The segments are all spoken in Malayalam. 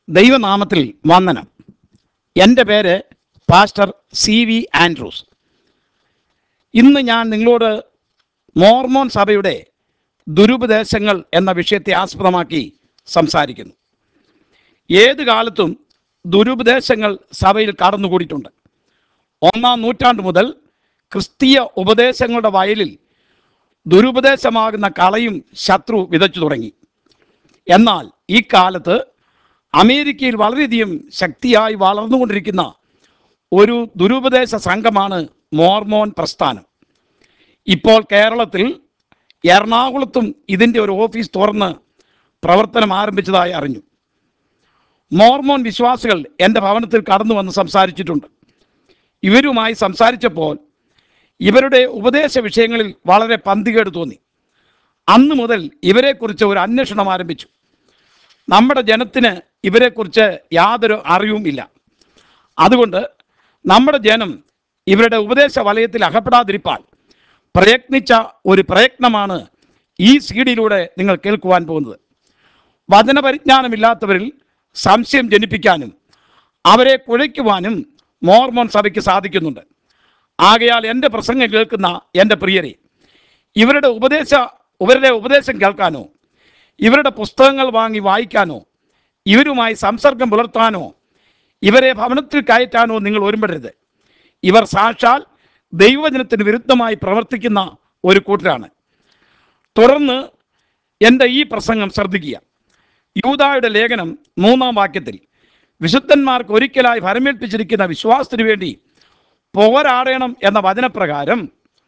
ദൈവനാമത്തിൽ വന്ദനം എൻ്റെ പേര് പാസ്റ്റർ സി വി ആൻഡ്രൂസ് ഇന്ന് ഞാൻ നിങ്ങളോട് മോർമോൻ സഭയുടെ ദുരുപദേശങ്ങൾ എന്ന വിഷയത്തെ ആസ്പദമാക്കി സംസാരിക്കുന്നു ഏത് കാലത്തും ദുരുപദേശങ്ങൾ സഭയിൽ കടന്നുകൂടിയിട്ടുണ്ട് ഒന്നാം നൂറ്റാണ്ട് മുതൽ ക്രിസ്തീയ ഉപദേശങ്ങളുടെ വയലിൽ ദുരുപദേശമാകുന്ന കളയും ശത്രു വിതച്ചു തുടങ്ങി എന്നാൽ ഈ കാലത്ത് അമേരിക്കയിൽ വളരെയധികം ശക്തിയായി വളർന്നുകൊണ്ടിരിക്കുന്ന ഒരു ദുരുപദേശ സംഘമാണ് മോർമോൻ പ്രസ്ഥാനം ഇപ്പോൾ കേരളത്തിൽ എറണാകുളത്തും ഇതിൻ്റെ ഒരു ഓഫീസ് തുറന്ന് പ്രവർത്തനം ആരംഭിച്ചതായി അറിഞ്ഞു മോർമോൻ വിശ്വാസികൾ എൻ്റെ ഭവനത്തിൽ കടന്നു വന്ന് സംസാരിച്ചിട്ടുണ്ട് ഇവരുമായി സംസാരിച്ചപ്പോൾ ഇവരുടെ ഉപദേശ വിഷയങ്ങളിൽ വളരെ പന്തികേട് തോന്നി അന്ന് മുതൽ ഇവരെക്കുറിച്ച് ഒരു അന്വേഷണം ആരംഭിച്ചു നമ്മുടെ ജനത്തിന് ഇവരെക്കുറിച്ച് യാതൊരു അറിവും ഇല്ല അതുകൊണ്ട് നമ്മുടെ ജനം ഇവരുടെ ഉപദേശ വലയത്തിൽ അകപ്പെടാതിരിപ്പാൻ പ്രയത്നിച്ച ഒരു പ്രയത്നമാണ് ഈ സീഡിലൂടെ നിങ്ങൾ കേൾക്കുവാൻ പോകുന്നത് വചനപരിജ്ഞാനമില്ലാത്തവരിൽ സംശയം ജനിപ്പിക്കാനും അവരെ കുഴയ്ക്കുവാനും മോർമോൻ സഭയ്ക്ക് സാധിക്കുന്നുണ്ട് ആകയാൽ എൻ്റെ പ്രസംഗം കേൾക്കുന്ന എൻ്റെ പ്രിയരെ ഇവരുടെ ഉപദേശ ഇവരുടെ ഉപദേശം കേൾക്കാനോ ഇവരുടെ പുസ്തകങ്ങൾ വാങ്ങി വായിക്കാനോ ഇവരുമായി സംസർഗം പുലർത്താനോ ഇവരെ ഭവനത്തിൽ കയറ്റാനോ നിങ്ങൾ ഒരുമ്പെടരുത് ഇവർ സാക്ഷാൽ ദൈവജനത്തിന് വിരുദ്ധമായി പ്രവർത്തിക്കുന്ന ഒരു കൂട്ടരാണ് തുടർന്ന് എൻ്റെ ഈ പ്രസംഗം ശ്രദ്ധിക്കുക യൂതായുടെ ലേഖനം മൂന്നാം വാക്യത്തിൽ വിശുദ്ധന്മാർക്ക് ഒരിക്കലായി ഭരമേൽപ്പിച്ചിരിക്കുന്ന വിശ്വാസത്തിനു വേണ്ടി പോരാടണം എന്ന വചനപ്രകാരം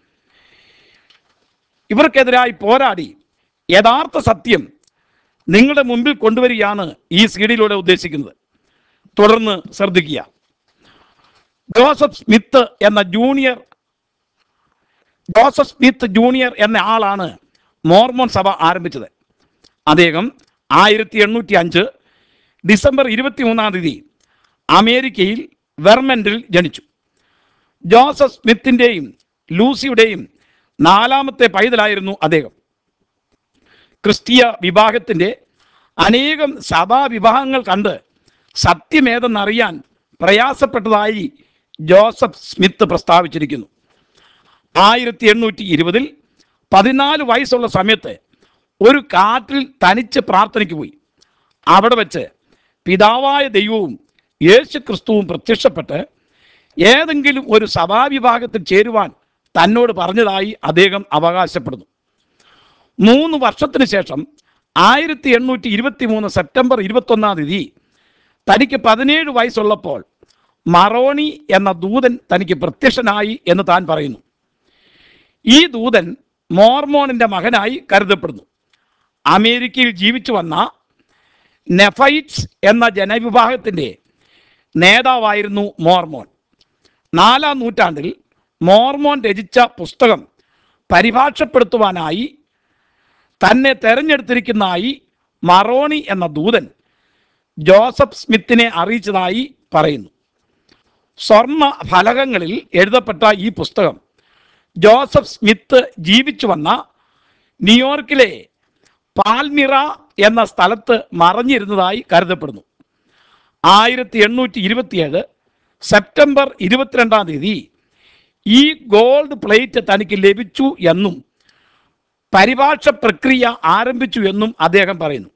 ഇവർക്കെതിരായി പോരാടി യഥാർത്ഥ സത്യം നിങ്ങളുടെ മുമ്പിൽ കൊണ്ടുവരികയാണ് ഈ സീഡിലൂടെ ഉദ്ദേശിക്കുന്നത് തുടർന്ന് ശ്രദ്ധിക്കുക ജോസഫ് സ്മിത്ത് എന്ന ജൂനിയർ ജോസഫ് സ്മിത്ത് ജൂനിയർ എന്ന ആളാണ് മോർമോൺ സഭ ആരംഭിച്ചത് അദ്ദേഹം ആയിരത്തി എണ്ണൂറ്റി അഞ്ച് ഡിസംബർ ഇരുപത്തി മൂന്നാം തീയതി അമേരിക്കയിൽ വെർമൻറ്റിൽ ജനിച്ചു ജോസഫ് സ്മിത്തിൻ്റെയും ലൂസിയുടെയും നാലാമത്തെ പൈതലായിരുന്നു അദ്ദേഹം ക്രിസ്തീയ വിഭാഗത്തിൻ്റെ അനേകം സഭാവിഭാഗങ്ങൾ കണ്ട് സത്യമേതെന്നറിയാൻ പ്രയാസപ്പെട്ടതായി ജോസഫ് സ്മിത്ത് പ്രസ്താവിച്ചിരിക്കുന്നു ആയിരത്തി എണ്ണൂറ്റി ഇരുപതിൽ പതിനാല് വയസ്സുള്ള സമയത്ത് ഒരു കാട്ടിൽ തനിച്ച് പ്രാർത്ഥനയ്ക്ക് പോയി അവിടെ വെച്ച് പിതാവായ ദൈവവും യേശു ക്രിസ്തുവും പ്രത്യക്ഷപ്പെട്ട് ഏതെങ്കിലും ഒരു സഭാവിഭാഗത്തിൽ ചേരുവാൻ തന്നോട് പറഞ്ഞതായി അദ്ദേഹം അവകാശപ്പെടുന്നു മൂന്ന് വർഷത്തിന് ശേഷം ആയിരത്തി എണ്ണൂറ്റി ഇരുപത്തി മൂന്ന് സെപ്റ്റംബർ ഇരുപത്തൊന്നാം തീയതി തനിക്ക് പതിനേഴ് വയസ്സുള്ളപ്പോൾ മറോണി എന്ന ദൂതൻ തനിക്ക് പ്രത്യക്ഷനായി എന്ന് താൻ പറയുന്നു ഈ ദൂതൻ മോർമോണിൻ്റെ മകനായി കരുതപ്പെടുന്നു അമേരിക്കയിൽ ജീവിച്ചു വന്ന നെഫൈറ്റ്സ് എന്ന ജനവിഭാഗത്തിൻ്റെ നേതാവായിരുന്നു മോർമോൻ നാലാം നൂറ്റാണ്ടിൽ മോർമോൻ രചിച്ച പുസ്തകം പരിഭാഷപ്പെടുത്തുവാനായി തന്നെ തെരഞ്ഞെടുത്തിരിക്കുന്നതായി മറോണി എന്ന ദൂതൻ ജോസഫ് സ്മിത്തിനെ അറിയിച്ചതായി പറയുന്നു സ്വർണ്ണ ഫലകങ്ങളിൽ എഴുതപ്പെട്ട ഈ പുസ്തകം ജോസഫ് സ്മിത്ത് ജീവിച്ചു വന്ന ന്യൂയോർക്കിലെ പാൽമിറ എന്ന സ്ഥലത്ത് മറഞ്ഞിരുന്നതായി കരുതപ്പെടുന്നു ആയിരത്തി എണ്ണൂറ്റി ഇരുപത്തിയേഴ് സെപ്റ്റംബർ ഇരുപത്തിരണ്ടാം തീയതി ഈ ഗോൾഡ് പ്ലേറ്റ് തനിക്ക് ലഭിച്ചു എന്നും പരിഭാഷ പ്രക്രിയ ആരംഭിച്ചു എന്നും അദ്ദേഹം പറയുന്നു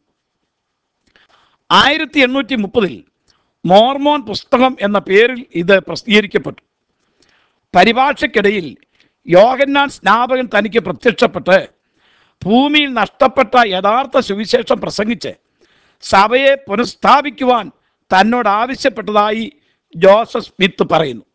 ആയിരത്തി എണ്ണൂറ്റി മുപ്പതിൽ മോർമോൻ പുസ്തകം എന്ന പേരിൽ ഇത് പ്രസിദ്ധീകരിക്കപ്പെട്ടു പരിഭാഷയ്ക്കിടയിൽ യോഹന്നാൻ സ്നാപകൻ തനിക്ക് പ്രത്യക്ഷപ്പെട്ട് ഭൂമിയിൽ നഷ്ടപ്പെട്ട യഥാർത്ഥ സുവിശേഷം പ്രസംഗിച്ച് സഭയെ പുനഃസ്ഥാപിക്കുവാൻ തന്നോട് ആവശ്യപ്പെട്ടതായി ജോസഫ് സ്മിത്ത് പറയുന്നു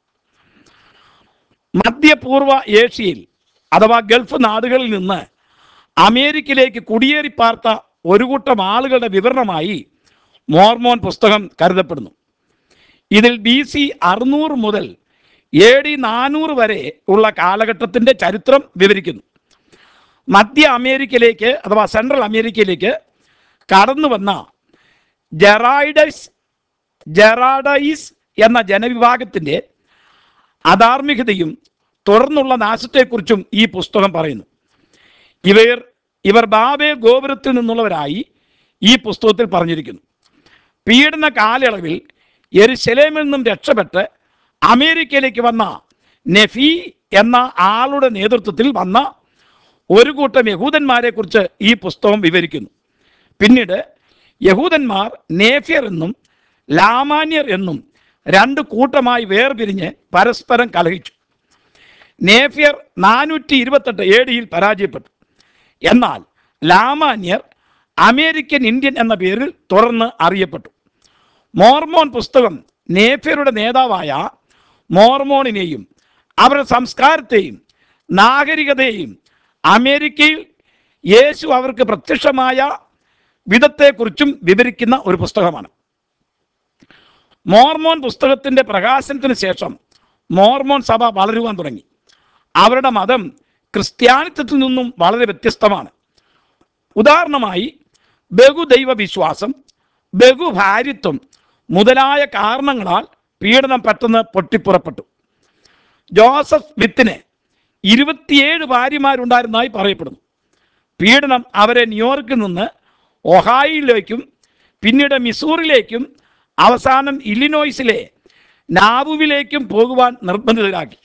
മധ്യപൂർവ ഏഷ്യയിൽ അഥവാ ഗൾഫ് നാടുകളിൽ നിന്ന് അമേരിക്കയിലേക്ക് കുടിയേറി പാർത്ത ഒരു കൂട്ടം ആളുകളുടെ വിവരണമായി മോർമോൻ പുസ്തകം കരുതപ്പെടുന്നു ഇതിൽ ബി സി അറുന്നൂറ് മുതൽ എ ഡി നാനൂറ് വരെ ഉള്ള കാലഘട്ടത്തിൻ്റെ ചരിത്രം വിവരിക്കുന്നു മധ്യ അമേരിക്കയിലേക്ക് അഥവാ സെൻട്രൽ അമേരിക്കയിലേക്ക് കടന്നു വന്ന ജെറായിഡസ് ജെറാഡൈസ് എന്ന ജനവിഭാഗത്തിൻ്റെ അധാർമികതയും തുടർന്നുള്ള നാശത്തെക്കുറിച്ചും ഈ പുസ്തകം പറയുന്നു ഇവർ ഇവർ ബാബേൽ ഗോപുരത്തിൽ നിന്നുള്ളവരായി ഈ പുസ്തകത്തിൽ പറഞ്ഞിരിക്കുന്നു പീഡന കാലയളവിൽ യെരുശലേമിൽ നിന്നും രക്ഷപ്പെട്ട് അമേരിക്കയിലേക്ക് വന്ന നെഫി എന്ന ആളുടെ നേതൃത്വത്തിൽ വന്ന ഒരു കൂട്ടം യഹൂദന്മാരെ കുറിച്ച് ഈ പുസ്തകം വിവരിക്കുന്നു പിന്നീട് യഹൂദന്മാർ നേഫ്യർ എന്നും ലാമാന്യർ എന്നും രണ്ട് കൂട്ടമായി വേർപിരിഞ്ഞ് പരസ്പരം കലഹിച്ചു നേഫ്യർ നാനൂറ്റി ഇരുപത്തെട്ട് എ ഡിയിൽ പരാജയപ്പെട്ടു എന്നാൽ ലാമാന്യർ അമേരിക്കൻ ഇന്ത്യൻ എന്ന പേരിൽ തുടർന്ന് അറിയപ്പെട്ടു മോർമോൻ പുസ്തകം നേഫ്യരുടെ നേതാവായ മോർമോണിനെയും അവരുടെ സംസ്കാരത്തെയും നാഗരികതയെയും അമേരിക്കയിൽ യേശു അവർക്ക് പ്രത്യക്ഷമായ വിധത്തെക്കുറിച്ചും വിവരിക്കുന്ന ഒരു പുസ്തകമാണ് മോർമോൻ പുസ്തകത്തിന്റെ പ്രകാശനത്തിന് ശേഷം മോർമോൻ സഭ വളരുവാൻ തുടങ്ങി അവരുടെ മതം ക്രിസ്ത്യാനിത്വത്തിൽ നിന്നും വളരെ വ്യത്യസ്തമാണ് ഉദാഹരണമായി ബഹുദൈവ വിശ്വാസം ബഹുഭാര്യത്വം മുതലായ കാരണങ്ങളാൽ പീഡനം പെട്ടെന്ന് പൊട്ടിപ്പുറപ്പെട്ടു ജോസഫ് വിത്തിന് ഇരുപത്തിയേഴ് ഭാര്യമാരുണ്ടായിരുന്നതായി പറയപ്പെടുന്നു പീഡനം അവരെ ന്യൂയോർക്കിൽ നിന്ന് ഒഹായിലേക്കും പിന്നീട് മിസൂറിലേക്കും അവസാനം ഇല്ലിനോയ്സിലെ നാവുവിലേക്കും പോകുവാൻ നിർബന്ധിതരാക്കി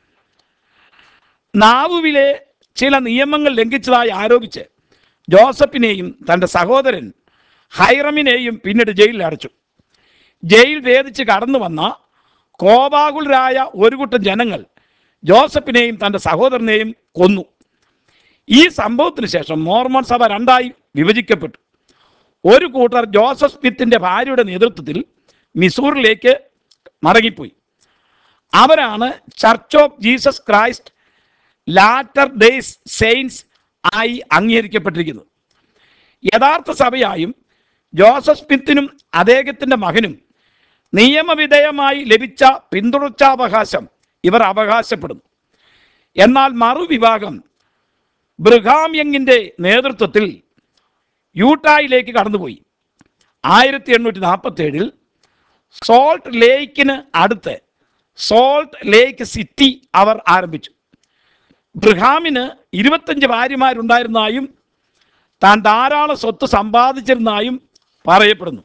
നാവുവിലെ ചില നിയമങ്ങൾ ലംഘിച്ചതായി ആരോപിച്ച് ജോസഫിനെയും തൻ്റെ സഹോദരൻ ഹൈറമിനെയും പിന്നീട് ജയിലിൽ അടച്ചു ജയിൽ ഭേദിച്ച് കടന്നു വന്ന കോപാകുലരായ ഒരു കൂട്ടം ജനങ്ങൾ ജോസഫിനെയും തൻ്റെ സഹോദരനെയും കൊന്നു ഈ സംഭവത്തിന് ശേഷം മോർമോൺ സഭ രണ്ടായി വിഭജിക്കപ്പെട്ടു ഒരു കൂട്ടർ ജോസഫ് സ്മിത്തിന്റെ ഭാര്യയുടെ നേതൃത്വത്തിൽ മിസൂറിലേക്ക് മടങ്ങിപ്പോയി അവരാണ് Church of Jesus Christ Latter Days Saints ആയി അംഗീകരിക്കപ്പെട്ടിരിക്കുന്നത് യഥാർത്ഥ സഭയായും ജോസഫ് സ്മിത്തിനും അദ്ദേഹത്തിൻ്റെ മകനും നിയമവിധേയമായി ലഭിച്ച പിന്തുടർച്ചാവകാശം ഇവർ അവകാശപ്പെടുന്നു എന്നാൽ മറുവിഭാഗം ബ്രിഹാം യങ്ങിൻ്റെ നേതൃത്വത്തിൽ യൂട്ടായിലേക്ക് കടന്നുപോയി ആയിരത്തി എണ്ണൂറ്റി നാൽപ്പത്തി ഏഴിൽ സോൾട്ട് ലേക്കിന് അടുത്ത് സോൾട്ട് ലേക്ക് സിറ്റി അവർ ആരംഭിച്ചു ബ്രിഹാമിന് ഇരുപത്തഞ്ച് ഭാര്യമാരുണ്ടായിരുന്നതായും താൻ ധാരാളം സ്വത്ത് സമ്പാദിച്ചിരുന്നതായും പറയപ്പെടുന്നു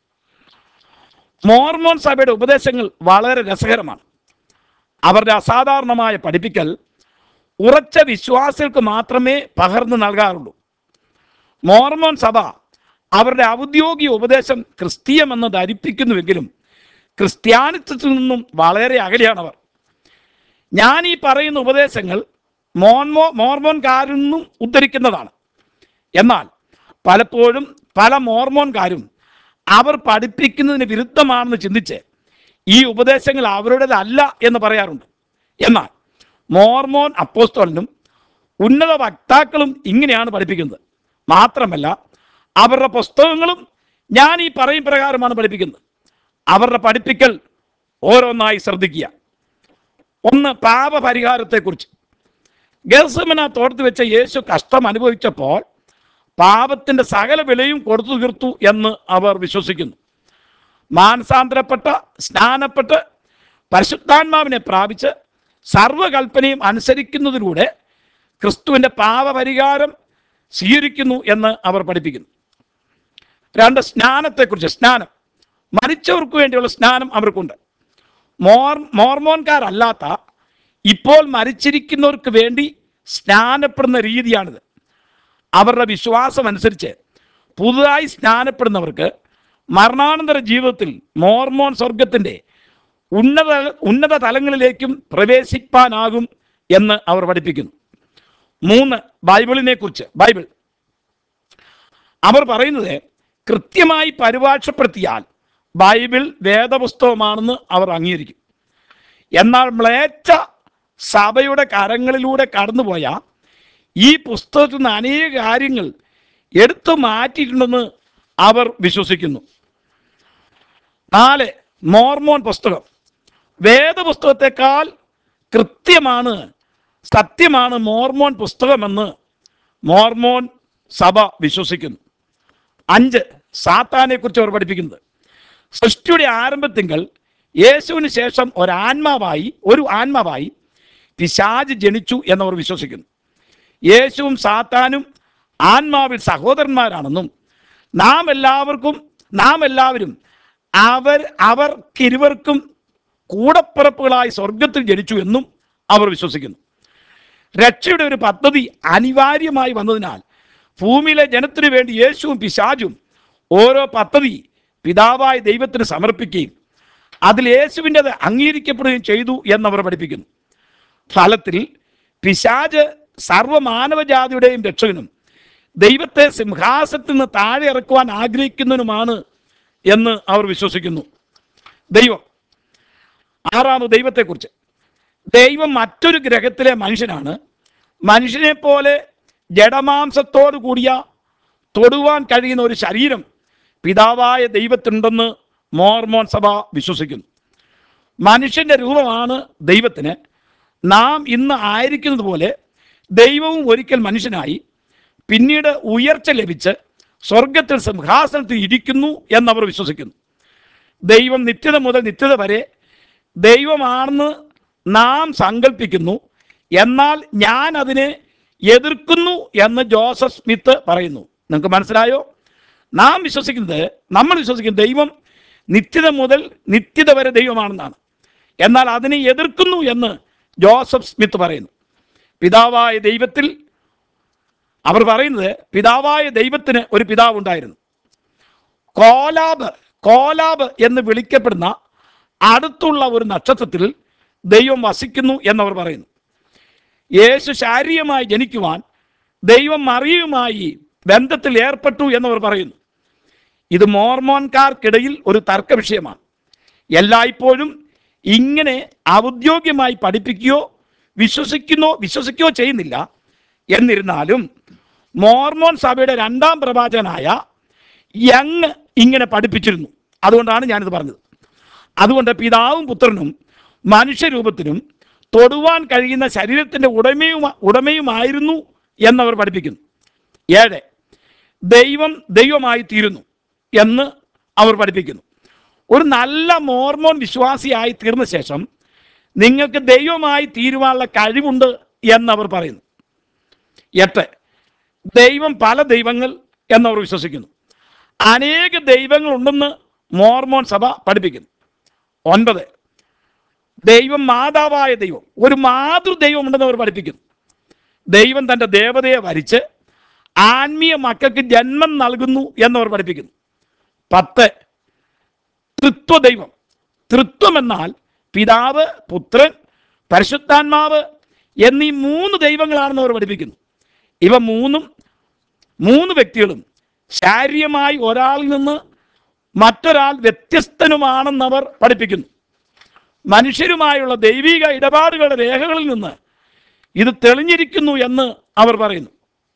മോർമോൺ സഭയുടെ ഉപദേശങ്ങൾ വളരെ രസകരമാണ് അവരുടെ അസാധാരണമായ പഠിപ്പിക്കൽ ഉറച്ച വിശ്വാസികൾക്ക് മാത്രമേ പകർന്നു നൽകാറുള്ളൂ മോർമോൺ സഭ അവരുടെ ഔദ്യോഗിക ഉപദേശം ക്രിസ്തീയമെന്ന് ധരിപ്പിക്കുന്നുവെങ്കിലും ക്രിസ്ത്യാനിത്വത്തിൽ നിന്നും വളരെ അകലെയാണവർ ഞാൻ ഈ പറയുന്ന ഉപദേശങ്ങൾ മോർമോ മോർമോൻകാരിൽ നിന്നും ഉദ്ധരിക്കുന്നതാണ് എന്നാൽ പലപ്പോഴും പല മോർമോൻകാരും അവർ പഠിപ്പിക്കുന്നതിന് വിരുദ്ധമാണെന്ന് ചിന്തിച്ച് ഈ ഉപദേശങ്ങൾ അവരുടേതല്ല എന്ന് പറയാറുണ്ട് എന്നാൽ മോർമോൻ അപ്പോസ്തോലനും ഉന്നത വക്താക്കളും ഇങ്ങനെയാണ് പഠിപ്പിക്കുന്നത് മാത്രമല്ല അവരുടെ പുസ്തകങ്ങളും ഞാൻ ഈ പറയും പ്രകാരമാണ് പഠിപ്പിക്കുന്നത് അവരുടെ പഠിപ്പിക്കൽ ഓരോന്നായി ശ്രദ്ധിക്കുക ഒന്ന് പാപപരിഹാരത്തെക്കുറിച്ച് ഗർസമന തോട്ടത്തിൽ വെച്ച യേശു കഷ്ടം അനുഭവിച്ചപ്പോൾ പാപത്തിൻ്റെ സകല വിലയും കൊടുത്തു തീർത്തു എന്ന് അവർ വിശ്വസിക്കുന്നു മാനസാന്തരപ്പെട്ട സ്നാനപ്പെട്ട് പരിശുദ്ധാത്മാവിനെ പ്രാപിച്ച് സർവകൽപ്പനയും അനുസരിക്കുന്നതിലൂടെ ക്രിസ്തുവിൻ്റെ പാപപരിഹാരം സ്വീകരിക്കുന്നു എന്ന് അവർ പഠിപ്പിക്കുന്നു രണ്ട് സ്നാനത്തെക്കുറിച്ച് സ്നാനം മരിച്ചവർക്ക് വേണ്ടിയുള്ള സ്നാനം അവർക്കുണ്ട് മോർ മോർമോൻകാരല്ലാത്ത ഇപ്പോൾ മരിച്ചിരിക്കുന്നവർക്ക് വേണ്ടി സ്നാനപ്പെടുന്ന രീതിയാണിത് അവരുടെ വിശ്വാസം അനുസരിച്ച് പുതുതായി സ്നാനപ്പെടുന്നവർക്ക് മരണാനന്തര ജീവിതത്തിൽ മോർമോൻ സ്വർഗത്തിൻ്റെ ഉന്നത ഉന്നത തലങ്ങളിലേക്കും പ്രവേശിപ്പാനാകും എന്ന് അവർ പഠിപ്പിക്കുന്നു മൂന്ന് ബൈബിളിനെ കുറിച്ച് ബൈബിൾ അവർ പറയുന്നത് കൃത്യമായി പരിഭാഷപ്പെടുത്തിയാൽ ബൈബിൾ വേദപുസ്തകമാണെന്ന് അവർ അംഗീകരിക്കും എന്നാൽ മ്ലേച്ഛ സഭയുടെ കരങ്ങളിലൂടെ കടന്നുപോയ ഈ പുസ്തകത്തിൽ നിന്ന് അനേക കാര്യങ്ങൾ എടുത്തു മാറ്റിയിട്ടുണ്ടെന്ന് അവർ വിശ്വസിക്കുന്നു നാല് മോർമോൻ പുസ്തകം വേദപുസ്തകത്തെക്കാൾ കൃത്യമാണ് സത്യമാണ് മോർമോൻ പുസ്തകമെന്ന് മോർമോൻ സഭ വിശ്വസിക്കുന്നു അഞ്ച് സാത്താനെ കുറിച്ച് അവർ പഠിപ്പിക്കുന്നത് സൃഷ്ടിയുടെ ആരംഭത്തിങ്കൽ യേശുവിന് ശേഷം ഒരാത്മാവായി ഒരു ആത്മാവായി പിശാജ് ജനിച്ചു എന്നവർ വിശ്വസിക്കുന്നു യേശുവും സാത്താനും ആത്മാവിൽ സഹോദരന്മാരാണെന്നും നാം എല്ലാവർക്കും നാം എല്ലാവരും അവർ അവർക്കിരുവർക്കും കൂടപ്പിറപ്പുകളായി സ്വർഗത്തിൽ ജനിച്ചു എന്നും അവർ വിശ്വസിക്കുന്നു രക്ഷയുടെ ഒരു പദ്ധതി അനിവാര്യമായി വന്നതിനാൽ ഭൂമിയിലെ ജനത്തിനു വേണ്ടി യേശുവും പിശാചും ഓരോ പദ്ധതി പിതാവായ ദൈവത്തിന് സമർപ്പിക്കുകയും അതിൽ യേശുവിൻ്റെത് അംഗീകരിക്കപ്പെടുകയും ചെയ്തു എന്നവർ പഠിപ്പിക്കുന്നു ഫലത്തിൽ പിശാജ് സർവമാനവജാതിയുടെയും രക്ഷകനും ദൈവത്തെ സിംഹാസനത്തിൽ നിന്ന് താഴെ ഇറക്കുവാൻ ആഗ്രഹിക്കുന്നതിനുമാണ് എന്ന് അവർ വിശ്വസിക്കുന്നു ദൈവം ആറാമത് ദൈവത്തെക്കുറിച്ച് ദൈവം മറ്റൊരു ഗ്രഹത്തിലെ മനുഷ്യനാണ് മനുഷ്യനെ പോലെ ജഡമാംസത്തോടു കൂടിയ തൊടുവാൻ കഴിയുന്ന ഒരു ശരീരം പിതാവായ ദൈവത്തിനുണ്ടെന്ന് മോർമോൻ സഭ വിശ്വസിക്കുന്നു മനുഷ്യന്റെ രൂപമാണ് ദൈവത്തിന് നാം ഇന്ന് ആയിരിക്കുന്നത് പോലെ ദൈവവും ഒരിക്കൽ മനുഷ്യനായി പിന്നീട് ഉയർച്ച ലഭിച്ച് സ്വർഗത്തിൽ സിംഹാസനത്തിൽ ഇരിക്കുന്നു എന്നവർ വിശ്വസിക്കുന്നു ദൈവം നിത്യത മുതൽ നിത്യത വരെ ദൈവമാണെന്ന് നാം സങ്കല്പിക്കുന്നു എന്നാൽ ഞാൻ അതിനെ എതിർക്കുന്നു എന്ന് ജോസഫ് സ്മിത്ത് പറയുന്നു നിങ്ങൾക്ക് മനസ്സിലായോ നാം വിശ്വസിക്കുന്നത് നമ്മൾ വിശ്വസിക്കുന്നത് ദൈവം നിത്യത മുതൽ നിത്യത വരെ ദൈവമാണെന്നാണ് എന്നാൽ അതിനെ എതിർക്കുന്നു എന്ന് ജോസഫ് സ്മിത്ത് പറയുന്നു പിതാവായ ദൈവത്തിൽ അവർ പറയുന്നത് പിതാവായ ദൈവത്തിന് ഒരു പിതാവുണ്ടായിരുന്നു കോലാബ് കോലാബ് എന്ന് വിളിക്കപ്പെടുന്ന അടുത്തുള്ള ഒരു നക്ഷത്രത്തിൽ ദൈവം വസിക്കുന്നു എന്നവർ പറയുന്നു യേശു ശാരീരികമായി ജനിക്കുവാൻ ദൈവം മറിയുമായി ബന്ധത്തിൽ ഏർപ്പെട്ടു എന്നവർ പറയുന്നു ഇത് മോർമോൻകാർക്കിടയിൽ ഒരു തർക്ക വിഷയമാണ് എല്ലായ്പ്പോഴും ഇങ്ങനെ ഔദ്യോഗികമായി പഠിപ്പിക്കുകയോ വിശ്വസിക്കുന്നോ വിശ്വസിക്കുകയോ ചെയ്യുന്നില്ല എന്നിരുന്നാലും മോർമോൻ സഭയുടെ രണ്ടാം പ്രവാചകനായ യങ് ഇങ്ങനെ പഠിപ്പിച്ചിരുന്നു അതുകൊണ്ടാണ് ഞാനിത് പറഞ്ഞത് അതുകൊണ്ട് പിതാവും പുത്രനും മനുഷ്യരൂപത്തിനും തൊടുവാൻ കഴിയുന്ന ശരീരത്തിൻ്റെ ഉടമയും ഉടമയുമായിരുന്നു എന്നവർ പഠിപ്പിക്കുന്നു ഏഴ് ദൈവം ദൈവമായി തീരുന്നു എന്ന് അവർ പഠിപ്പിക്കുന്നു ഒരു നല്ല മോർമോൻ വിശ്വാസിയായി തീർന്ന ശേഷം നിങ്ങൾക്ക് ദൈവമായി തീരുവാനുള്ള കഴിവുണ്ട് എന്നവർ പറയുന്നു എട്ട് ദൈവം പല ദൈവങ്ങൾ എന്നവർ വിശ്വസിക്കുന്നു അനേക ദൈവങ്ങളുണ്ടെന്ന് മോർമോൻ സഭ പഠിപ്പിക്കുന്നു ഒൻപത് ദൈവം മാതാവായ ദൈവം ഒരു മാതൃദൈവം ഉണ്ടെന്ന് അവർ പഠിപ്പിക്കുന്നു ദൈവം തൻ്റെ ദേവതയെ വരിച്ച് ആത്മീയ മക്കൾക്ക് ജന്മം നൽകുന്നു എന്നവർ പഠിപ്പിക്കുന്നു പത്ത് തൃത്വദൈവം തൃത്വം എന്നാൽ പിതാവ് പുത്രൻ പരിശുദ്ധാത്മാവ് എന്നീ മൂന്ന് ദൈവങ്ങളാണെന്ന് അവർ പഠിപ്പിക്കുന്നു ഇവ മൂന്നും മൂന്ന് വ്യക്തികളും ശാരീരികമായി ഒരാളിൽ നിന്ന് മറ്റൊരാൾ വ്യത്യസ്തനുമാണെന്നവർ പഠിപ്പിക്കുന്നു മനുഷ്യരുമായുള്ള ദൈവിക ഇടപാടുകളുടെ രേഖകളിൽ നിന്ന് ഇത് തെളിഞ്ഞിരിക്കുന്നു എന്ന് അവർ പറയുന്നു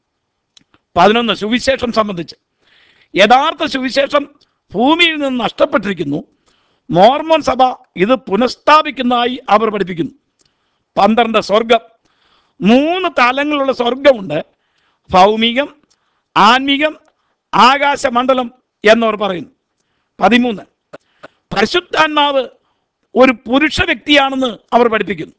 പതിനൊന്ന് സുവിശേഷം സംബന്ധിച്ച് യഥാർത്ഥ സുവിശേഷം ഭൂമിയിൽ നിന്ന് നഷ്ടപ്പെട്ടിരിക്കുന്നു മോർമോൻ സഭ ഇത് പുനഃസ്ഥാപിക്കുന്നതായി അവർ പഠിപ്പിക്കുന്നു പന്ത്രണ്ട് സ്വർഗം മൂന്ന് തലങ്ങളുള്ള സ്വർഗമുണ്ട് ഭൗമികം ആത്മീകം ആകാശമണ്ഡലം എന്നവർ പറയുന്നു പതിമൂന്ന് പരിശുദ്ധാത്മാവ് ഒരു പുരുഷ വ്യക്തിയാണെന്ന് അവർ പഠിപ്പിക്കുന്നു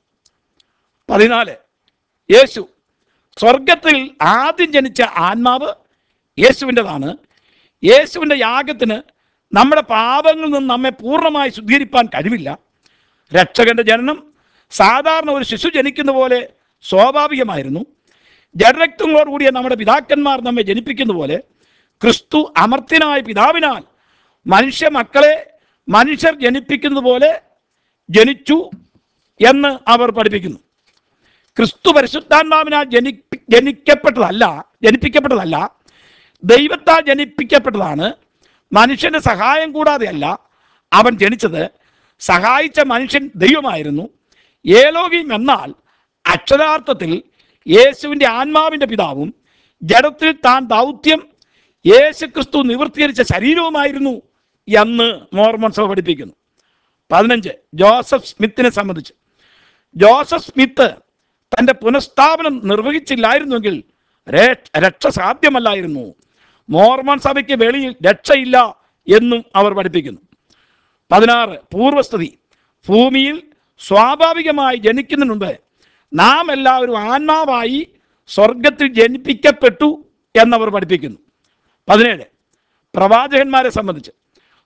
പതിനാല് യേശു സ്വർഗത്തിൽ ആദ്യം ജനിച്ച ആത്മാവ് യേശുവിൻ്റെതാണ് യേശുവിൻ്റെ യാഗത്തിന് നമ്മുടെ പാപങ്ങളിൽ നിന്ന് നമ്മെ പൂർണ്ണമായി ശുദ്ധീകരിപ്പാൻ കഴിവില്ല രക്ഷകന്റെ ജനനം സാധാരണ ഒരു ശിശു ജനിക്കുന്ന പോലെ സ്വാഭാവികമായിരുന്നു ജഡരക്തങ്ങളോടുകൂടിയ നമ്മുടെ പിതാക്കന്മാർ നമ്മെ ജനിപ്പിക്കുന്ന പോലെ ക്രിസ്തു അമർത്യനായ പിതാവിനാൽ മനുഷ്യ മക്കളെ മനുഷ്യർ ജനിപ്പിക്കുന്നത് പോലെ ജനിച്ചു എന്ന് അവർ പഠിപ്പിക്കുന്നു ക്രിസ്തു പരിശുദ്ധാത്മാവിനാൽ ജനി ജനിക്കപ്പെട്ടതല്ല ജനിപ്പിക്കപ്പെട്ടതല്ല ദൈവത്താൽ ജനിപ്പിക്കപ്പെട്ടതാണ് മനുഷ്യന്റെ സഹായം കൂടാതെയല്ല അവൻ ജനിച്ചത് സഹായിച്ച മനുഷ്യൻ ദൈവമായിരുന്നു ഏലോകിം എന്നാൽ അക്ഷരാർത്ഥത്തിൽ യേശുവിൻ്റെ ആത്മാവിൻ്റെ പിതാവും ജഡത്തിൽ താൻ ദൗത്യം യേശു ക്രിസ്തു നിവൃത്തീകരിച്ച ശരീരവുമായിരുന്നു എന്ന് മോർമോൻ സഭ പഠിപ്പിക്കുന്നു പതിനഞ്ച് ജോസഫ് സ്മിത്തിനെ സംബന്ധിച്ച് ജോസഫ് സ്മിത്ത് തൻ്റെ പുനഃസ്ഥാപനം നിർവഹിച്ചില്ലായിരുന്നുവെങ്കിൽ രേ- രക്ഷ സാധ്യമല്ലായിരുന്നു മോർമോൻ സഭയ്ക്ക് വെളിയിൽ രക്ഷയില്ല എന്നും അവർ പഠിപ്പിക്കുന്നു പതിനാറ് പൂർവസ്ഥിതി ഭൂമിയിൽ സ്വാഭാവികമായി ജനിക്കുന്നതിന് മുമ്പ് നാം എല്ലാവരും ആത്മാവായി സ്വർഗത്തിൽ ജനിപ്പിക്കപ്പെട്ടു എന്നവർ പഠിപ്പിക്കുന്നു പതിനേഴ് പ്രവാചകന്മാരെ സംബന്ധിച്ച്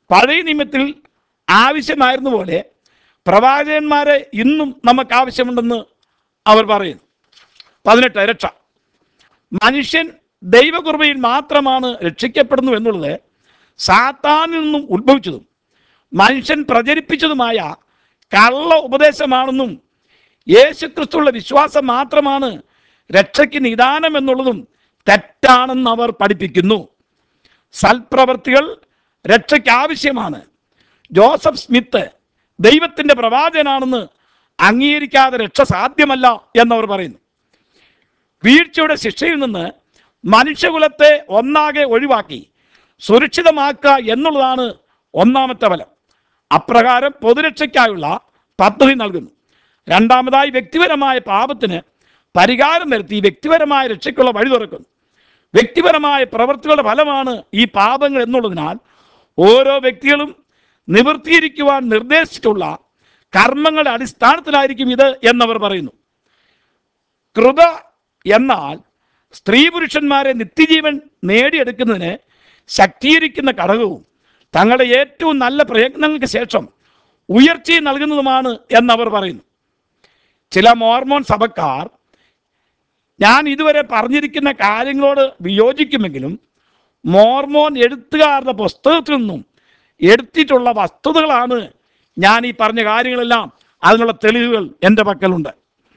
പഴയ നിയമത്തിൽ ആവശ്യമായിരുന്ന പോലെ പ്രവാചകന്മാരെ ഇന്നും നമുക്ക് ആവശ്യമുണ്ടെന്ന് അവർ പറയുന്നു പതിനെട്ട് രക്ഷ മനുഷ്യൻ ദൈവകൃപയിൽ മാത്രമാണ് രക്ഷിക്കപ്പെടുന്നു എന്നുള്ളത് സാത്താനിൽ നിന്നും ഉത്ഭവിച്ചതും മനുഷ്യൻ പ്രചരിപ്പിച്ചതുമായ കള്ള ഉപദേശമാണെന്നും യേശുക്രിസ്തുള്ള വിശ്വാസം മാത്രമാണ് രക്ഷയ്ക്ക് നിദാനം എന്നുള്ളതും തെറ്റാണെന്ന് അവർ പഠിപ്പിക്കുന്നു സൽപ്രവർത്തികൾ രക്ഷയ്ക്ക് ആവശ്യമാണ് ജോസഫ് സ്മിത്ത് ദൈവത്തിൻ്റെ പ്രവാചകനാണെന്ന് അംഗീകരിക്കാതെ രക്ഷ സാധ്യമല്ല എന്നവർ പറയുന്നു വീഴ്ചയുടെ ശിക്ഷയിൽ നിന്ന് മനുഷ്യകുലത്തെ ഒന്നാകെ ഒഴിവാക്കി സുരക്ഷിതമാക്കുക എന്നുള്ളതാണ് ഒന്നാമത്തെ ഫലം അപ്രകാരം പൊതുരക്ഷയ്ക്കായുള്ള പദ്ധതി നൽകുന്നു രണ്ടാമതായി വ്യക്തിപരമായ പാപത്തിന് പരിഹാരം വരുത്തി വ്യക്തിപരമായ രക്ഷയ്ക്കുള്ള വഴി തുറക്കുന്നു വ്യക്തിപരമായ പ്രവൃത്തികളുടെ ഫലമാണ് ഈ പാപങ്ങൾ എന്നുള്ളതിനാൽ ഓരോ വ്യക്തികളും നിവൃത്തിയിരിക്കുവാൻ നിർദ്ദേശിച്ചിട്ടുള്ള കർമ്മങ്ങളുടെ അടിസ്ഥാനത്തിലായിരിക്കും ഇത് എന്നവർ പറയുന്നു കൃപ എന്നാൽ സ്ത്രീ പുരുഷന്മാരെ നിത്യജീവൻ നേടിയെടുക്കുന്നതിന് ശക്തീകരിക്കുന്ന ഘടകവും തങ്ങളുടെ ഏറ്റവും നല്ല പ്രയത്നങ്ങൾക്ക് ശേഷം ഉയർച്ചയും നൽകുന്നതുമാണ് എന്നവർ പറയുന്നു ചില മോർമോൺ സഭക്കാർ ഞാൻ ഇതുവരെ പറഞ്ഞിരിക്കുന്ന കാര്യങ്ങളോട് വിയോജിക്കുമെങ്കിലും മോർമോൻ എഴുത്തുകാരുടെ പുസ്തകത്തിൽ നിന്നും എടുത്തിട്ടുള്ള വസ്തുതകളാണ് ഞാൻ ഈ പറഞ്ഞ കാര്യങ്ങളെല്ലാം അതിനുള്ള തെളിവുകൾ എൻ്റെ പക്കലുണ്ട്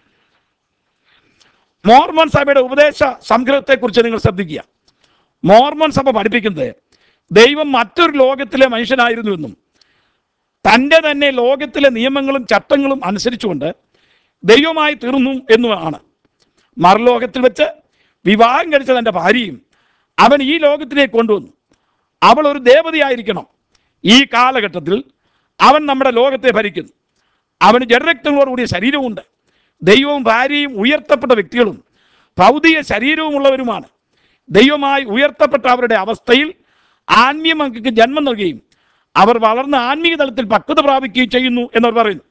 മോർമോൻ സഭയുടെ ഉപദേശ സംഗ്രഹത്തെക്കുറിച്ച് നിങ്ങൾ ശ്രദ്ധിക്കുക മോർമോൻ സഭ പഠിപ്പിക്കുന്നത് ദൈവം മറ്റൊരു ലോകത്തിലെ മനുഷ്യനായിരുന്നുവെന്നും തൻ്റെ തന്നെ ലോകത്തിലെ നിയമങ്ങളും ചട്ടങ്ങളും അനുസരിച്ചുകൊണ്ട് ദൈവമായി തീർന്നു എന്നുമാണ് മറുലോകത്തിൽ വെച്ച് വിവാഹം കഴിച്ച തൻ്റെ ഭാര്യയും അവൻ ഈ ലോകത്തിലേക്ക് കൊണ്ടുവന്നു അവൾ ഒരു ദേവതയായിരിക്കണം ഈ കാലഘട്ടത്തിൽ അവൻ നമ്മുടെ ലോകത്തെ ഭരിക്കുന്നു അവന് ജഡരക്തങ്ങളോടുകൂടിയ ശരീരമുണ്ട് ദൈവവും ഭാര്യയും ഉയർത്തപ്പെട്ട വ്യക്തികളും ഭൗതിക ശരീരവുമുള്ളവരുമാണ് ദൈവമായി ഉയർത്തപ്പെട്ട അവരുടെ അവസ്ഥയിൽ ആത്മീയ മക്കൾക്ക് ജന്മം നൽകുകയും അവർ വളർന്ന ആത്മീയ തലത്തിൽ പക്വത പ്രാപിക്കുകയും ചെയ്യുന്നു എന്നവർ പറയുന്നു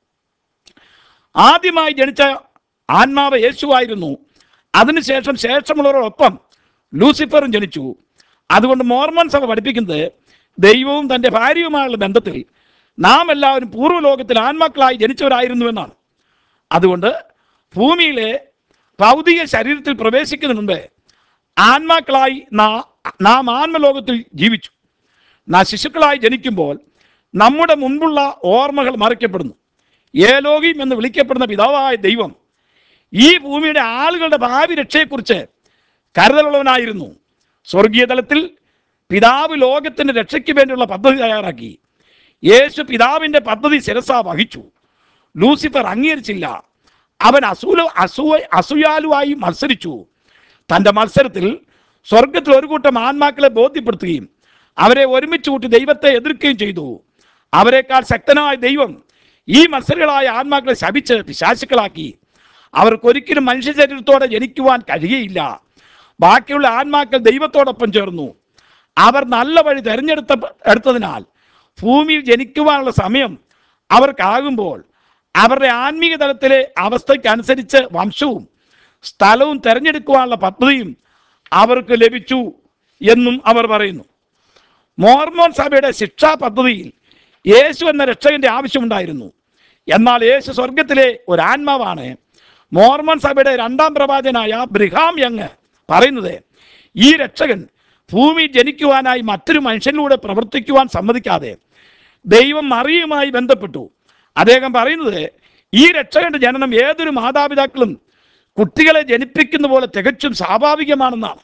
ആദ്യമായി ജനിച്ച ആത്മാവ് യേശുവായിരുന്നു അതിനുശേഷം ശേഷമുള്ളവരോടൊപ്പം ലൂസിഫറും ജനിച്ചു അതുകൊണ്ട് മോർമൻ സഭ പഠിപ്പിക്കുന്നത് ദൈവവും തൻ്റെ ഭാര്യയുമായുള്ള ബന്ധത്തിൽ നാം എല്ലാവരും പൂർവ്വലോകത്തിൽ ആത്മാക്കളായി ജനിച്ചവരായിരുന്നു എന്നാണ് അതുകൊണ്ട് ഭൂമിയിലെ ഭൗതിക ശരീരത്തിൽ പ്രവേശിക്കുന്നതിന് മുമ്പേ ആത്മാക്കളായി നാ- നാം ആത്മലോകത്തിൽ ജീവിച്ചു നാം ശിശുക്കളായി ജനിക്കുമ്പോൾ നമ്മുടെ മുൻപുള്ള ഓർമ്മകൾ മറയ്ക്കപ്പെടുന്നു ഏലോകിം എന്ന് വിളിക്കപ്പെടുന്ന പിതാവായ ദൈവം ഈ ഭൂമിയുടെ ആളുകളുടെ ഭാവി രക്ഷയെക്കുറിച്ച് കരുതലുള്ളവനായിരുന്നു സ്വർഗീയ തലത്തിൽ പിതാവ് ലോകത്തിൻ്റെ രക്ഷയ്ക്ക് വേണ്ടിയുള്ള പദ്ധതി തയ്യാറാക്കി യേശു പിതാവിൻ്റെ പദ്ധതി ശിരസ വഹിച്ചു ലൂസിഫർ അംഗീകരിച്ചില്ല അവൻ അസൂല അസൂയ അസൂയാലുവായി മത്സരിച്ചു തൻ്റെ മത്സരത്തിൽ സ്വർഗത്തിൽ ഒരു കൂട്ടം ആത്മാക്കളെ ബോധ്യപ്പെടുത്തുകയും അവരെ ഒരുമിച്ച് കൂട്ടി ദൈവത്തെ എതിർക്കുകയും ചെയ്തു അവരെക്കാൾ ശക്തനായ ദൈവം ഈ മത്സരികളായ ആത്മാക്കളെ ശപിച്ച് പിശാചുക്കളാക്കി അവർക്കൊരിക്കലും മനുഷ്യ ശരീരത്തോടെ ജനിക്കുവാൻ കഴിയുകയില്ല ബാക്കിയുള്ള ആത്മാക്കൾ ദൈവത്തോടൊപ്പം ചേർന്നു അവർ നല്ല വഴി തിരഞ്ഞെടുത്ത എടുത്തതിനാൽ ഭൂമിയിൽ ജനിക്കുവാനുള്ള സമയം അവർക്കാകുമ്പോൾ അവരുടെ ആത്മീയ തലത്തിലെ അവസ്ഥയ്ക്കനുസരിച്ച് വംശവും സ്ഥലവും തിരഞ്ഞെടുക്കുവാനുള്ള പദ്ധതിയും അവർക്ക് ലഭിച്ചു എന്നും അവർ പറയുന്നു മോർമോൻ സഭയുടെ ശിക്ഷാ പദ്ധതിയിൽ യേശു എന്ന രക്ഷകന്റെ ആവശ്യമുണ്ടായിരുന്നു എന്നാൽ യേശു സ്വർഗത്തിലെ ഒരു ആത്മാവാണ് മോർമോൻ സഭയുടെ രണ്ടാം പ്രവാചനായ ബ്രിഹാം യങ് പറയുന്നത് ഈ രക്ഷകൻ ഭൂമി ജനിക്കുവാനായി മറ്റൊരു മനുഷ്യനിലൂടെ പ്രവർത്തിക്കുവാൻ സമ്മതിക്കാതെ ദൈവം മറിയുമായി ബന്ധപ്പെട്ടു അദ്ദേഹം പറയുന്നത് ഈ രക്ഷകന്റെ ജനനം ഏതൊരു മാതാപിതാക്കളും കുട്ടികളെ ജനിപ്പിക്കുന്ന പോലെ തികച്ചും സ്വാഭാവികമാണെന്നാണ്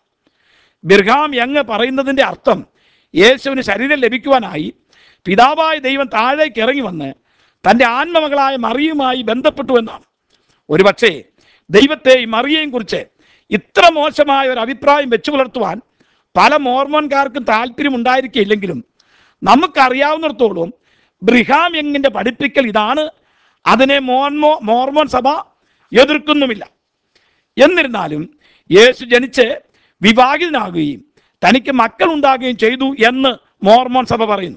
ബിർഹാം യങ് പറയുന്നതിൻ്റെ അർത്ഥം യേശുവിന് ശരീരം ലഭിക്കുവാനായി പിതാവായ ദൈവം താഴേക്ക് ഇറങ്ങി വന്ന് തൻ്റെ ആത്മമകളായ മറിയുമായി ബന്ധപ്പെട്ടു എന്നാണ് ഒരുപക്ഷേ ദൈവത്തെയും മറിയെയും കുറിച്ച് ഇത്ര മോശമായ ഒരു അഭിപ്രായം വെച്ചു പുലർത്തുവാൻ പല മോർമോൻകാർക്കും താല്പര്യം ഉണ്ടായിരിക്കില്ലെങ്കിലും നമുക്കറിയാവുന്നിടത്തോളം ബ്രിഹാം യങ്ങിൻ്റെ പഠിപ്പിക്കൽ ഇതാണ് അതിനെ മോർമോ മോർമോൻ സഭ എതിർക്കുന്നുമില്ല എന്നിരുന്നാലും യേശു ജനിച്ച് വിവാഹിതനാകുകയും തനിക്ക് മക്കൾ ഉണ്ടാകുകയും ചെയ്തു എന്ന് മോർമോൻ സഭ പറയുന്നു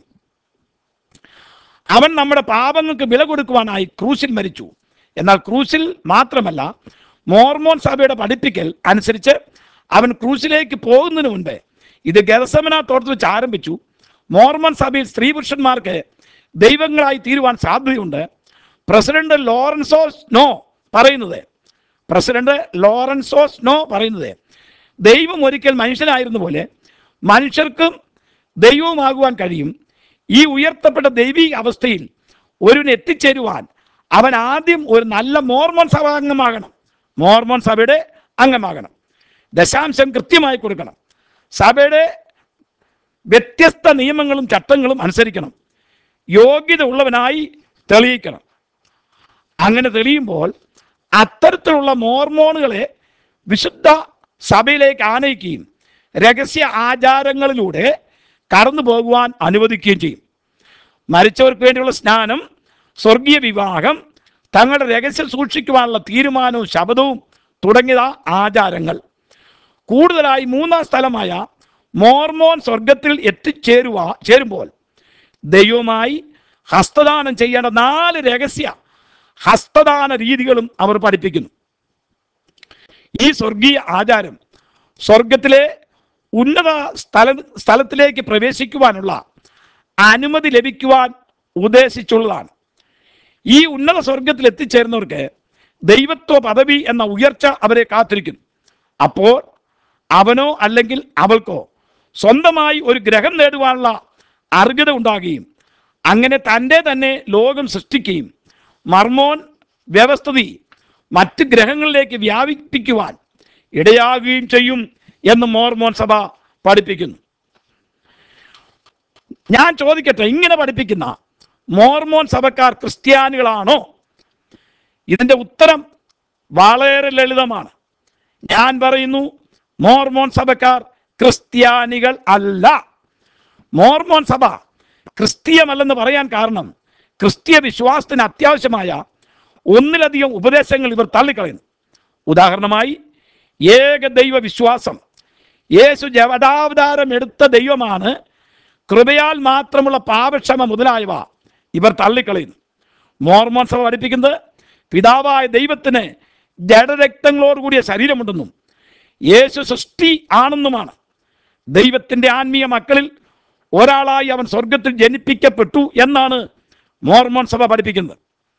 അവൻ നമ്മുടെ പാപങ്ങൾക്ക് വില കൊടുക്കുവാനായി ക്രൂശിൽ മരിച്ചു എന്നാൽ ക്രൂശിൽ മാത്രമല്ല മോർമോൻ സഭയുടെ പഠിപ്പിക്കൽ അനുസരിച്ച് അവൻ ക്രൂശിലേക്ക് പോകുന്നതിന് മുൻപേ ഇത് ഗരസമന തോട്ടത്തിൽ വെച്ച് ആരംഭിച്ചു മോർമൺ സഭയിൽ സ്ത്രീ പുരുഷന്മാർക്ക് ദൈവങ്ങളായി തീരുവാൻ സാധ്യതയുണ്ട് പ്രസിഡന്റ് ലോറൻസോസ് നോ പറയുന്നത് പ്രസിഡന്റ് ലോറൻസോസ് നോ പറയുന്നത് ദൈവം ഒരിക്കൽ മനുഷ്യനായിരുന്ന പോലെ മനുഷ്യർക്കും ദൈവവുമാകുവാൻ കഴിയും ഈ ഉയർത്തപ്പെട്ട ദൈവിക അവസ്ഥയിൽ ഒരുവന് എത്തിച്ചേരുവാൻ അവൻ ആദ്യം ഒരു നല്ല മോർമോൺ സഭ അംഗമാകണം മോർമോൺ സഭയുടെ അംഗമാകണം ദശാംശം കൃത്യമായി കൊടുക്കണം സഭയുടെ വ്യത്യസ്ത നിയമങ്ങളും ചട്ടങ്ങളും അനുസരിക്കണം യോഗ്യത ഉള്ളവനായി തെളിയിക്കണം അങ്ങനെ തെളിയുമ്പോൾ അത്തരത്തിലുള്ള മോർമോണുകളെ വിശുദ്ധ സഭയിലേക്ക് ആനയിക്കുകയും രഹസ്യ ആചാരങ്ങളിലൂടെ കടന്നു പോകുവാൻ അനുവദിക്കുകയും ചെയ്യും മരിച്ചവർക്ക് വേണ്ടിയുള്ള സ്നാനം സ്വർഗീയ വിവാഹം തങ്ങളുടെ രഹസ്യം സൂക്ഷിക്കുവാനുള്ള തീരുമാനവും ശബ്ദവും തുടങ്ങിയ ആചാരങ്ങൾ കൂടുതലായി മൂന്നാം സ്ഥലമായ മോർമോൻ സ്വർഗത്തിൽ എത്തിച്ചേരുക ചേരുമ്പോൾ ദൈവവുമായി ഹസ്തദാനം ചെയ്യേണ്ട നാല് രഹസ്യ ഹസ്തദാന രീതികളും അവർ പഠിപ്പിക്കുന്നു ഈ സ്വർഗീയ ആചാരം സ്വർഗത്തിലെ ഉന്നത സ്ഥല സ്ഥലത്തിലേക്ക് പ്രവേശിക്കുവാനുള്ള അനുമതി ലഭിക്കുവാൻ ഉദ്ദേശിച്ചുള്ളതാണ് ഈ ഉന്നത സ്വർഗത്തിൽ എത്തിച്ചേരുന്നവർക്ക് ദൈവത്വ പദവി എന്ന ഉയർച്ച അവരെ കാത്തിരിക്കുന്നു അപ്പോൾ അവനോ അല്ലെങ്കിൽ അവൾക്കോ സ്വന്തമായി ഒരു ഗ്രഹം നേടുവാനുള്ള അർഹത ഉണ്ടാകുകയും അങ്ങനെ തൻ്റെ തന്നെ ലോകം സൃഷ്ടിക്കുകയും മർമോൻ വ്യവസ്ഥിതി മറ്റ് ഗ്രഹങ്ങളിലേക്ക് വ്യാപിപ്പിക്കുവാൻ ഇടയാകുകയും ചെയ്യും എന്ന് മോർമോൻ സഭ പഠിപ്പിക്കുന്നു ഞാൻ ചോദിക്കട്ടെ ഇങ്ങനെ പഠിപ്പിക്കുന്ന മോർമോൻ സഭക്കാർ ക്രിസ്ത്യാനികളാണോ ഇതിൻ്റെ ഉത്തരം വളരെ ലളിതമാണ് ഞാൻ പറയുന്നു മോർമോൻ സഭക്കാർ ക്രിസ്ത്യാനികൾ അല്ല മോർമോൻ സഭ ക്രിസ്തീയമല്ലെന്ന് പറയാൻ കാരണം ക്രിസ്തീയ വിശ്വാസത്തിന് അത്യാവശ്യമായ ഒന്നിലധികം ഉപദേശങ്ങൾ ഇവർ തള്ളിക്കളയുന്നു ഉദാഹരണമായി ഏക ദൈവ വിശ്വാസം യേശു ജവടാവതാരം എടുത്ത ദൈവമാണ് കൃപയാൽ മാത്രമുള്ള പാപക്ഷമ മുതലായവ ഇവർ തള്ളിക്കളയുന്നു മോർമോൻ സഭ പഠിപ്പിക്കുന്നത് പിതാവായ ദൈവത്തിന് ജഡരക്തങ്ങളോടുകൂടിയ ശരീരമുണ്ടെന്നും യേശു സൃഷ്ടി ആണെന്നുമാണ് ദൈവത്തിൻ്റെ ആത്മീയ മക്കളിൽ ഒരാളായി അവൻ സ്വർഗത്തിൽ ജനിപ്പിക്കപ്പെട്ടു എന്നാണ് മോർമോൻ സഭ പഠിപ്പിക്കുന്നത്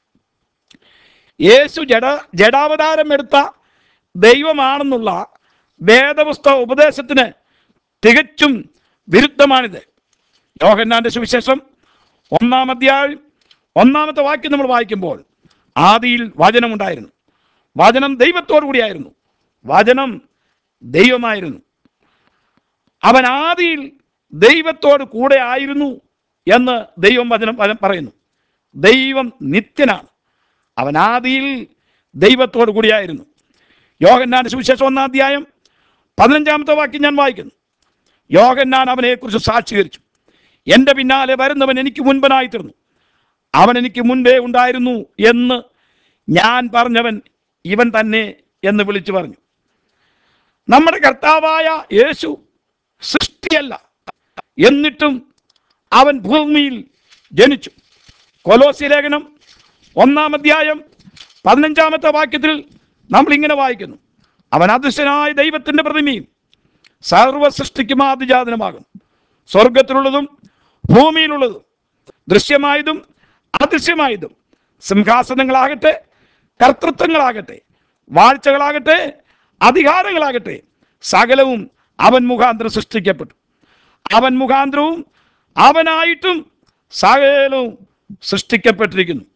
യേശു ജഡ ജഡാവതാരം എടുത്ത ദൈവമാണെന്നുള്ള വേദപുസ്തക ഉപദേശത്തിന് തികച്ചും വിരുദ്ധമാണിത് യോഹന്നാന്റെ സുവിശേഷം ഒന്നാം അധ്യായം ഒന്നാമത്തെ വാക്യം നമ്മൾ വായിക്കുമ്പോൾ ആദിയിൽ വചനമുണ്ടായിരുന്നു വചനം ദൈവത്തോടു കൂടിയായിരുന്നു വചനം ദൈവമായിരുന്നു അവൻ ആദിയിൽ ദൈവത്തോട് കൂടെ ആയിരുന്നു എന്ന് ദൈവം വചനം വചനം പറയുന്നു ദൈവം നിത്യനാണ് അവൻ ആദിയിൽ ദൈവത്തോട് കൂടിയായിരുന്നു യോഹന്നാന്റെ സുവിശേഷം ഒന്നാം അധ്യായം പതിനഞ്ചാമത്തെ വാക്യം ഞാൻ വായിക്കുന്നു യോഹന്നാൻ അവനെക്കുറിച്ച് സാക്ഷീകരിച്ചു എൻ്റെ പിന്നാലെ വരുന്നവൻ എനിക്ക് മുൻപനായി തീർന്നു അവൻ എനിക്ക് മുൻപേ ഉണ്ടായിരുന്നു എന്ന് ഞാൻ പറഞ്ഞവൻ ഇവൻ തന്നെ എന്ന് വിളിച്ചു പറഞ്ഞു നമ്മുടെ കർത്താവായ യേശു സൃഷ്ടിയല്ല എന്നിട്ടും അവൻ ഭൂമിയിൽ ജനിച്ചു കൊലോസി ലേഖനം ഒന്നാം അധ്യായം പതിനഞ്ചാമത്തെ വാക്യത്തിൽ നമ്മൾ ഇങ്ങനെ വായിക്കുന്നു അവൻ അദൃശ്യനായ ദൈവത്തിൻ്റെ പ്രതിമയും സർവ സൃഷ്ടിക്കും ആദിജാതനമാകും സ്വർഗത്തിലുള്ളതും ഭൂമിയിലുള്ളതും ദൃശ്യമായതും അദൃശ്യമായതും സിംഹാസനങ്ങളാകട്ടെ കർത്തൃത്വങ്ങളാകട്ടെ വാഴ്ചകളാകട്ടെ അധികാരങ്ങളാകട്ടെ സകലവും അവൻ മുഖാന്തരം സൃഷ്ടിക്കപ്പെട്ടു അവൻ മുഖാന്തരവും അവനായിട്ടും സകലവും സൃഷ്ടിക്കപ്പെട്ടിരിക്കുന്നു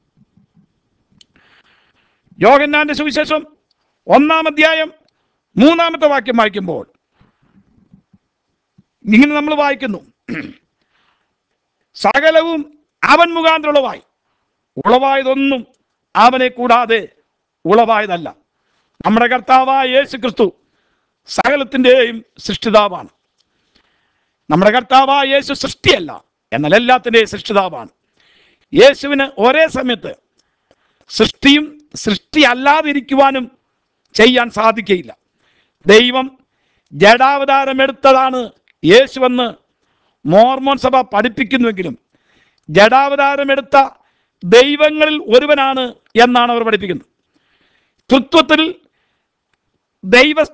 യോഹന്നാന്റെ സുവിശേഷം ഒന്നാം അധ്യായം മൂന്നാമത്തെ വാക്യം വായിക്കുമ്പോൾ ഇങ്ങനെ നമ്മൾ വായിക്കുന്നു സകലവും അവൻ മുഖാന്തരം ഉളവായി ഉളവായതൊന്നും അവനെ കൂടാതെ ഉളവായതല്ല നമ്മുടെ കർത്താവായ യേശു ക്രിസ്തു സകലത്തിൻ്റെയും സൃഷ്ടിതാവാണ് നമ്മുടെ കർത്താവായ യേശു സൃഷ്ടിയല്ല എന്നാൽ എല്ലാത്തിൻ്റെയും സൃഷ്ടിതാവാണ് യേശുവിന് ഒരേ സമയത്ത് സൃഷ്ടിയും സൃഷ്ടി അല്ലാതിരിക്കുവാനും ചെയ്യാൻ സാധിക്കയില്ല ദൈവം ജഡാവതാരമെടുത്തതാണ് യേശുവെന്ന് മോർമോൻ സഭ പഠിപ്പിക്കുന്നുവെങ്കിലും ജഡാവതാരമെടുത്ത ദൈവങ്ങളിൽ ഒരുവനാണ് എന്നാണ് അവർ പഠിപ്പിക്കുന്നത് തൃത്വത്തിൽ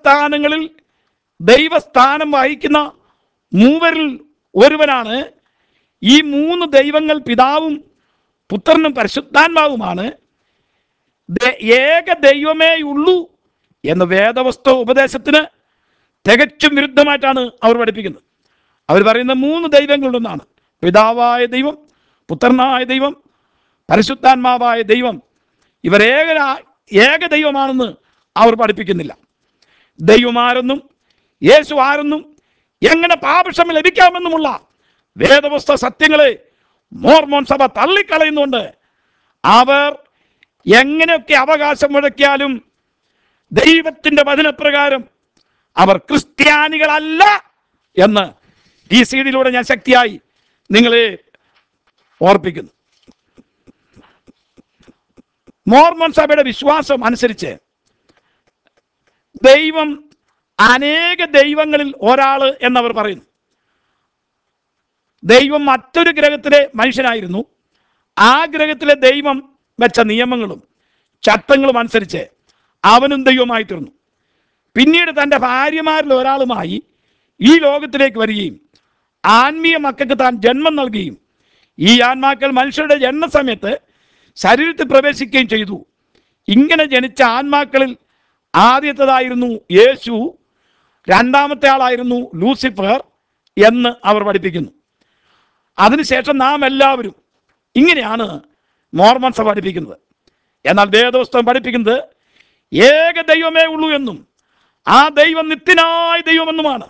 ദൈവസ്ഥാനങ്ങളിൽ ദൈവസ്ഥാനം വഹിക്കുന്ന മൂവരിൽ ഒരുവനാണ് ഈ മൂന്ന് ദൈവങ്ങൾ പിതാവും പുത്രനും പരിശുദ്ധാത്മാവുമാണ് ദ- ഏക ദൈവമേ ഉള്ളൂ എന്ന വേദവസ്തു ഉപദേശത്തിന് തികച്ചും വിരുദ്ധമായിട്ടാണ് അവർ പഠിപ്പിക്കുന്നത് അവർ പറയുന്ന മൂന്ന് ദൈവങ്ങളുണ്ടെന്നാണ് പിതാവായ ദൈവം പുത്രനായ ദൈവം പരിശുദ്ധാത്മാവായ ദൈവം ഇവർ ഏക ഏക ദൈവമാണെന്ന് അവർ പഠിപ്പിക്കുന്നില്ല ദൈവമാരെന്നും യേശു ആരെന്നും എങ്ങനെ പാപക്ഷം ലഭിക്കാമെന്നുമുള്ള വേദപുസ്തക സത്യങ്ങളെ മോർമോൻ സഭ തള്ളിക്കളയുന്നുണ്ട് അവർ എങ്ങനെയൊക്കെ അവകാശം മുഴക്കിയാലും ദൈവത്തിന്റെ വചനപ്രകാരം അവർ ക്രിസ്ത്യാനികളല്ല എന്ന് ഈ സീഡിലൂടെ ഞാൻ ശക്തിയായി നിങ്ങളെ ഓർപ്പിക്കുന്നു മോർമോൻ സഭയുടെ വിശ്വാസം അനുസരിച്ച് ദൈവം അനേക ദൈവങ്ങളിൽ ഒരാള് എന്നവർ പറയുന്നു ദൈവം മറ്റൊരു ഗ്രഹത്തിലെ മനുഷ്യനായിരുന്നു ആ ഗ്രഹത്തിലെ ദൈവം വെച്ച നിയമങ്ങളും ചട്ടങ്ങളും അനുസരിച്ച് അവനും ദൈവമായി തീർന്നു പിന്നീട് തൻ്റെ ഭാര്യമാരിൽ ഒരാളുമായി ഈ ലോകത്തിലേക്ക് വരികയും ആത്മീയ മക്കൾക്ക് താൻ ജന്മം നൽകുകയും ഈ ആത്മാക്കൾ മനുഷ്യരുടെ ജനന സമയത്ത് ശരീരത്തിൽ പ്രവേശിക്കുകയും ചെയ്തു ഇങ്ങനെ ജനിച്ച ആത്മാക്കളിൽ ആദ്യത്തേതായിരുന്നു യേശു രണ്ടാമത്തെ ആളായിരുന്നു ലൂസിഫർ എന്ന് അവർ പഠിപ്പിക്കുന്നു അതിനുശേഷം നാം എല്ലാവരും ഇങ്ങനെയാണ് മോർമൺ സഭ പഠിപ്പിക്കുന്നത് എന്നാൽ വേദോസ്തവം പഠിപ്പിക്കുന്നത് ഏക ദൈവമേ ഉള്ളൂ എന്നും ആ ദൈവം നിത്യനായ ദൈവമെന്നുമാണ്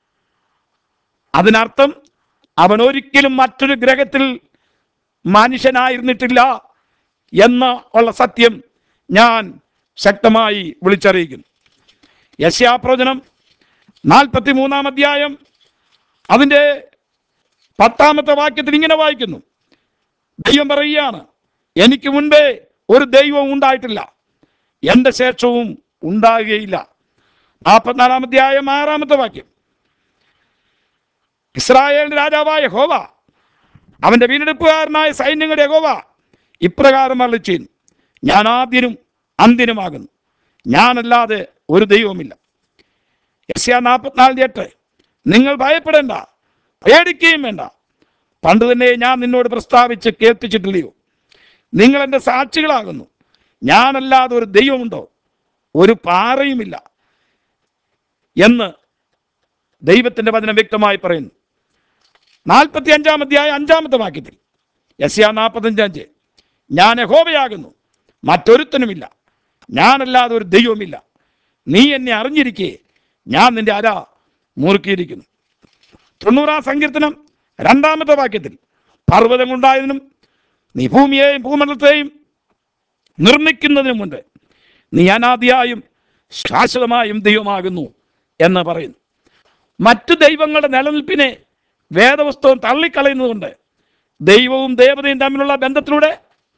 അതിനർത്ഥം അവൻ ഒരിക്കലും മറ്റൊരു ഗ്രഹത്തിൽ മനുഷ്യനായിരുന്നിട്ടില്ല എന്ന ഉള്ള സത്യം ഞാൻ ശക്തമായി വിളിച്ചറിയിക്കുന്നു യശ്യാപ്രവചനം നാൽപ്പത്തി മൂന്നാം അധ്യായം അതിൻ്റെ പത്താമത്തെ വാക്യത്തിൽ ഇങ്ങനെ വായിക്കുന്നു ദൈവം പറയുകയാണ് എനിക്ക് മുൻപേ ഒരു ദൈവവും ഉണ്ടായിട്ടില്ല എൻ്റെ ശേഷവും ഉണ്ടാകുകയില്ല നാൽപ്പത്തിനാലാം അധ്യായം ആറാമത്തെ വാക്യം ഇസ്രായേലിന്റെ രാജാവായ ഹോവ അവന്റെ വീണ്ടെടുപ്പുകാരനായ സൈന്യങ്ങളുടെ ഹോവ ഇപ്രകാരം അരുളി ചെയ്യുന്നു ഞാൻ ആദ്യനും അന്ത്യനുമാകുന്നു ഞാനല്ലാതെ ഒരു ദൈവമില്ല യസ്യ നാൽപ്പത്തിനാലിൻ്റെ എട്ട് നിങ്ങൾ ഭയപ്പെടേണ്ട പേടിക്കുകയും വേണ്ട പണ്ട് തന്നെ ഞാൻ നിന്നോട് പ്രസ്താവിച്ച് കേൾപ്പിച്ചിട്ടില്ലയോ നിങ്ങൾ എൻ്റെ സാക്ഷികളാകുന്നു ഞാനല്ലാതെ ഒരു ദൈവമുണ്ടോ ഒരു പാറയുമില്ല എന്ന് ദൈവത്തിൻ്റെ വചനം വ്യക്തമായി പറയുന്നു നാൽപ്പത്തി അഞ്ചാം അധ്യായ അഞ്ചാമത്തെ വാക്യത്തിൽ യസ്യ നാൽപ്പത്തഞ്ചഞ്ച് ഞാൻ യഹോവയാകുന്നു മറ്റൊരുത്തനുമില്ല ഞാനല്ലാതെ ഒരു ദൈവമില്ല നീ എന്നെ അറിഞ്ഞിരിക്കെ ഞാൻ നിന്റെ അര മുറുക്കിയിരിക്കുന്നു തൊണ്ണൂറാം സങ്കീർത്തനം രണ്ടാമത്തെ വാക്യത്തിൽ പർവ്വതങ്ങളുണ്ടായതിനും നീ ഭൂമിയെയും ഭൂമണ്ഡലത്തെയും നിർമ്മിക്കുന്നതിന് മുൻപ് നീ അനാദിയായും ശാശ്വതമായും ദൈവമാകുന്നു എന്ന് പറയുന്നു മറ്റു ദൈവങ്ങളുടെ നിലനിൽപ്പിനെ വേദവസ്തവം തള്ളിക്കളയുന്നതുകൊണ്ട് ദൈവവും ദേവതയും തമ്മിലുള്ള ബന്ധത്തിലൂടെ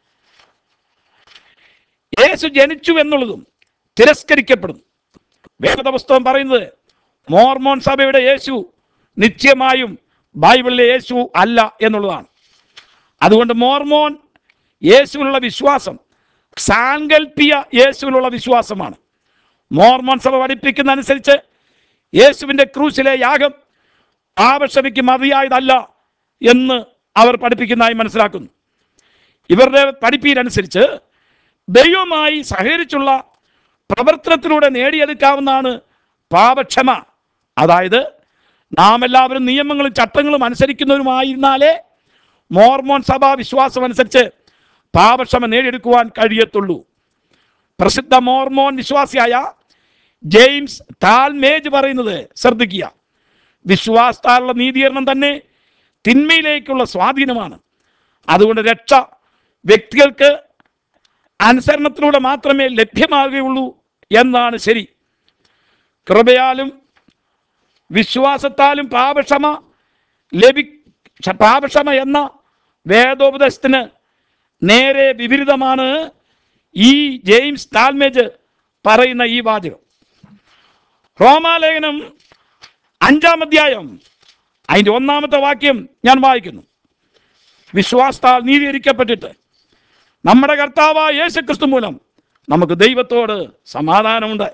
യേശു ജനിച്ചു എന്നുള്ളതും തിരസ്കരിക്കപ്പെടുന്നു വേദപുസ്തകം പറയുന്നത് മോർമോൻ സഭയുടെ യേശു നിശ്ചയമായും ബൈബിളിലെ യേശു അല്ല എന്നുള്ളതാണ് അതുകൊണ്ട് മോർമോൻ യേശുവിനുള്ള വിശ്വാസം സാങ്കല്പിക യേശുവിനുള്ള വിശ്വാസമാണ് മോർമോൻ സഭ പഠിപ്പിക്കുന്ന അനുസരിച്ച് യേശുവിൻ്റെ ക്രൂശിലെ യാഗം പാപക്ഷമയ്ക്ക് മതിയായതല്ല എന്ന് അവർ പഠിപ്പിക്കുന്നതായി മനസ്സിലാക്കുന്നു ഇവരുടെ പഠിപ്പീരനുസരിച്ച് ദൈവമായി സഹകരിച്ചുള്ള പ്രവർത്തനത്തിലൂടെ നേടിയെടുക്കാവുന്നതാണ് പാപക്ഷമ അതായത് നാം എല്ലാവരും നിയമങ്ങളും ചട്ടങ്ങളും അനുസരിക്കുന്നവരുമായിരുന്നാലേ മോർമോൻ സഭാ വിശ്വാസം അനുസരിച്ച് പാപക്ഷമ നേടിയെടുക്കുവാൻ കഴിയത്തുള്ളൂ പ്രസിദ്ധ മോർമോൻ വിശ്വാസിയായ ജെയിംസ് താൽമേജ് പറയുന്നത് ശ്രദ്ധിക്കുക വിശ്വാസത്താലുള്ള നീതീകരണം തന്നെ തിന്മയിലേക്കുള്ള സ്വാധീനമാണ് അതുകൊണ്ട് രക്ഷ വ്യക്തികൾക്ക് അനുസരണത്തിലൂടെ മാത്രമേ ലഭ്യമാകുകയുള്ളൂ എന്നാണ് ശരി കൃപയാലും വിശ്വാസത്താലും പാപക്ഷമ ലഭി ക്ഷ- പാപക്ഷമ എന്ന വേദോപദേശത്തിന് നേരെ വിപരീതമാണ് ഈ ജെയിംസ് താൽമേജ് പറയുന്ന ഈ വാചകം റോമാലേഖനം അഞ്ചാം അധ്യായം അതിൻ്റെ ഒന്നാമത്തെ വാക്യം ഞാൻ വായിക്കുന്നു വിശ്വാസത്താൽ നീതീകരിക്കപ്പെട്ടിട്ട് നമ്മുടെ കർത്താവായ യേശുക്രിസ്തു മൂലം നമുക്ക് ദൈവത്തോട് സമാധാനമുണ്ട്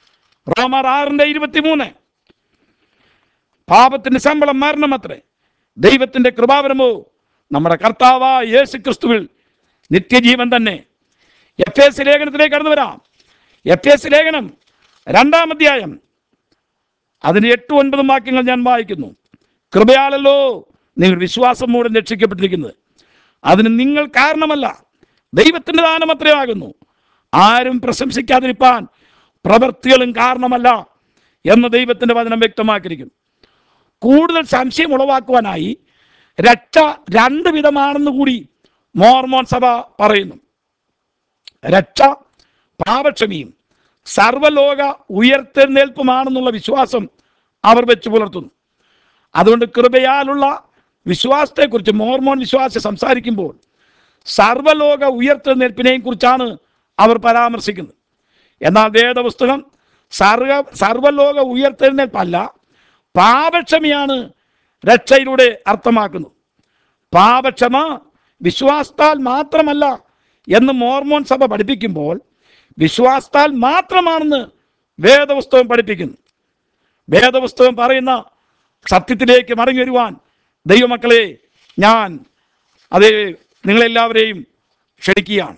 റോമർ ആറിൻ്റെ ഇരുപത്തിമൂന്ന് പാപത്തിന്റെ ശമ്പളം മരണമത്രേ ദൈവത്തിൻ്റെ കൃപാവരമോ നമ്മുടെ കർത്താവായ യേശു ക്രിസ്തുവിൽ നിത്യജീവൻ തന്നെ എഫ് എസ് ലേഖനത്തിലേക്ക് കടന്നു വരാം എഫ് എസ് ലേഖനം രണ്ടാം അധ്യായം അതിന് എട്ട് ഒൻപതും വാക്യങ്ങൾ ഞാൻ വായിക്കുന്നു കൃപയാലല്ലോ നിങ്ങൾ വിശ്വാസം മൂലം രക്ഷിക്കപ്പെട്ടിരിക്കുന്നത് അതിന് നിങ്ങൾ കാരണമല്ല ദൈവത്തിൻ്റെ ദാനം അത്രയാകുന്നു ആരും പ്രശംസിക്കാതിരിപ്പാൻ പ്രവൃത്തികളും കാരണമല്ല എന്ന് ദൈവത്തിൻ്റെ വചനം വ്യക്തമാക്കിയിരിക്കുന്നു കൂടുതൽ സംശയം ഉളവാക്കുവാനായി രക്ഷ രണ്ട് വിധമാണെന്ന് കൂടി മോർമോൻ സഭ പറയുന്നു രക്ഷ പാപക്ഷമിയും സർവലോക ഉയർത്തെഴുന്നേൽപ്പുമാണെന്നുള്ള വിശ്വാസം അവർ വെച്ച് പുലർത്തുന്നു അതുകൊണ്ട് കൃപയാലുള്ള വിശ്വാസത്തെക്കുറിച്ച് മോർമോൻ വിശ്വാസി സംസാരിക്കുമ്പോൾ സർവലോക ഉയർത്തെഴുന്നേൽപ്പിനെയും കുറിച്ചാണ് അവർ പരാമർശിക്കുന്നത് എന്നാൽ വേദപുസ്തകം സർവ സർവലോക ഉയർത്തെഴുന്നേൽപ്പല്ല പാപക്ഷമയാണ് രക്ഷയിലൂടെ അർത്ഥമാക്കുന്നത് പാപക്ഷമ വിശ്വാസത്താൽ മാത്രമല്ല എന്ന് മോർമോൻ സഭ പഠിപ്പിക്കുമ്പോൾ വിശ്വാസത്താൽ മാത്രമാണെന്ന് വേദപുസ്തകം പഠിപ്പിക്കുന്നു വേദപുസ്തകം പറയുന്ന സത്യത്തിലേക്ക് മടങ്ങി വരുവാൻ ദൈവമക്കളെ ഞാൻ അത് നിങ്ങളെല്ലാവരെയും ക്ഷണിക്കുകയാണ്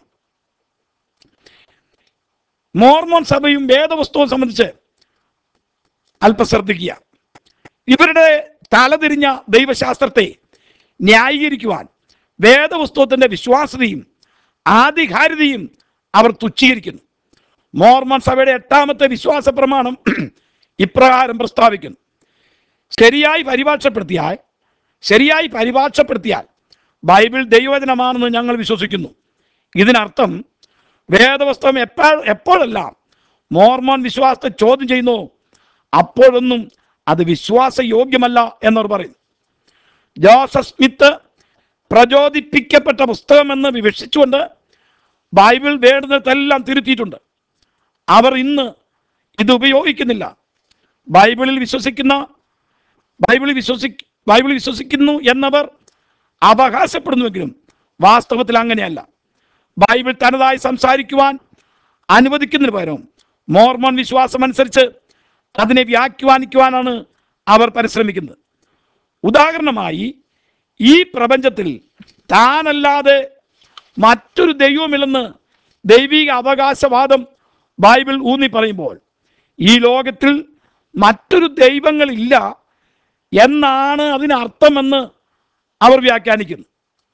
മോർമോൻ സഭയും വേദപുസ്തകവും സംബന്ധിച്ച് അല്പം ശ്രദ്ധിക്കുക ഇവരുടെ തലതിരിഞ്ഞ ദൈവശാസ്ത്രത്തെ ന്യായീകരിക്കുവാൻ വേദപുസ്തകത്തിന്റെ വിശ്വാസ്യതയും ആധികാരികതയും അവർ തുച്ഛീകരിക്കുന്നു മോർമോൻ സഭയുടെ എട്ടാമത്തെ വിശ്വാസ പ്രമാണം ഇപ്രകാരം പ്രസ്താവിക്കുന്നു ശരിയായി പരിഭാഷപ്പെടുത്തിയാൽ ശരിയായി പരിഭാഷപ്പെടുത്തിയാൽ ബൈബിൾ ദൈവവചനമാണെന്ന് ഞങ്ങൾ വിശ്വസിക്കുന്നു ഇതിനർത്ഥം വേദവസ്തവം എപ്പോൾ എപ്പോഴെല്ലാം മോർമോൻ വിശ്വാസത്തെ ചോദ്യം ചെയ്യുന്നു അപ്പോഴൊന്നും അത് വിശ്വാസയോഗ്യമല്ല എന്നവർ പറയുന്നു ജോസഫ് സ്മിത്ത് പ്രചോദിപ്പിക്കപ്പെട്ട പുസ്തകമെന്ന് വിവക്ഷിച്ചുകൊണ്ട് ബൈബിൾ വേണ്ടുന്നതെല്ലാം തിരുത്തിയിട്ടുണ്ട് അവർ ഇന്ന് ഇത് ഉപയോഗിക്കുന്നില്ല ബൈബിളിൽ വിശ്വസിക്കുന്ന ബൈബിളിൽ വിശ്വസി ബൈബിളിൽ വിശ്വസിക്കുന്നു എന്നവർ അവകാശപ്പെടുന്നുവെങ്കിലും വാസ്തവത്തിൽ അങ്ങനെയല്ല ബൈബിൾ തനതായി സംസാരിക്കുവാൻ അനുവദിക്കുന്നതിന് പകരം മോർമോൺ വിശ്വാസം അനുസരിച്ച് അതിനെ വ്യാഖ്യാനിക്കുവാനാണ് അവർ പരിശ്രമിക്കുന്നത് ഉദാഹരണമായി ഈ പ്രപഞ്ചത്തിൽ താനല്ലാതെ മറ്റൊരു ദൈവമില്ലെന്ന് ദൈവിക അവകാശവാദം ബൈബിൾ ഊന്നി പറയുമ്പോൾ ഈ ലോകത്തിൽ മറ്റൊരു ദൈവങ്ങളില്ല എന്നാണ് അതിനർത്ഥമെന്ന് അവർ വ്യാഖ്യാനിക്കുന്നു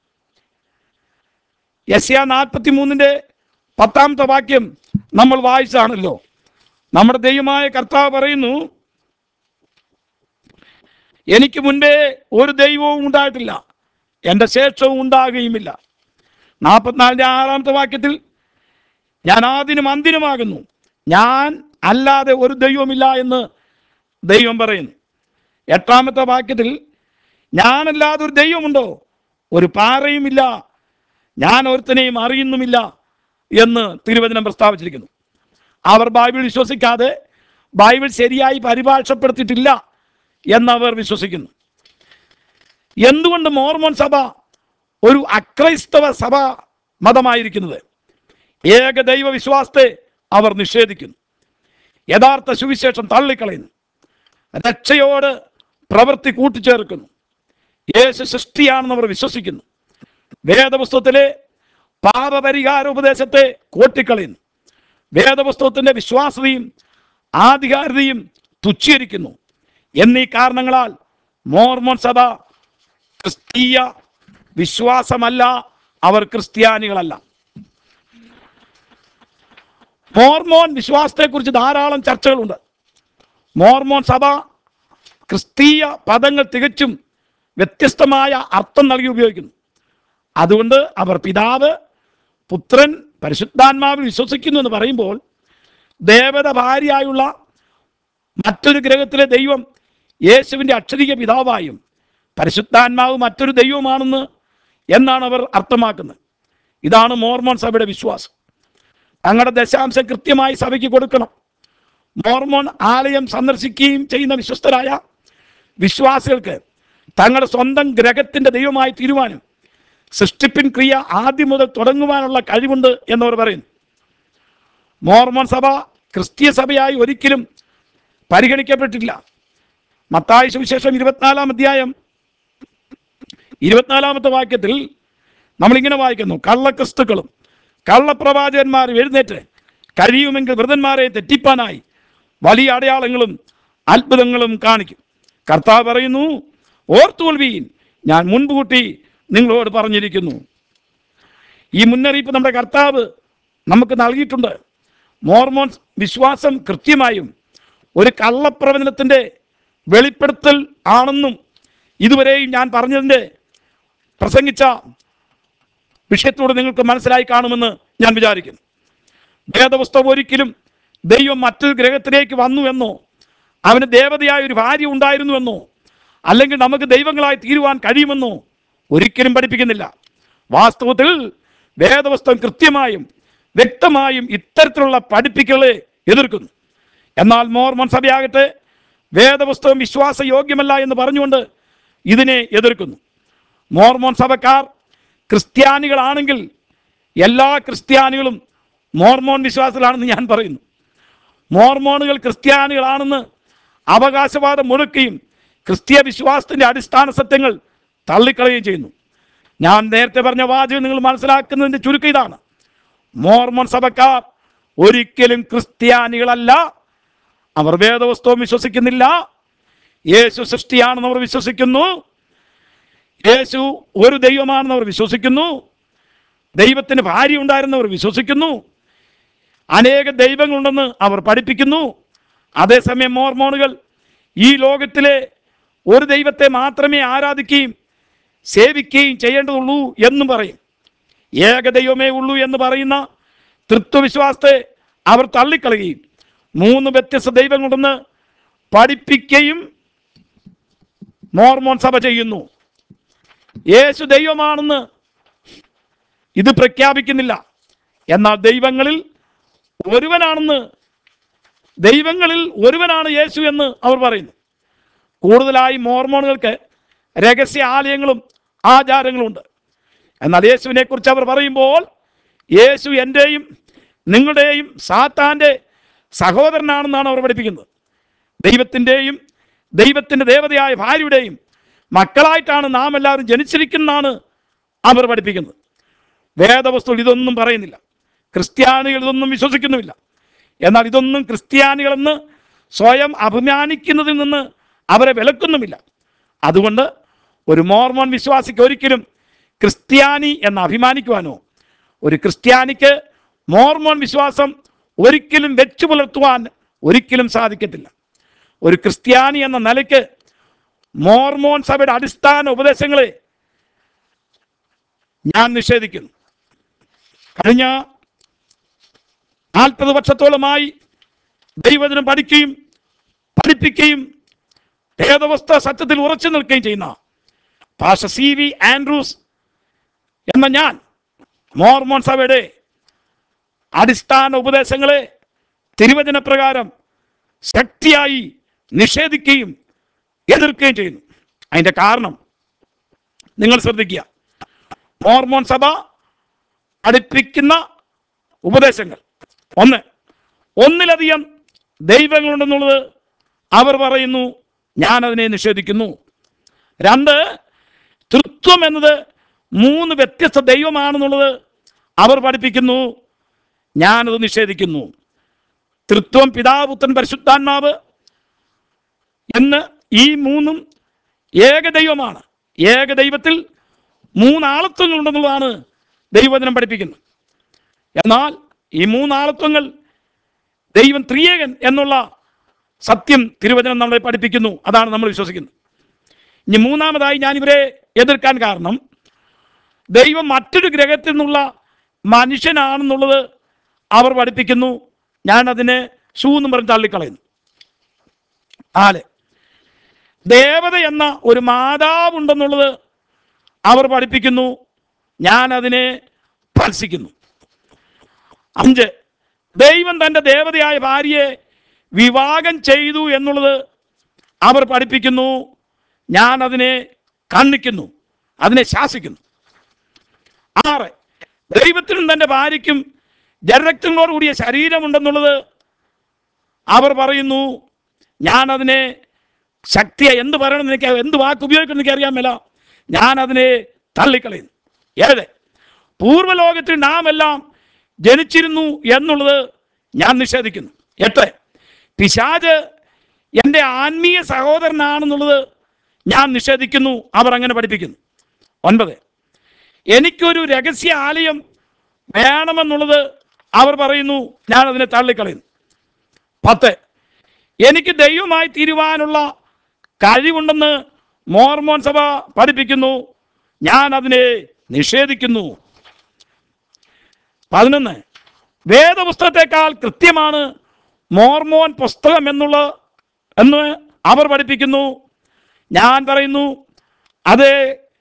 യസ്യ നാൽപ്പത്തി മൂന്നിൻ്റെ പത്താമത്തെ വാക്യം നമ്മൾ വായിച്ചാണല്ലോ നമ്മുടെ ദൈവമായ കർത്താവ് പറയുന്നു എനിക്ക് മുൻപേ ഒരു ദൈവവും ഉണ്ടായിട്ടില്ല എൻ്റെ ശേഷവും ഉണ്ടാകുകയുമില്ല നാൽപ്പത്തിനാലിൻ്റെ ആറാമത്തെ വാക്യത്തിൽ ഞാൻ ആദിനും അന്തിനുമാകുന്നു ഞാൻ അല്ലാതെ ഒരു ദൈവമില്ല എന്ന് ദൈവം പറയുന്നു എട്ടാമത്തെ വാക്യത്തിൽ ഞാനല്ലാതെ ഒരു ദൈവമുണ്ടോ ഒരു പാറയുമില്ല ഞാൻ ഒരുത്തനെയും അറിയുന്നുമില്ല എന്ന് തിരുവചനം പ്രസ്താവിച്ചിരിക്കുന്നു അവർ ബൈബിൾ വിശ്വസിക്കാതെ ബൈബിൾ ശരിയായി പരിഭാഷപ്പെടുത്തിയിട്ടില്ല എന്നവർ വിശ്വസിക്കുന്നു എന്തുകൊണ്ട് മോർമോൻ സഭ ഒരു അക്രൈസ്തവ സഭ മതമായിരിക്കുന്നത് ഏകദൈവ വിശ്വാസത്തെ അവർ നിഷേധിക്കുന്നു യഥാർത്ഥ സുവിശേഷം തള്ളിക്കളയുന്നു രക്ഷയോട് പ്രവൃത്തി കൂട്ടിച്ചേർക്കുന്നു യേശു സൃഷ്ടിയാണെന്ന് അവർ വിശ്വസിക്കുന്നു വേദപുസ്തകത്തിലെ പാപപരിഹാര ഉപദേശത്തെ കോട്ടിക്കളയുന്നു വേദപുസ്തകത്തിന്റെ വിശ്വാസതയും ആധികാരികതയും തുച്ഛീകരിക്കുന്നു എന്നീ കാരണങ്ങളാൽ മോർമോൻ സഭ ക്രിസ്തീയ വിശ്വാസമല്ല അവർ ക്രിസ്ത്യാനികളല്ല മോർമോൻ വിശ്വാസത്തെക്കുറിച്ച് ധാരാളം ചർച്ചകളുണ്ട് മോർമോൻ സഭ ക്രിസ്തീയ പദങ്ങൾ തികച്ചും വ്യത്യസ്തമായ അർത്ഥം നൽകി ഉപയോഗിക്കുന്നു അതുകൊണ്ട് അവർ പിതാവ് പുത്രൻ പരിശുദ്ധാത്മാവിൽ വിശ്വസിക്കുന്നു എന്ന് പറയുമ്പോൾ ദേവത ഭാര്യയായുള്ള മറ്റൊരു ഗ്രഹത്തിലെ ദൈവം യേശുവിൻ്റെ അക്ഷരിക പിതാവായും പരിശുദ്ധാത്മാവ് മറ്റൊരു ദൈവമാണെന്ന് എന്നാണ് അവർ അർത്ഥമാക്കുന്നത് ഇതാണ് മോർമോൺ സഭയുടെ വിശ്വാസം തങ്ങളുടെ ദശാംശം കൃത്യമായി സഭയ്ക്ക് കൊടുക്കണം മോർമോൺ ആലയം സന്ദർശിക്കുകയും ചെയ്യുന്ന വിശ്വസ്തരായ വിശ്വാസികൾക്ക് തങ്ങളുടെ സ്വന്തം ഗ്രഹത്തിൻ്റെ ദൈവമായി തീരുവാനും സൃഷ്ടിപ്പിൻ ക്രിയ ആദ്യം മുതൽ തുടങ്ങുവാനുള്ള കഴിവുണ്ട് എന്നവർ പറയുന്നു മോർമോൺ സഭ ക്രിസ്തീയ സഭയായി ഒരിക്കലും പരിഗണിക്കപ്പെട്ടിട്ടില്ല മത്തായി സുവിശേഷം ഇരുപത്തിനാലാം അധ്യായം ഇരുപത്തിനാലാമത്തെ വാക്യത്തിൽ നമ്മളിങ്ങനെ വായിക്കുന്നു കള്ളക്രിസ്തുക്കളും കള്ളപ്രവാചകന്മാരും എഴുന്നേറ്റ് കഴിയുമെങ്കിൽ വൃതന്മാരെ തെറ്റിപ്പാനായി വലിയ അടയാളങ്ങളും അത്ഭുതങ്ങളും കാണിക്കും കർത്താവ് പറയുന്നു ഓർത്തുകൊള്ളുവീൻ ഞാൻ മുൻകൂട്ടി നിങ്ങളോട് പറഞ്ഞിരിക്കുന്നു ഈ മുന്നറിയിപ്പ് നമ്മുടെ കർത്താവ് നമുക്ക് നൽകിയിട്ടുണ്ട് മോർമോൺസ് വിശ്വാസം കൃത്യമായും ഒരു കള്ളപ്രവചനത്തിൻ്റെ വെളിപ്പെടുത്തൽ ആണെന്നും ഇതുവരെയും ഞാൻ പറഞ്ഞതിൻ്റെ പ്രസംഗിച്ച വിഷയത്തോട് നിങ്ങൾക്ക് മനസ്സിലായി കാണുമെന്ന് ഞാൻ വിചാരിക്കുന്നു വേദപുസ്തകം ഒരിക്കലും ദൈവം മറ്റൊരു ഗ്രഹത്തിലേക്ക് വന്നു എന്നോ അവന് ദേവതയായ ഒരു ഭാര്യ ഉണ്ടായിരുന്നുവെന്നോ അല്ലെങ്കിൽ നമുക്ക് ദൈവങ്ങളായി തീരുവാൻ കഴിയുമെന്നോ ഒരിക്കലും പഠിപ്പിക്കുന്നില്ല വാസ്തവത്തിൽ വേദപുസ്തകം കൃത്യമായും വ്യക്തമായും ഇത്തരത്തിലുള്ള പഠിപ്പിക്കലെ എതിർക്കുന്നു എന്നാൽ മോർമോൻ സഭയാകട്ടെ വേദപുസ്തകം വിശ്വാസയോഗ്യമല്ല എന്ന് പറഞ്ഞുകൊണ്ട് ഇതിനെ എതിർക്കുന്നു മോർമോൻ സഭക്കാർ ക്രിസ്ത്യാനികളാണെങ്കിൽ എല്ലാ ക്രിസ്ത്യാനികളും മോർമോൻ വിശ്വാസത്തിലാണെന്ന് ഞാൻ പറയുന്നു മോർമോണുകൾ ക്രിസ്ത്യാനികളാണെന്ന് അവകാശവാദം മുഴക്കുകയും ക്രിസ്തീയ വിശ്വാസത്തിൻ്റെ അടിസ്ഥാന സത്യങ്ങൾ തള്ളിക്കളയുകയും ചെയ്യുന്നു ഞാൻ നേരത്തെ പറഞ്ഞ വാചകം നിങ്ങൾ മനസ്സിലാക്കുന്നതിൻ്റെ ചുരുക്കം ഇതാണ് മോർമോൻ സഭക്കാർ ഒരിക്കലും ക്രിസ്ത്യാനികളല്ല അവർ വേദവസ്തവം വിശ്വസിക്കുന്നില്ല യേശു സൃഷ്ടിയാണെന്ന് അവർ വിശ്വസിക്കുന്നു യേശു ഒരു ദൈവമാണെന്ന് അവർ വിശ്വസിക്കുന്നു ദൈവത്തിന് ഭാര്യ ഉണ്ടായിരുന്നവർ വിശ്വസിക്കുന്നു അനേക ദൈവങ്ങളുണ്ടെന്ന് അവർ പഠിപ്പിക്കുന്നു അതേസമയം മോർമോണുകൾ ഈ ലോകത്തിലെ ഒരു ദൈവത്തെ മാത്രമേ ആരാധിക്കുകയും സേവിക്കുകയും ചെയ്യേണ്ടതുള്ളൂ എന്നും പറയും ഏക ദൈവമേ ഉള്ളൂ എന്ന് പറയുന്ന തൃത്വവിശ്വാസത്തെ അവർ തള്ളിക്കളയുകയും മൂന്ന് വ്യത്യസ്ത ദൈവങ്ങളുണ്ടെന്ന് പഠിപ്പിക്കുകയും മോർമോൺ സഭ ചെയ്യുന്നു യേശു ദൈവമാണെന്ന് ഇത് പ്രഖ്യാപിക്കുന്നില്ല എന്നാൽ ദൈവങ്ങളിൽ ഒരുവനാണെന്ന് ദൈവങ്ങളിൽ ഒരുവനാണ് യേശു എന്ന് അവർ പറയുന്നു കൂടുതലായി മോർമോണുകൾക്ക് രഹസ്യ ആലയങ്ങളും ആചാരങ്ങളും ഉണ്ട് എന്നാൽ യേശുവിനെ കുറിച്ച് അവർ പറയുമ്പോൾ യേശു എൻ്റെയും നിങ്ങളുടെയും സാത്താൻ്റെ സഹോദരനാണെന്നാണ് അവർ പഠിപ്പിക്കുന്നത് ദൈവത്തിൻ്റെയും ദൈവത്തിൻ്റെ ദേവതയായ ഭാര്യയുടെയും മക്കളായിട്ടാണ് നാം എല്ലാവരും ജനിച്ചിരിക്കുന്നതാണ് അവർ പഠിപ്പിക്കുന്നത് വേദവസ്തു ഇതൊന്നും പറയുന്നില്ല ക്രിസ്ത്യാനികൾ ഇതൊന്നും വിശ്വസിക്കുന്നുമില്ല എന്നാൽ ഇതൊന്നും ക്രിസ്ത്യാനികളെന്ന് സ്വയം അഭിമാനിക്കുന്നതിൽ നിന്ന് അവരെ വിലക്കുന്നുമില്ല അതുകൊണ്ട് ഒരു മോർമോൺ വിശ്വാസിക്ക് ഒരിക്കലും ക്രിസ്ത്യാനി എന്ന് അഭിമാനിക്കുവാനോ ഒരു ക്രിസ്ത്യാനിക്ക് മോർമോൺ വിശ്വാസം ഒരിക്കലും വെച്ചു പുലർത്തുവാൻ ഒരിക്കലും സാധിക്കത്തില്ല ഒരു ക്രിസ്ത്യാനി എന്ന നിലയ്ക്ക് മോർമോൺ സഭയുടെ അടിസ്ഥാന ഉപദേശങ്ങളെ ഞാൻ നിഷേധിക്കുന്നു കഴിഞ്ഞ നാൽപ്പത് വർഷത്തോളമായി ദൈവജനം പഠിക്കുകയും പഠിപ്പിക്കുകയും വേദവസ്ഥ സത്യത്തിൽ ഉറച്ചു നിൽക്കുകയും ചെയ്യുന്ന പാഷ സി വി ആൻഡ്രൂസ് എന്ന ഞാൻ മോർമോൺ സഭയുടെ അടിസ്ഥാന ഉപദേശങ്ങളെ തിരുവചന പ്രകാരം ശക്തിയായി നിഷേധിക്കുകയും എതിർക്കുകയും ചെയ്യുന്നു അതിൻ്റെ കാരണം നിങ്ങൾ ശ്രദ്ധിക്കുക മോർമോൺ സഭ പഠിപ്പിക്കുന്ന ഉപദേശങ്ങൾ ഒന്ന് ഒന്നിലധികം ദൈവങ്ങളുണ്ടെന്നുള്ളത് അവർ പറയുന്നു ഞാനതിനെ നിഷേധിക്കുന്നു രണ്ട് തൃത്വം എന്നത് മൂന്ന് വ്യത്യസ്ത ദൈവമാണെന്നുള്ളത് അവർ പഠിപ്പിക്കുന്നു ഞാനത് നിഷേധിക്കുന്നു തൃത്വം പിതാപുത്രൻ പരിശുദ്ധാത്മാവ് എന്ന് ഈ മൂന്നും ഏകദൈവമാണ് ഏകദൈവത്തിൽ മൂന്നാളത്വങ്ങളുണ്ടെന്നുള്ളതാണ് ദൈവവചനം പഠിപ്പിക്കുന്നത് എന്നാൽ ഈ മൂന്നാളത്വങ്ങൾ ദൈവം ത്രിയേകൻ എന്നുള്ള സത്യം തിരുവചനം നമ്മളെ പഠിപ്പിക്കുന്നു അതാണ് നമ്മൾ വിശ്വസിക്കുന്നത് ഇനി മൂന്നാമതായി ഞാൻ ഇവരെ എതിർക്കാൻ കാരണം ദൈവം മറ്റൊരു ഗ്രഹത്തിൽ നിന്നുള്ള മനുഷ്യനാണെന്നുള്ളത് അവർ പഠിപ്പിക്കുന്നു ഞാൻ അതിനെ ഷൂ എന്ന് പറഞ്ഞ് തള്ളിക്കളയുന്നു നാല് ദേവത എന്ന ഒരു മാതാവുണ്ടെന്നുള്ളത് അവർ പഠിപ്പിക്കുന്നു ഞാൻ അതിനെ ഭത്സിക്കുന്നു അഞ്ച് ദൈവം തൻ്റെ ദേവതയായ ഭാര്യയെ വിവാഹം ചെയ്തു എന്നുള്ളത് അവർ പഠിപ്പിക്കുന്നു ഞാൻ അതിനെ കണ്ണിക്കുന്നു അതിനെ ശാസിക്കുന്നു ആറ് ദൈവത്തിനും തൻ്റെ ഭാര്യയ്ക്കും ജനരക്തങ്ങളോട് കൂടിയ ശരീരമുണ്ടെന്നുള്ളത് അവർ പറയുന്നു ഞാൻ അതിനെ ശക്തിയെ എന്ത് പറയണമെന്ന് എനിക്ക് എന്ത് വാക്ക് ഉപയോഗിക്കണം എനിക്ക് അറിയാൻ മേല ഞാൻ അതിനെ തള്ളിക്കളയുന്നു ഏഴ് പൂർവ്വലോകത്തിൽ നാം എല്ലാം ജനിച്ചിരുന്നു എന്നുള്ളത് ഞാൻ നിഷേധിക്കുന്നു എട്ട് പിശാജ് എൻ്റെ ആത്മീയ സഹോദരനാണെന്നുള്ളത് ഞാൻ നിഷേധിക്കുന്നു അവർ അങ്ങനെ പഠിപ്പിക്കുന്നു ഒൻപത് എനിക്കൊരു രഹസ്യ ആലയം വേണമെന്നുള്ളത് അവർ പറയുന്നു ഞാൻ അതിനെ തള്ളിക്കളയുന്നു പത്ത് എനിക്ക് ദൈവമായി തീരുവാനുള്ള കഴിവുണ്ടെന്ന് മോർമോൻ സഭ പഠിപ്പിക്കുന്നു ഞാൻ അതിനെ നിഷേധിക്കുന്നു പതിനൊന്ന് വേദപുസ്തകത്തെക്കാൾ കൃത്യമാണ് മോർമോൻ പുസ്തകം എന്നുള്ള എന്ന് അവർ പഠിപ്പിക്കുന്നു ഞാൻ പറയുന്നു അത്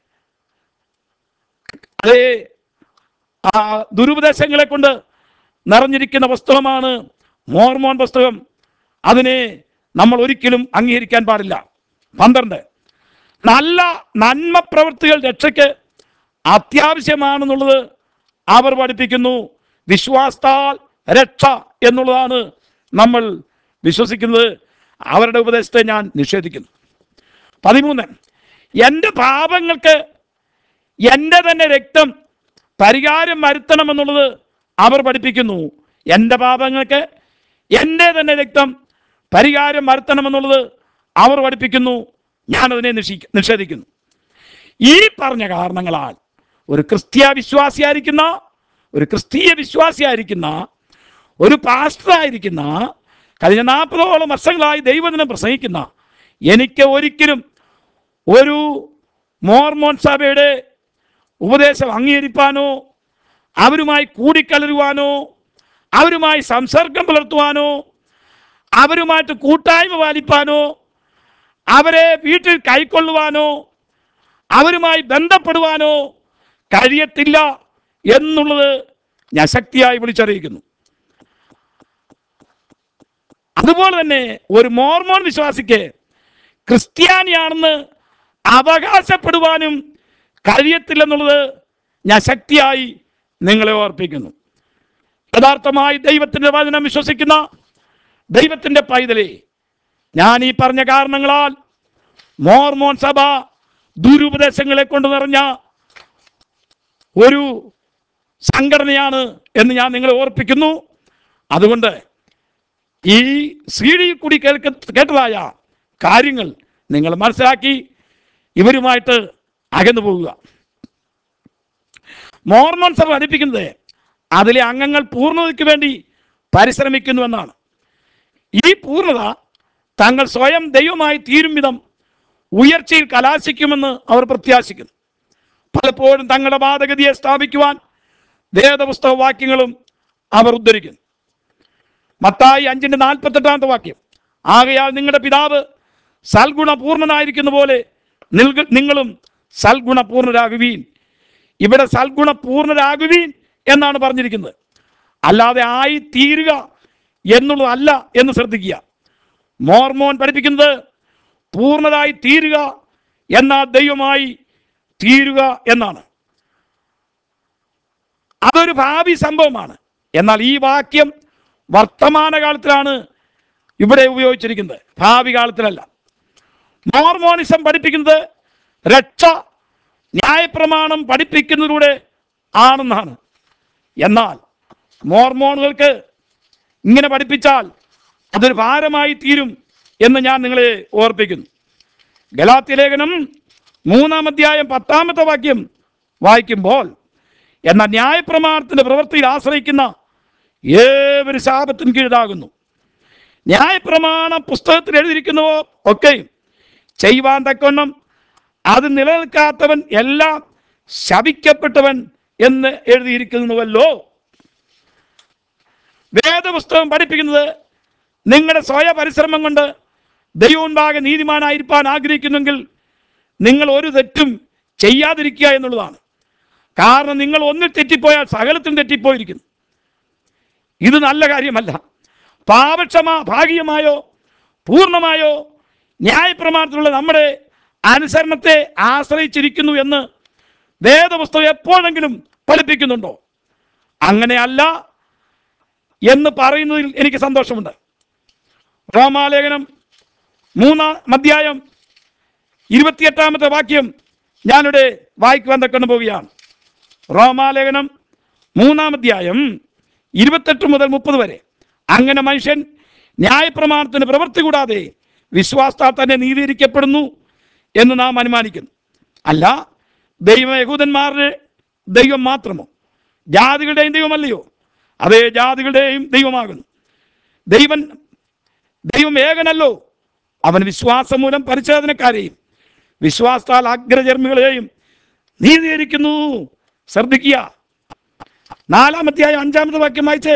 അത് ആ ദുരുപദേശങ്ങളെ കൊണ്ട് നിറഞ്ഞിരിക്കുന്ന പുസ്തകമാണ് മോർമോൻ പുസ്തകം അതിനെ നമ്മൾ ഒരിക്കലും അംഗീകരിക്കാൻ പാടില്ല പന്ത്രണ്ട് നല്ല നന്മ പ്രവൃത്തികൾ രക്ഷയ്ക്ക് അത്യാവശ്യമാണെന്നുള്ളത് അവർ പഠിപ്പിക്കുന്നു വിശ്വാസത്താൽ രക്ഷ എന്നുള്ളതാണ് നമ്മൾ വിശ്വസിക്കുന്നത് അവരുടെ ഉപദേശത്തെ ഞാൻ നിഷേധിക്കുന്നു പതിമൂന്ന് എൻ്റെ പാപങ്ങൾക്ക് എൻ്റെ തന്നെ രക്തം പരിഹാരം വരുത്തണമെന്നുള്ളത് അവർ പഠിപ്പിക്കുന്നു എൻ്റെ പാപങ്ങൾക്ക് എൻ്റെ തന്നെ രക്തം പരിഹാരം വരുത്തണമെന്നുള്ളത് അവർ പഠിപ്പിക്കുന്നു ഞാനതിനെ നിഷി നിഷേധിക്കുന്നു ഈ പറഞ്ഞ കാരണങ്ങളാൽ ഒരു ക്രിസ്തീയ വിശ്വാസിയായിരിക്കുന്ന ഒരു ക്രിസ്തീയ വിശ്വാസിയായിരിക്കുന്ന ഒരു പാസ്റ്ററായിരിക്കുന്ന കഴിഞ്ഞ നാൽപ്പതോളം വർഷങ്ങളായി ദൈവദിനം പ്രസംഗിക്കുന്ന എനിക്ക് ഒരിക്കലും ഒരു മോർമോൻ സഭയുടെ ഉപദേശം അംഗീകരിപ്പാനോ അവരുമായി കൂടിക്കലരുവാനോ അവരുമായി സംസർഗം പുലർത്തുവാനോ അവരുമായിട്ട് കൂട്ടായ്മ പാലിപ്പാനോ അവരെ വീട്ടിൽ കൈക്കൊള്ളുവാനോ അവരുമായി ബന്ധപ്പെടുവാനോ കഴിയത്തില്ല എന്നുള്ളത് ഞാൻ ശക്തിയായി വിളിച്ചറിയിക്കുന്നു അതുപോലെ തന്നെ ഒരു മോർമോൺ വിശ്വാസിക്ക് ക്രിസ്ത്യാനിയാണെന്ന് അവകാശപ്പെടുവാനും കഴിയത്തില്ലെന്നുള്ളത് ഞാൻ ശക്തിയായി നിങ്ങളെ ഓർപ്പിക്കുന്നു യഥാർത്ഥമായി ദൈവത്തിൻ്റെ വചനം വിശ്വസിക്കുന്ന ദൈവത്തിൻ്റെ പൈതലേ ഞാൻ ഈ പറഞ്ഞ കാരണങ്ങളാൽ മോർമോൻ സഭ ദുരുപദേശങ്ങളെ കൊണ്ട് നിറഞ്ഞ ഒരു സംഘടനയാണ് എന്ന് ഞാൻ നിങ്ങളെ ഓർപ്പിക്കുന്നു അതുകൊണ്ട് ഈ സി ഡിയിൽ കൂടി കേൾക്ക കേട്ടതായ കാര്യങ്ങൾ നിങ്ങൾ മനസ്സിലാക്കി ഇവരുമായിട്ട് അകന്നു പോകുക മോർമോൺ സഭ പഠിപ്പിക്കുന്നത് അതിലെ അംഗങ്ങൾ പൂർണ്ണതയ്ക്ക് വേണ്ടി പരിശ്രമിക്കുന്നുവെന്നാണ് ഈ പൂർണ്ണത തങ്ങൾ സ്വയം ദൈവമായി തീരും വിധം ഉയർച്ചയിൽ കലാശിക്കുമെന്ന് അവർ പ്രത്യാശിക്കുന്നു പലപ്പോഴും തങ്ങളുടെ വാദഗതിയെ സ്ഥാപിക്കുവാൻ വേദപുസ്തക വാക്യങ്ങളും അവർ ഉദ്ധരിക്കുന്നു മത്തായി അഞ്ചിന്റെ നാൽപ്പത്തെട്ടാമത്തെ വാക്യം ആകയാൽ നിങ്ങളുടെ പിതാവ് സൽഗുണപൂർണനായിരിക്കുന്ന പോലെ നിൽക- നിങ്ങളും സൽഗുണപൂർണരാകുവീൻ ഇവിടെ സൽഗുണപൂർണരാകുവീൻ എന്നാണ് പറഞ്ഞിരിക്കുന്നത് അല്ലാതെ ആയി തീരുക എന്നുള്ളതല്ല എന്ന് ശ്രദ്ധിക്കുക മോർമോൻ പഠിപ്പിക്കുന്നത് പൂർണ്ണതായി തീരുക എന്ന ദൈവമായി തീരുക എന്നാണ് അതൊരു ഭാവി സംഭവമാണ് എന്നാൽ ഈ വാക്യം വർത്തമാനകാലത്തിലാണ് ഇവിടെ ഉപയോഗിച്ചിരിക്കുന്നത് ഭാവി കാലത്തിലല്ല മോർമോണിസം പഠിപ്പിക്കുന്നത് രക്ഷ ന്യായപ്രമാണം പഠിപ്പിക്കുന്നതിലൂടെ ആണെന്നാണ് എന്നാൽ മോർമോണുകൾക്ക് ഇങ്ങനെ പഠിപ്പിച്ചാൽ അതൊരു ഭാരമായി തീരും എന്ന് ഞാൻ നിങ്ങളെ ഓർപ്പിക്കുന്നു ഗലാത്യ ലേഖനം മൂന്നാം അധ്യായം പത്താമത്തെ വാക്യം വായിക്കുമ്പോൾ എന്ന ന്യായപ്രമാണത്തിന്റെ പ്രവൃത്തിയിൽ ആശ്രയിക്കുന്ന ഏവരും ശാപത്തിന് കീഴാകുന്നു ന്യായപ്രമാണ പുസ്തകത്തിൽ എഴുതിയിരിക്കുന്നവോ ഒക്കെയും ചെയ്യുവാൻ തക്കവണ്ണം അത് നിലനിൽക്കാത്തവൻ എല്ലാം ശപിക്കപ്പെട്ടവൻ എന്ന് എഴുതിയിരിക്കുന്നുവല്ലോ വേദപുസ്തകം പഠിപ്പിക്കുന്നത് നിങ്ങളുടെ സ്വയ പരിശ്രമം കൊണ്ട് ദൈവമുണ്ടാകെ നീതിമാനായിരിക്കാൻ ആഗ്രഹിക്കുന്നെങ്കിൽ നിങ്ങൾ ഒരു തെറ്റും ചെയ്യാതിരിക്കുക എന്നുള്ളതാണ് കാരണം നിങ്ങൾ ഒന്നിൽ തെറ്റിപ്പോയാൽ സകലത്തിലും തെറ്റിപ്പോയിരിക്കുന്നു ഇത് നല്ല കാര്യമല്ല പാപക്ഷമ ഭാഗികമായോ പൂർണ്ണമായോ ന്യായപ്രമാണത്തിലുള്ള നമ്മുടെ അനുസരണത്തെ ആശ്രയിച്ചിരിക്കുന്നു എന്ന് വേദപുസ്തകം എപ്പോഴെങ്കിലും പഠിപ്പിക്കുന്നുണ്ടോ അങ്ങനെയല്ല എന്ന് പറയുന്നതിൽ എനിക്ക് സന്തോഷമുണ്ട് റോമാലേഖനം മൂന്നാം അധ്യായം ഇരുപത്തിയെട്ടാമത്തെ വാക്യം ഞാനിവിടെ വായിക്കുവാൻ തക്കൊണ്ട് പോവുകയാണ് റോമാലേഖനം മൂന്നാം അധ്യായം ഇരുപത്തെട്ട് മുതൽ മുപ്പത് വരെ അങ്ങനെ മനുഷ്യൻ ന്യായപ്രമാണത്തിന് പ്രവൃത്തി കൂടാതെ വിശ്വാസത്താൽ തന്നെ നീതീകരിക്കപ്പെടുന്നു എന്ന് നാം അനുമാനിക്കുന്നു അല്ല ദൈവം യഹൂദന്മാരുടെ ദൈവം മാത്രമോ ജാതികളുടെയും ദൈവമല്ലയോ അതേ ജാതികളുടെയും ദൈവമാകുന്നു ദൈവൻ ദൈവം ഏകനല്ലോ അവൻ വിശ്വാസം മൂലം പരിച്ഛേദനക്കാരെയും വിശ്വാസത്താൽ അഗ്രചർമ്മികളെയും നീതീകരിക്കുന്നു ശ്രദ്ധിക്കുക നാലാമത്തെയായ അഞ്ചാമത്തെ വാക്യം വായിച്ചേ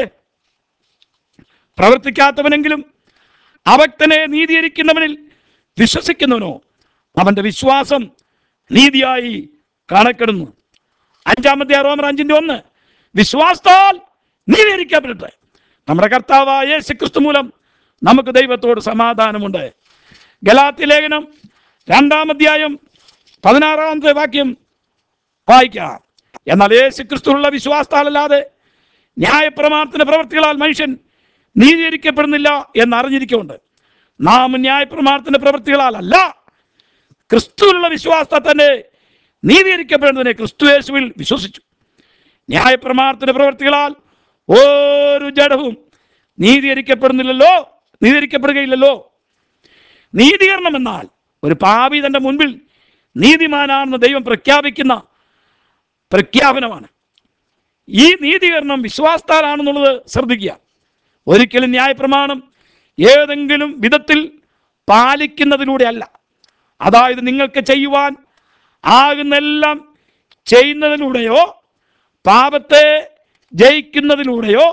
പ്രവർത്തിക്കാത്തവനെങ്കിലും അവക്തനെ നീതീകരിക്കുന്നവനിൽ വിശ്വസിക്കുന്നവനോ അവന്റെ വിശ്വാസം നീതിയായി കാണപ്പെടുന്നു അഞ്ചാമത്തെ റോമർ അഞ്ചിന്റെ ഒന്ന് വിശ്വാസത്താൽ നീതീകരിക്കപ്പെടട്ടെ നമ്മുടെ കർത്താവായ യേശു ക്രിസ്തു മൂലം നമുക്ക് ദൈവത്തോട് സമാധാനമുണ്ട് ഗലാത്തി ലേഖനം രണ്ടാം അധ്യായം പതിനാറാമത്തെ വാക്യം വായിക്കാം എന്നാൽ യേശു ക്രിസ്തുള്ള വിശ്വാസത്താലല്ലാതെ ന്യായപ്രമാണത്തിന്റെ പ്രവൃത്തികളാൽ മനുഷ്യൻ നീതീകരിക്കപ്പെടുന്നില്ല എന്ന് അറിഞ്ഞിരിക്കുന്നുണ്ട് നാം ന്യായപ്രമാണത്തിന്റെ പ്രവൃത്തികളാലല്ല ക്രിസ്തുവിലുള്ള വിശ്വാസത്താൽ തന്നെ നീതീകരിക്കപ്പെടുന്നതിനെ ക്രിസ്തു യേശുവിൽ വിശ്വസിച്ചു ന്യായപ്രമാണത്തിന്റെ പ്രവൃത്തികളാൽ ഒരു ജഡവും നീതീകരിക്കപ്പെടുന്നില്ലല്ലോ നീതീകരിക്കപ്പെടുകയില്ലല്ലോ നീതീകരണം എന്നാൽ ഒരു പാപി തന്റെ മുൻപിൽ നീതിമാനാണെന്ന് ദൈവം പ്രഖ്യാപിക്കുന്ന പ്രഖ്യാപനമാണ് ഈ നീതീകരണം വിശ്വാസത്താലാണെന്നുള്ളത് ശ്രദ്ധിക്കുക ഒരിക്കലും ന്യായപ്രമാണം ഏതെങ്കിലും വിധത്തിൽ പാലിക്കുന്നതിലൂടെ അല്ല അതായത് നിങ്ങൾക്ക് ചെയ്യുവാൻ ആകുന്നെല്ലാം ചെയ്യുന്നതിലൂടെയോ പാപത്തെ ജയിക്കുന്നതിലൂടെയോ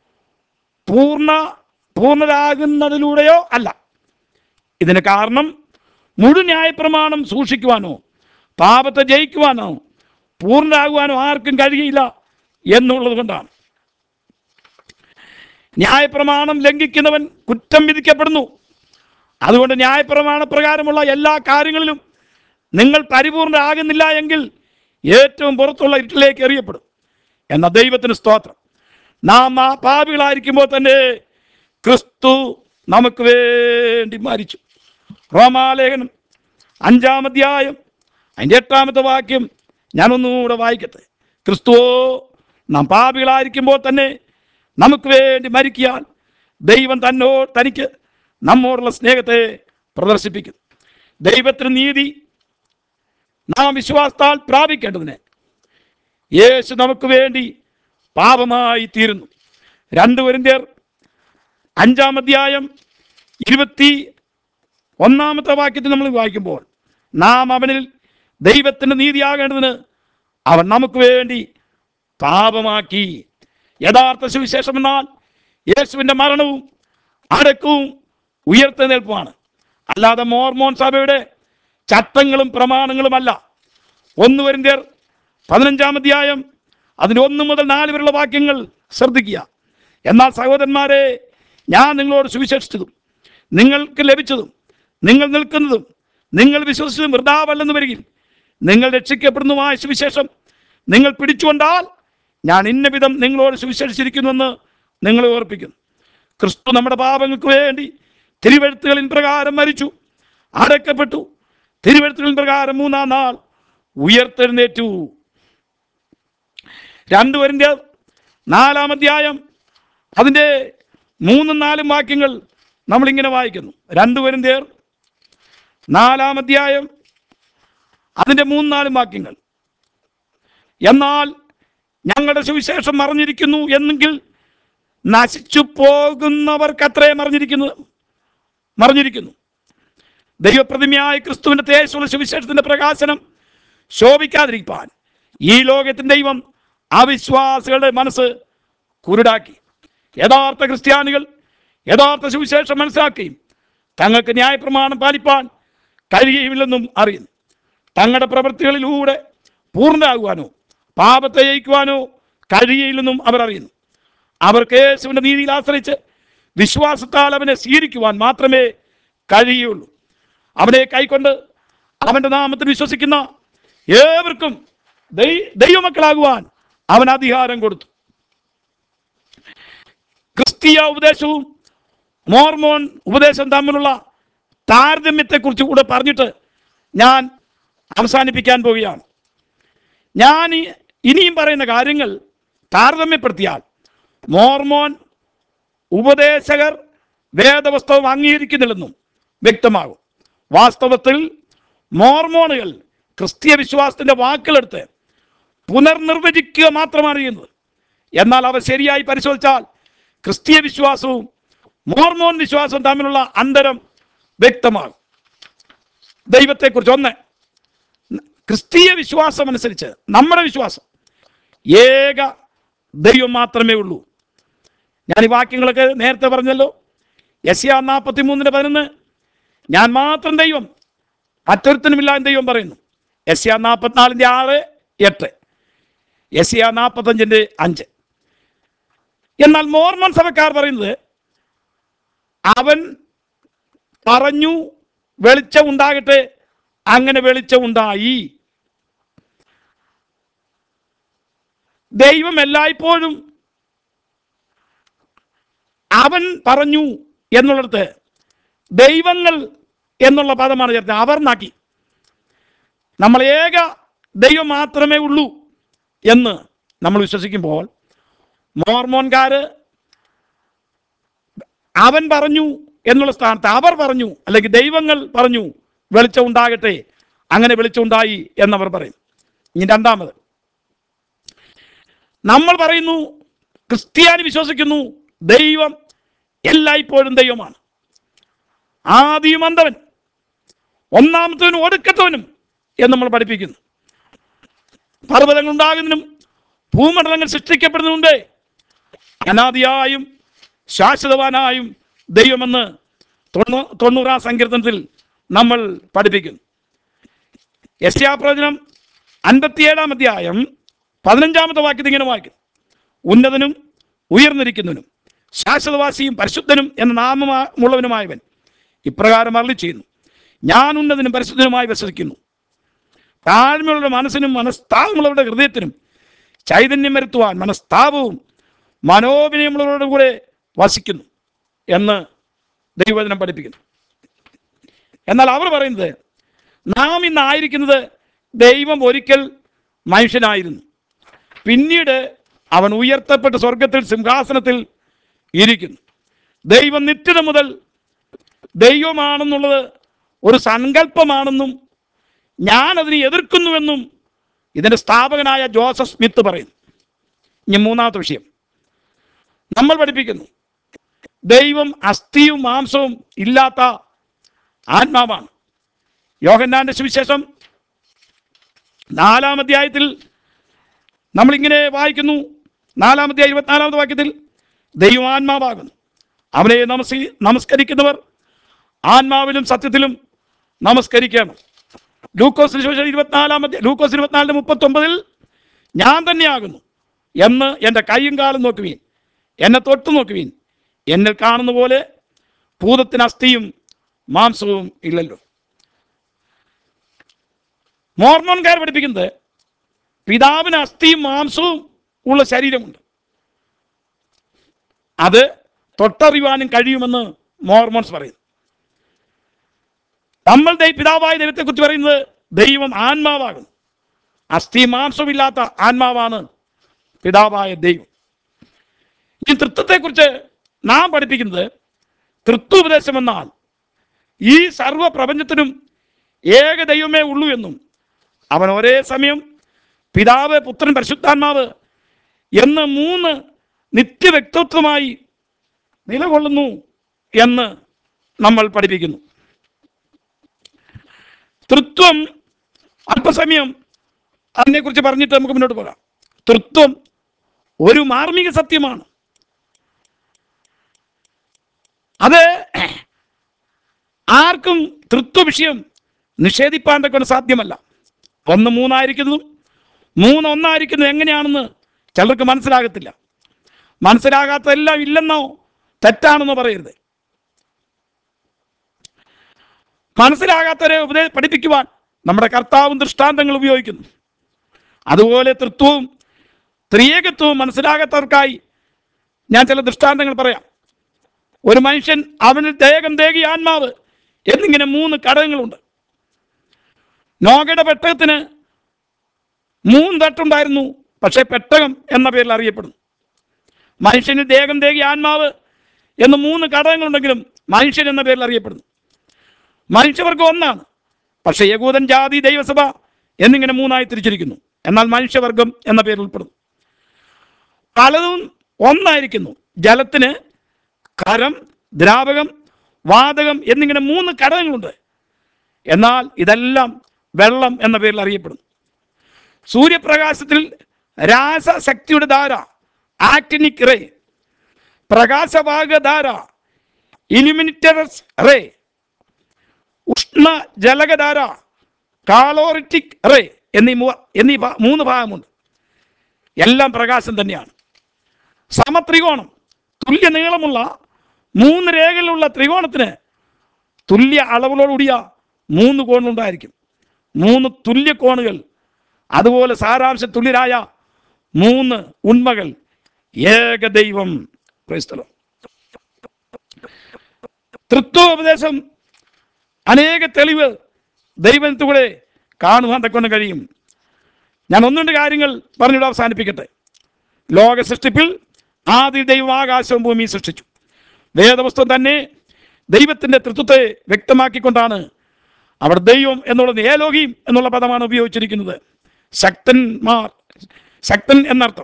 പൂർണ്ണ പൂർണ്ണരാകുന്നതിലൂടെയോ അല്ല ഇതിന് കാരണം മുഴു ന്യായപ്രമാണം സൂക്ഷിക്കുവാനോ പാപത്തെ ജയിക്കുവാനോ പൂർണ്ണരാകുവാനോ ആർക്കും കഴിയില്ല എന്നുള്ളത് കൊണ്ടാണ് ന്യായപ്രമാണം ലംഘിക്കുന്നവൻ കുറ്റം വിധിക്കപ്പെടുന്നു അതുകൊണ്ട് ന്യായപ്രമാണ പ്രകാരമുള്ള എല്ലാ കാര്യങ്ങളിലും നിങ്ങൾ പരിപൂർണരാകുന്നില്ല എങ്കിൽ ഏറ്റവും പുറത്തുള്ള ഇരുട്ടിലേക്ക് എറിയപ്പെടും എന്ന ദൈവത്തിന് സ്തോത്രം നാം ആ പാപികളായിരിക്കുമ്പോൾ തന്നെ ക്രിസ്തു നമുക്ക് വേണ്ടി മരിച്ചു റോമാലേഖനം അഞ്ചാം അധ്യായം അതിൻ്റെ എട്ടാമത്തെ വാക്യം ഞാനൊന്നുകൂടെ വായിക്കട്ടെ ക്രിസ്തുവോ നാം പാപികളായിരിക്കുമ്പോൾ തന്നെ നമുക്ക് വേണ്ടി മരിക്കാൻ ദൈവം തന്നോ തനിക്ക് നമ്മോടുള്ള സ്നേഹത്തെ പ്രദർശിപ്പിക്കുന്നു ദൈവത്തിന് നീതി നാം വിശ്വാസത്താൽ പ്രാപിക്കേണ്ടതിന് യേശു നമുക്ക് വേണ്ടി പാപമായി തീരുന്നു രണ്ടു വരിന്ത്യർ അഞ്ചാം അധ്യായം ഇരുപത്തി ഒന്നാമത്തെ വാക്യത്തിൽ നമ്മൾ വായിക്കുമ്പോൾ നാം അവനിൽ ദൈവത്തിൻ്റെ നീതിയാകേണ്ടതിന് അവൻ നമുക്ക് വേണ്ടി പാപമാക്കി യഥാർത്ഥ സുവിശേഷം എന്നാൽ യേശുവിൻ്റെ മരണവും അടക്കവും ഉയർത്തെഴുന്നേൽപ്പുമാണ് അല്ലാതെ മോർമോൻ സഭയുടെ ചട്ടങ്ങളും പ്രമാണങ്ങളുമല്ല ഒന്ന് വരുന്നേർ പതിനഞ്ചാം അധ്യായം അതിന് ഒന്ന് മുതൽ നാല് വരെയുള്ള വാക്യങ്ങൾ ശ്രദ്ധിക്കുക എന്നാൽ സഹോദരന്മാരെ ഞാൻ നിങ്ങളോട് സുവിശേഷിച്ചതും നിങ്ങൾക്ക് ലഭിച്ചതും നിങ്ങൾ നിൽക്കുന്നതും നിങ്ങൾ വിശ്വസിച്ചതും വൃതാവല്ലെന്ന് വരികിൽ നിങ്ങൾ രക്ഷിക്കപ്പെടുന്നതുമായ സുവിശേഷം നിങ്ങൾ പിടിച്ചുകൊണ്ടാൽ ഞാൻ ഇന്ന വിധം നിങ്ങളോട് സുവിശേഷിച്ചിരിക്കുന്നുവെന്ന് നിങ്ങളെ ഓർപ്പിക്കുന്നു ക്രിസ്തു നമ്മുടെ പാപങ്ങൾക്ക് വേണ്ടി തിരുവഴുത്തുകളിൻ പ്രകാരം മരിച്ചു അടക്കപ്പെട്ടു തിരുവഴുത്തുകളിൻ പ്രകാരം മൂന്നാം നാൾ ഉയർത്തെഴുന്നേറ്റു രണ്ടു വരിൻ്റെ നാലാം അധ്യായം അതിൻ്റെ മൂന്നും നാലും വാക്യങ്ങൾ നമ്മളിങ്ങനെ വായിക്കുന്നു രണ്ടു വരിന്തേർ നാലാം അധ്യായം അതിൻ്റെ മൂന്നും നാലും വാക്യങ്ങൾ എന്നാൽ ഞങ്ങളുടെ സുവിശേഷം മറിഞ്ഞിരിക്കുന്നു എന്നെങ്കിൽ നശിച്ചു പോകുന്നവർക്ക് അത്രേ മറിഞ്ഞിരിക്കുന്നു മറിഞ്ഞിരിക്കുന്നു ദൈവപ്രതിമയായ ക്രിസ്തുവിൻ്റെ തേജസ്സുള്ള സുവിശേഷത്തിൻ്റെ പ്രകാശനം ശോഭിക്കാതിരിക്കാൻ ഈ ലോകത്തിൻ്റെ ദൈവം അവിശ്വാസികളുടെ മനസ്സ് കുരുടാക്കി യഥാർത്ഥ ക്രിസ്ത്യാനികൾ യഥാർത്ഥ സുവിശേഷം മനസ്സിലാക്കുകയും തങ്ങൾക്ക് ന്യായപ്രമാണം പാലിപ്പാൻ കഴിയുമില്ലെന്നും അറിയുന്നു തങ്ങളുടെ പ്രവൃത്തികളിലൂടെ പൂർണ്ണരാകുവാനോ പാപത്തെ ജയിക്കുവാനോ കഴിയില്ലെന്നും അവർ അറിയുന്നു അവർക്ക് യേശുവിൻ്റെ നീതിയിൽ ആശ്രയിച്ച് വിശ്വാസത്താൽ അവനെ സ്വീകരിക്കുവാൻ മാത്രമേ കഴിയുള്ളൂ അവനെ കൈക്കൊണ്ട് അവൻ്റെ നാമത്തിൽ വിശ്വസിക്കുന്ന ഏവർക്കും ദൈ- ദൈവമക്കളാകുവാൻ അവൻ അധികാരം കൊടുത്തു ക്രിസ്തീയ ഉപദേശവും മോർമോൺ ഉപദേശം തമ്മിലുള്ള താരതമ്യത്തെക്കുറിച്ച് കൂടെ പറഞ്ഞിട്ട് ഞാൻ അവസാനിപ്പിക്കാൻ പോവുകയാണ് ഞാൻ ഈ- ഇനിയും പറയുന്ന കാര്യങ്ങൾ താരതമ്യപ്പെടുത്തിയാൽ മോർമോൻ ഉപദേശകർ വേദപുസ്തകം അംഗീകരിക്കുന്നില്ലെന്നും വ്യക്തമാകും വാസ്തവത്തിൽ മോർമോണുകൾ ക്രിസ്തീയ വിശ്വാസത്തിന്റെ വാക്കുകളെടുത്ത് പുനർനിർവചിക്കുക മാത്രമാണ് ചെയ്യുന്നത് എന്നാൽ അവ ശരിയായി പരിശോധിച്ചാൽ ക്രിസ്തീയ വിശ്വാസവും മോർമോൻ വിശ്വാസവും തമ്മിലുള്ള അന്തരം വ്യക്തമാകും ദൈവത്തെക്കുറിച്ച് ഒന്ന് ക്രിസ്തീയ വിശ്വാസം അനുസരിച്ച് നമ്മുടെ വിശ്വാസം ഏക ദൈവം മാത്രമേ ഉള്ളൂ ഞാൻ ഈ വാക്യങ്ങളൊക്കെ നേരത്തെ പറഞ്ഞല്ലോ യസ്യ നാൽപ്പത്തി മൂന്നിന് പതിനൊന്ന് ഞാൻ മാത്രം ദൈവം മറ്റൊരുത്തനുമില്ല എന്ന് ദൈവം പറയുന്നു യസ്യ നാൽപ്പത്തിനാലിൻ്റെ ആറ് എട്ട് യസ്യ നാൽപ്പത്തഞ്ചിൻ്റെ അഞ്ച് എന്നാൽ മോർമൺ സഭക്കാർ പറയുന്നത് അവൻ പറഞ്ഞു വെളിച്ചം ഉണ്ടാകട്ടെ അങ്ങനെ വെളിച്ചം ഉണ്ടായി ദൈവം എല്ലായ്പ്പോഴും അവൻ പറഞ്ഞു എന്നുള്ളിടത്ത് ദൈവങ്ങൾ എന്നുള്ള പദമാണ് ചേർത്തത് അവർ നാക്കി നമ്മൾ ഏക ദൈവം മാത്രമേ ഉള്ളൂ എന്ന് നമ്മൾ വിശ്വസിക്കുമ്പോൾ മോർമോൻകാര് അവൻ പറഞ്ഞു എന്നുള്ള സ്ഥാനത്ത് അവർ പറഞ്ഞു അല്ലെങ്കിൽ ദൈവങ്ങൾ പറഞ്ഞു വെളിച്ചം ഉണ്ടാകട്ടെ അങ്ങനെ വെളിച്ചം ഉണ്ടായി എന്നവർ പറയും ഇനി രണ്ടാമത് നമ്മൾ പറയുന്നു ക്രിസ്ത്യാനി വിശ്വസിക്കുന്നു ദൈവം എല്ലായ്പ്പോഴും ദൈവമാണ് ആദിയും അന്തവൻ ഒന്നാമത്തവനും ഒടുക്കത്തവനും എന്ന് നമ്മൾ പഠിപ്പിക്കുന്നു പർവ്വതങ്ങൾ ഉണ്ടാകുന്നതിനും ഭൂമണ്ഡലങ്ങൾ സൃഷ്ടിക്കപ്പെടുന്നതിന് മുമ്പേ അനാദിയായും ശാശ്വതവാനായും ദൈവമെന്ന് തൊണ്ണൂ തൊണ്ണൂറാം സങ്കീർത്തനത്തിൽ നമ്മൾ പഠിപ്പിക്കുന്നു യസ്യാപ്രവചനം അൻപത്തിയേഴാം അധ്യായം പതിനഞ്ചാമത്തെ വാക്യത്തിൽ ഇങ്ങനെ വായിക്കും ഉന്നതനും ഉയർന്നിരിക്കുന്നവനും ശാശ്വതവാസിയും പരിശുദ്ധനും എന്ന നാമമുള്ളവനുമായവൻ ഇപ്രകാരം അരളി ചെയ്യുന്നു ഞാൻ ഉന്നതനും പരിശുദ്ധനുമായി വിശ്വസിക്കുന്നു താഴ്മയുള്ള മനസ്സിനും മനസ്താപമുള്ളവരുടെ ഹൃദയത്തിനും ചൈതന്യം വരുത്തുവാൻ മനസ്താപവും മനോവിനയമുള്ളവരുടെ കൂടെ വസിക്കുന്നു എന്ന് ദൈവവചനം പഠിപ്പിക്കുന്നു എന്നാൽ അവർ പറയുന്നത് നാം ഇന്നായിരിക്കുന്നത് ദൈവം ഒരിക്കൽ മനുഷ്യനായിരുന്നു പിന്നീട് അവൻ ഉയർത്തപ്പെട്ട് സ്വർഗത്തിൽ സിംഹാസനത്തിൽ ഇരിക്കുന്നു ദൈവം നിത്യത മുതൽ ദൈവമാണെന്നുള്ളത് ഒരു സങ്കല്പമാണെന്നും ഞാൻ അതിനെ എതിർക്കുന്നുവെന്നും ഇതിൻ്റെ സ്ഥാപകനായ ജോസഫ് സ്മിത്ത് പറയുന്നു ഇനി മൂന്നാമത്തെ വിഷയം നമ്മൾ പഠിപ്പിക്കുന്നു ദൈവം അസ്ഥിയും മാംസവും ഇല്ലാത്ത ആത്മാവാണ് യോഹന്നാന്റെ സുവിശേഷം നാലാം അധ്യായത്തിൽ നമ്മളിങ്ങനെ വായിക്കുന്നു നാലാം അധ്യായം ഇരുപത്തിനാലാമത്തെ വാക്യത്തിൽ ദൈവം ആത്മാവാകുന്നു അവനെ നമസ് നമസ്കരിക്കുന്നവർ ആത്മാവിലും സത്യത്തിലും നമസ്കരിക്കണം ലൂക്കോസ് സുവിശേഷം ഇരുപത്തിനാലാം അധ്യായം ലൂക്കോസ് ഇരുപത്തിനാലിന് മുപ്പത്തൊമ്പതിൽ ഞാൻ തന്നെയാകുന്നു എന്ന് എൻ്റെ കൈയും കാലും നോക്കുവീൻ എന്നെ തൊട്ട് നോക്കുവീൻ എന്നിൽ കാണുന്ന പോലെ ഭൂതത്തിന് അസ്ഥിയും മാംസവും ഇല്ലല്ലോ മോർമോൻകാർ പഠിപ്പിക്കുന്നത് പിതാവിന് അസ്ഥിയും മാംസവും ഉള്ള ശരീരമുണ്ട് അത് തൊട്ടറിയുവാനും കഴിയുമെന്ന് മോർമോൺസ് പറയുന്നു നമ്മൾ ദൈ പിതാവായ ദൈവത്തെക്കുറിച്ച് പറയുന്നത് ദൈവം ആത്മാവാകുന്നു അസ്ഥി മാംസമില്ലാത്ത ആത്മാവാണ് പിതാവായ ദൈവം ഈ തൃത്വത്തെക്കുറിച്ച് നാം പഠിപ്പിക്കുന്നത് തൃത്വോപദേശം എന്നാൽ ഈ സർവ പ്രപഞ്ചത്തിനും ഏക ദൈവമേ ഉള്ളൂ എന്നും അവൻ ഒരേ സമയം പിതാവ് പുത്രൻ പരിശുദ്ധാത്മാവ് എന്ന് മൂന്ന് നിത്യവ്യക്തിത്വമായി നിലകൊള്ളുന്നു എന്ന് നമ്മൾ പഠിപ്പിക്കുന്നു തൃത്വം അല്പസമയം അതിനെക്കുറിച്ച് പറഞ്ഞിട്ട് നമുക്ക് മുന്നോട്ട് പോകാം തൃത്വം ഒരു മാർമിക സത്യമാണ് അത് ആർക്കും തൃത്വ വിഷയം നിഷേധിപ്പാൻ കൊണ്ട് സാധ്യമല്ല ഒന്ന് മൂന്നായിരിക്കുന്നതും മൂന്ന് ഒന്നായിരിക്കുന്നത് എങ്ങനെയാണെന്ന് ചിലർക്ക് മനസ്സിലാകത്തില്ല മനസ്സിലാകാത്തതെല്ലാം ഇല്ലെന്നോ തെറ്റാണെന്നോ പറയരുത് മനസ്സിലാകാത്തവരെ ഉപദേ പഠിപ്പിക്കുവാൻ നമ്മുടെ കർത്താവും ദൃഷ്ടാന്തങ്ങൾ ഉപയോഗിക്കുന്നു അതുപോലെ തൃത്വവും ത്രിയേകത്വവും മനസ്സിലാകാത്തവർക്കായി ഞാൻ ചില ദൃഷ്ടാന്തങ്ങൾ പറയാം ഒരു മനുഷ്യൻ അവനിൽ ദേഹം ദേഹി ആത്മാവ് എന്നിങ്ങനെ മൂന്ന് ഘടകങ്ങളുണ്ട് നോഗയുടെ പെട്ടകത്തിന് മൂന്ന് തട്ടുണ്ടായിരുന്നു പക്ഷേ പെട്ടകം എന്ന പേരിൽ അറിയപ്പെടുന്നു മനുഷ്യന് ദേഹം ദേഹി ആത്മാവ് എന്ന് മൂന്ന് ഘടകങ്ങളുണ്ടെങ്കിലും മനുഷ്യൻ എന്ന പേരിൽ അറിയപ്പെടുന്നു മനുഷ്യവർഗം ഒന്നാണ് പക്ഷേ യകൂദൻ ജാതി ദൈവസഭ എന്നിങ്ങനെ മൂന്നായി തിരിച്ചിരിക്കുന്നു എന്നാൽ മനുഷ്യവർഗം എന്ന പേരിൽ ഉൾപ്പെടുന്നു പലതും ഒന്നായിരിക്കുന്നു ജലത്തിന് കരം ദ്രാവകം വാതകം എന്നിങ്ങനെ മൂന്ന് ഘടകങ്ങളുണ്ട് എന്നാൽ ഇതെല്ലാം വെള്ളം എന്ന പേരിൽ അറിയപ്പെടുന്നു സൂര്യപ്രകാശത്തിൽ രാസശക്തിയുടെ ധാര ആക്ടിനിക് റേ പ്രകാശവാഹക ധാര ഇലുമിനിറ്ററസ് റേ ഉഷ്ണ ജലകധാര കാളോറിറ്റിക് റേ എന്നീ മൂ- എന്നീ ഭാ- മൂന്ന് ഭാഗമുണ്ട് എല്ലാം പ്രകാശം തന്നെയാണ് സമത്രികോണം തുല്യ നീളമുള്ള മൂന്ന് രേഖകളുള്ള ത്രികോണത്തിന് തുല്യ അളവുകളോടുകൂടിയ മൂന്ന് കോണുണ്ടായിരിക്കും മൂന്ന് തുല്യ കോണുകൾ അതുപോലെ സാരാംശ തുല്യരായ മൂന്ന് ഉണ്മകൾ ഏകദൈവം ക്രൈസ്തലം തൃത്വോപദേശം അനേക തെളിവ് ദൈവത്തിലൂടെ കാണുവാൻ തക്കൊണ്ട് കഴിയും ഞാൻ ഒന്നുണ്ട് കാര്യങ്ങൾ പറഞ്ഞിവിടെ അവസാനിപ്പിക്കട്ടെ ലോക സൃഷ്ടിപ്പിൽ ആദ്യ ദൈവം ആകാശവും ഭൂമിയും സൃഷ്ടിച്ചു വേദവസ്തു തന്നെ ദൈവത്തിൻ്റെ തൃത്വത്തെ വ്യക്തമാക്കിക്കൊണ്ടാണ് അവിടെ ദൈവം എന്നുള്ളത് ഏലോകീം എന്നുള്ള പദമാണ് ഉപയോഗിച്ചിരിക്കുന്നത് ശക്തന്മാർ ശക്തൻ എന്നർത്ഥം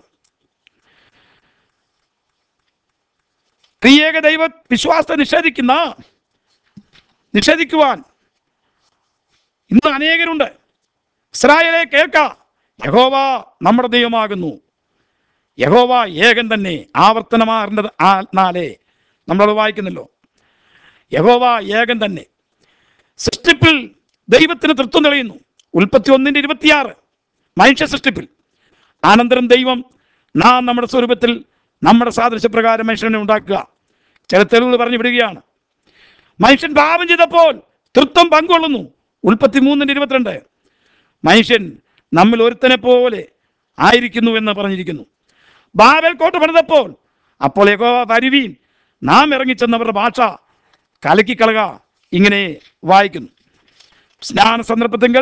ത്രിയേക ദൈവ വിശ്വാസത്തെ നിഷേധിക്കുന്ന നിഷേധിക്കുവാൻ ഇന്ന് അനേകരുണ്ട് ഇസ്രായേലെ കേൾക്ക യഹോവ നമ്മുടെ ദൈവമാകുന്നു യഹോവ ഏകൻ തന്നെ ആവർത്തനമാറേണ്ടത് ആ നാലേ നമ്മളത് വായിക്കുന്നല്ലോ യഹോവ ഏകൻ തന്നെ സൃഷ്ടിപ്പിൽ ദൈവത്തിന് തൃത്വം തെളിയുന്നു ഉൽപ്പത്തി ഒന്നിൻ്റെ ഇരുപത്തിയാറ് മനുഷ്യ സൃഷ്ടിപ്പിൽ അനന്തരം ദൈവം നാം നമ്മുടെ സ്വരൂപത്തിൽ നമ്മുടെ സാദൃശ്യപ്രകാരം മനുഷ്യനെ ഉണ്ടാക്കുക ചില തെളിവുകൾ പറഞ്ഞു വിടുകയാണ് മനുഷ്യൻ പാപം ചെയ്തപ്പോൾ തൃത്വം പങ്കുകൊള്ളുന്നു ഉൽപ്പത്തി മൂന്നിൻ്റെ ഇരുപത്തിരണ്ട് മനുഷ്യൻ നമ്മിൽ ഒരുത്തനെ പോലെ ആയിരിക്കുന്നു എന്ന് പറഞ്ഞിരിക്കുന്നു ബാബൽ കോട്ട പണിതപ്പോൾ അപ്പോൾ യഹോവ വരുവീൻ നാം ഇറങ്ങിച്ചെന്നവരുടെ ഭാഷ കലക്കിക്കളക ഇങ്ങനെ വായിക്കുന്നു സ്നാന സന്ദർഭത്തെങ്കിൽ